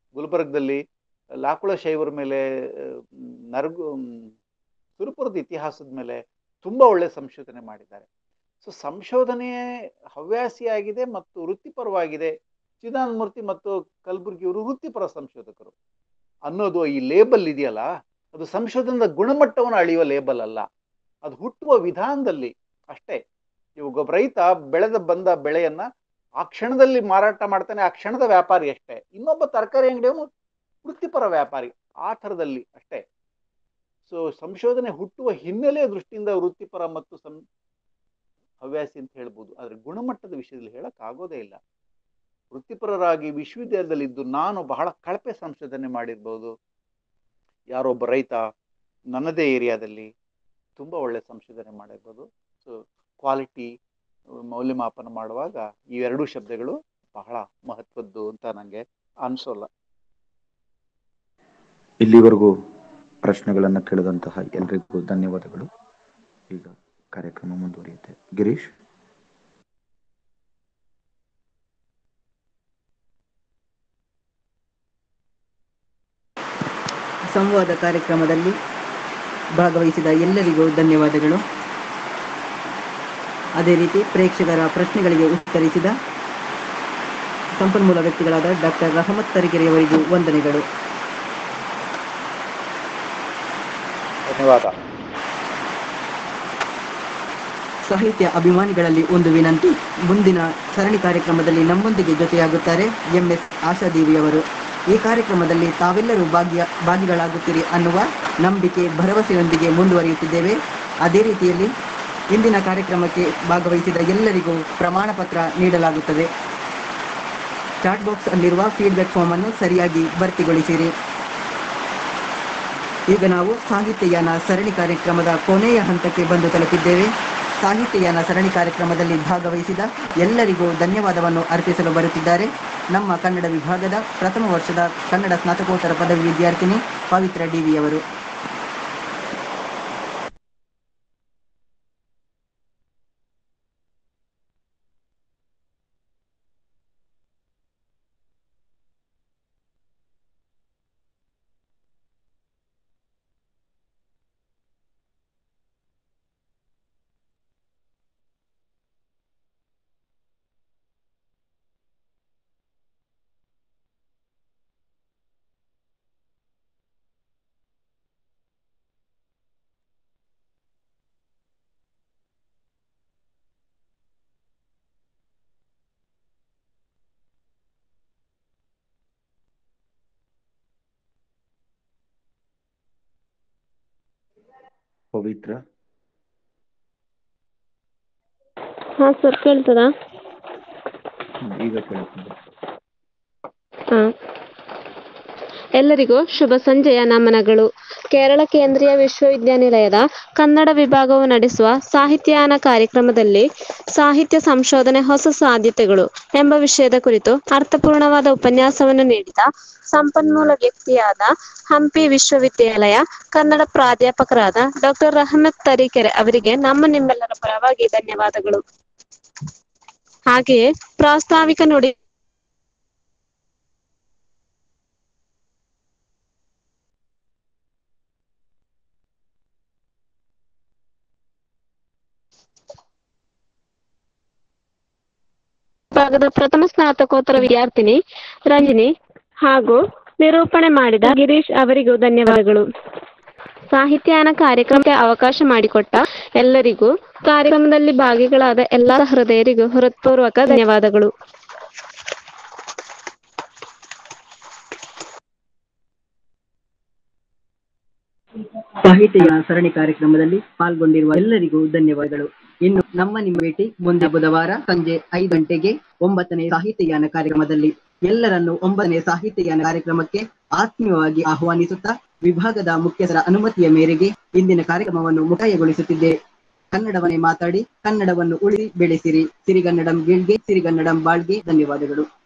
Speaker 1: ಗುಲ್ಬರ್ಗದಲ್ಲಿ ಲಾಕುಳ ಶೈವರ ಮೇಲೆ ನರಗು ಸುರಪುರದ ಇತಿಹಾಸದ ಮೇಲೆ ತುಂಬಾ ಒಳ್ಳೆ ಸಂಶೋಧನೆ ಮಾಡಿದ್ದಾರೆ ಸೊ ಸಂಶೋಧನೆ ಹವ್ಯಾಸಿಯಾಗಿದೆ ಮತ್ತು ವೃತ್ತಿಪರವಾಗಿದೆ ಚಿದಾನಂದ ಮೂರ್ತಿ ಮತ್ತು ಕಲಬುರ್ಗಿಯವರು ವೃತ್ತಿಪರ ಸಂಶೋಧಕರು ಅನ್ನೋದು ಈ ಲೇಬಲ್ ಇದೆಯಲ್ಲ ಅದು ಸಂಶೋಧನದ ಗುಣಮಟ್ಟವನ್ನು ಅಳೆಯುವ ಲೇಬಲ್ ಅಲ್ಲ ಅದು ಹುಟ್ಟುವ ವಿಧಾನದಲ್ಲಿ ಅಷ್ಟೇ ಇವಾಗ ಒಬ್ಬ ರೈತ ಬೆಳೆದ ಬಂದ ಬೆಳೆಯನ್ನ ಆ ಕ್ಷಣದಲ್ಲಿ ಮಾರಾಟ ಮಾಡ್ತಾನೆ ಆ ಕ್ಷಣದ ವ್ಯಾಪಾರಿ ಅಷ್ಟೇ ಇನ್ನೊಬ್ಬ ತರಕಾರಿ ಅಂಗಡಿಯವನು ವೃತ್ತಿಪರ ವ್ಯಾಪಾರಿ ಆ ಥರದಲ್ಲಿ ಅಷ್ಟೇ ಸೊ ಸಂಶೋಧನೆ ಹುಟ್ಟುವ ಹಿನ್ನೆಲೆಯ ದೃಷ್ಟಿಯಿಂದ ವೃತ್ತಿಪರ ಮತ್ತು ಸಂ ಹವ್ಯಾಸಿ ಅಂತ ಹೇಳ್ಬೋದು ಆದ್ರೆ ಗುಣಮಟ್ಟದ ವಿಷಯದಲ್ಲಿ ಹೇಳಕ್ ಆಗೋದೇ ಇಲ್ಲ ವೃತ್ತಿಪರರಾಗಿ ವಿಶ್ವವಿದ್ಯಾಲಯದಲ್ಲಿ ಇದ್ದು ನಾನು ಬಹಳ ಕಳಪೆ ಸಂಶೋಧನೆ ಮಾಡಿರ್ಬೋದು ಯಾರೊಬ್ಬ ರೈತ ನನ್ನದೇ ಏರಿಯಾದಲ್ಲಿ ತುಂಬ ಒಳ್ಳೆ ಸಂಶೋಧನೆ ಮಾಡಿರ್ಬೋದು ಸೊ ಕ್ವಾಲಿಟಿ ಮೌಲ್ಯಮಾಪನ ಮಾಡುವಾಗ ಈ ಎರಡೂ ಶಬ್ದಗಳು ಬಹಳ ಮಹತ್ವದ್ದು ಅಂತ ನನಗೆ ಅನಿಸೋಲ್ಲ
Speaker 5: ಇಲ್ಲಿವರೆಗೂ ಪ್ರಶ್ನೆಗಳನ್ನು ಕೇಳಿದಂತಹ ಎಲ್ರಿಗೂ ಧನ್ಯವಾದಗಳು ಈಗ ಕಾರ್ಯಕ್ರಮ ಮುಂದುವರಿಯುತ್ತೆ ಗಿರೀಶ್
Speaker 2: ಸಂವಾದ ಕಾರ್ಯಕ್ರಮದಲ್ಲಿ ಭಾಗವಹಿಸಿದ ಎಲ್ಲರಿಗೂ ಧನ್ಯವಾದಗಳು ಅದೇ ರೀತಿ ಪ್ರೇಕ್ಷಕರ ಪ್ರಶ್ನೆಗಳಿಗೆ ಉತ್ತರಿಸಿದ ಸಂಪನ್ಮೂಲ ವ್ಯಕ್ತಿಗಳಾದ ಡಾಕ್ಟರ್ ರಹಮತ್ ತರಿಕೆರೆಯವರಿಗೂ ವಂದನೆಗಳು
Speaker 1: ಧನ್ಯವಾದ
Speaker 2: ಸಾಹಿತ್ಯ ಅಭಿಮಾನಿಗಳಲ್ಲಿ ಒಂದು ವಿನಂತಿ ಮುಂದಿನ ಸರಣಿ ಕಾರ್ಯಕ್ರಮದಲ್ಲಿ ನಮ್ಮೊಂದಿಗೆ ಜೊತೆಯಾಗುತ್ತಾರೆ ಎಂ ಎಸ್ ಆಶಾದೇವಿಯವರು ಈ ಕಾರ್ಯಕ್ರಮದಲ್ಲಿ ತಾವೆಲ್ಲರೂ ಭಾಗ್ಯ ಭಾಗಿಗಳಾಗುತ್ತೀರಿ ಅನ್ನುವ ನಂಬಿಕೆ ಭರವಸೆಯೊಂದಿಗೆ ಮುಂದುವರಿಯುತ್ತಿದ್ದೇವೆ ಅದೇ ರೀತಿಯಲ್ಲಿ ಇಂದಿನ ಕಾರ್ಯಕ್ರಮಕ್ಕೆ ಭಾಗವಹಿಸಿದ ಎಲ್ಲರಿಗೂ ಪ್ರಮಾಣ ಪತ್ರ ನೀಡಲಾಗುತ್ತದೆ ಚಾಟ್ ಬಾಕ್ಸ್ ಅಲ್ಲಿರುವ ಫೀಡ್ಬ್ಯಾಕ್ ಫಾರ್ಮ್ ಅನ್ನು ಸರಿಯಾಗಿ ಭರ್ತಿಗೊಳಿಸಿರಿ ಈಗ ನಾವು ಸಾಹಿತ್ಯಯಾನ ಸರಣಿ ಕಾರ್ಯಕ್ರಮದ ಕೊನೆಯ ಹಂತಕ್ಕೆ ಬಂದು ತಲುಪಿದ್ದೇವೆ ಸಾಹಿತ್ಯಯಾನ ಸರಣಿ ಕಾರ್ಯಕ್ರಮದಲ್ಲಿ ಭಾಗವಹಿಸಿದ ಎಲ್ಲರಿಗೂ ಧನ್ಯವಾದವನ್ನು ಅರ್ಪಿಸಲು ಬರುತ್ತಿದ್ದಾರೆ ನಮ್ಮ ಕನ್ನಡ ವಿಭಾಗದ ಪ್ರಥಮ ವರ್ಷದ ಕನ್ನಡ ಸ್ನಾತಕೋತ್ತರ ಪದವಿ ವಿದ್ಯಾರ್ಥಿನಿ ಪವಿತ್ರ ಡಿವಿಯವರು
Speaker 5: ಪವಿತ್ರ
Speaker 3: ಹಾ ಸರ್ ಕೇಳ್ತದಾ
Speaker 5: ಹ್ಮ್, ಈಗ ಕೇಳುತ್ತದೆ
Speaker 3: ಹಾ ಎಲ್ಲರಿಗೂ ಶುಭ ಸಂಜೆಯ ನಮನಗಳು ಕೇರಳ ಕೇಂದ್ರೀಯ ವಿಶ್ವವಿದ್ಯಾನಿಲಯದ ಕನ್ನಡ ವಿಭಾಗವು ನಡೆಸುವ ಸಾಹಿತ್ಯಾನ ಕಾರ್ಯಕ್ರಮದಲ್ಲಿ ಸಾಹಿತ್ಯ ಸಂಶೋಧನೆ ಹೊಸ ಸಾಧ್ಯತೆಗಳು ಎಂಬ ವಿಷಯದ ಕುರಿತು ಅರ್ಥಪೂರ್ಣವಾದ ಉಪನ್ಯಾಸವನ್ನು ನೀಡಿದ ಸಂಪನ್ಮೂಲ ವ್ಯಕ್ತಿಯಾದ ಹಂಪಿ ವಿಶ್ವವಿದ್ಯಾಲಯ ಕನ್ನಡ ಪ್ರಾಧ್ಯಾಪಕರಾದ ಡಾಕ್ಟರ್ ರಹಮತ್ ತರೀಕೆರೆ ಅವರಿಗೆ ನಮ್ಮ ನಿಮ್ಮೆಲ್ಲರ ಪರವಾಗಿ ಧನ್ಯವಾದಗಳು ಹಾಗೆಯೇ ಪ್ರಾಸ್ತಾವಿಕ ನುಡಿ ವಿಭಾಗದ ಪ್ರಥಮ ಸ್ನಾತಕೋತ್ತರ ವಿದ್ಯಾರ್ಥಿನಿ ರಂಜಿನಿ ಹಾಗೂ ನಿರೂಪಣೆ ಮಾಡಿದ ಗಿರೀಶ್ ಅವರಿಗೂ ಧನ್ಯವಾದಗಳು ಸಾಹಿತ್ಯಾನ ಕಾರ್ಯಕ್ರಮಕ್ಕೆ ಅವಕಾಶ ಮಾಡಿಕೊಟ್ಟ ಎಲ್ಲರಿಗೂ ಕಾರ್ಯಕ್ರಮದಲ್ಲಿ ಭಾಗಿಗಳಾದ ಎಲ್ಲ ಹೃದಯರಿಗೂ ಹೃತ್ಪೂರ್ವಕ ಧನ್ಯವಾದಗಳು
Speaker 2: ಸಾಹಿತ್ಯ ಸರಣಿ ಕಾರ್ಯಕ್ರಮದಲ್ಲಿ ಪಾಲ್ಗೊಂಡಿರುವ ಎಲ್ಲರಿಗೂ ಧನ್ಯವಾದಗಳು ಇನ್ನು ನಮ್ಮ ನಿಮ್ಮ ಭೇಟಿ ಮುಂದೆ ಬುಧವಾರ ಸಂಜೆ ಐದು ಗಂಟೆಗೆ ಒಂಬತ್ತನೇ ಸಾಹಿತ್ಯಯಾನ ಕಾರ್ಯಕ್ರಮದಲ್ಲಿ ಎಲ್ಲರನ್ನು ಒಂಬತ್ತನೇ ಸಾಹಿತ್ಯಯಾನ ಕಾರ್ಯಕ್ರಮಕ್ಕೆ ಆತ್ಮೀಯವಾಗಿ ಆಹ್ವಾನಿಸುತ್ತಾ ವಿಭಾಗದ ಮುಖ್ಯಸ್ಥರ ಅನುಮತಿಯ ಮೇರೆಗೆ ಇಂದಿನ ಕಾರ್ಯಕ್ರಮವನ್ನು ಮುಕ್ತಾಯಗೊಳಿಸುತ್ತಿದ್ದೆ ಕನ್ನಡವನ್ನೇ ಮಾತಾಡಿ ಕನ್ನಡವನ್ನು ಉಳಿಸಿ ಬೆಳೆಸಿರಿ ಸಿರಿಗನ್ನಡಂ ಗೆಲ್ಗೆ ಸಿರಿಗನ್ನಡಂ ಬಾಳ್ಗೆ ಧನ್ಯವಾದಗಳು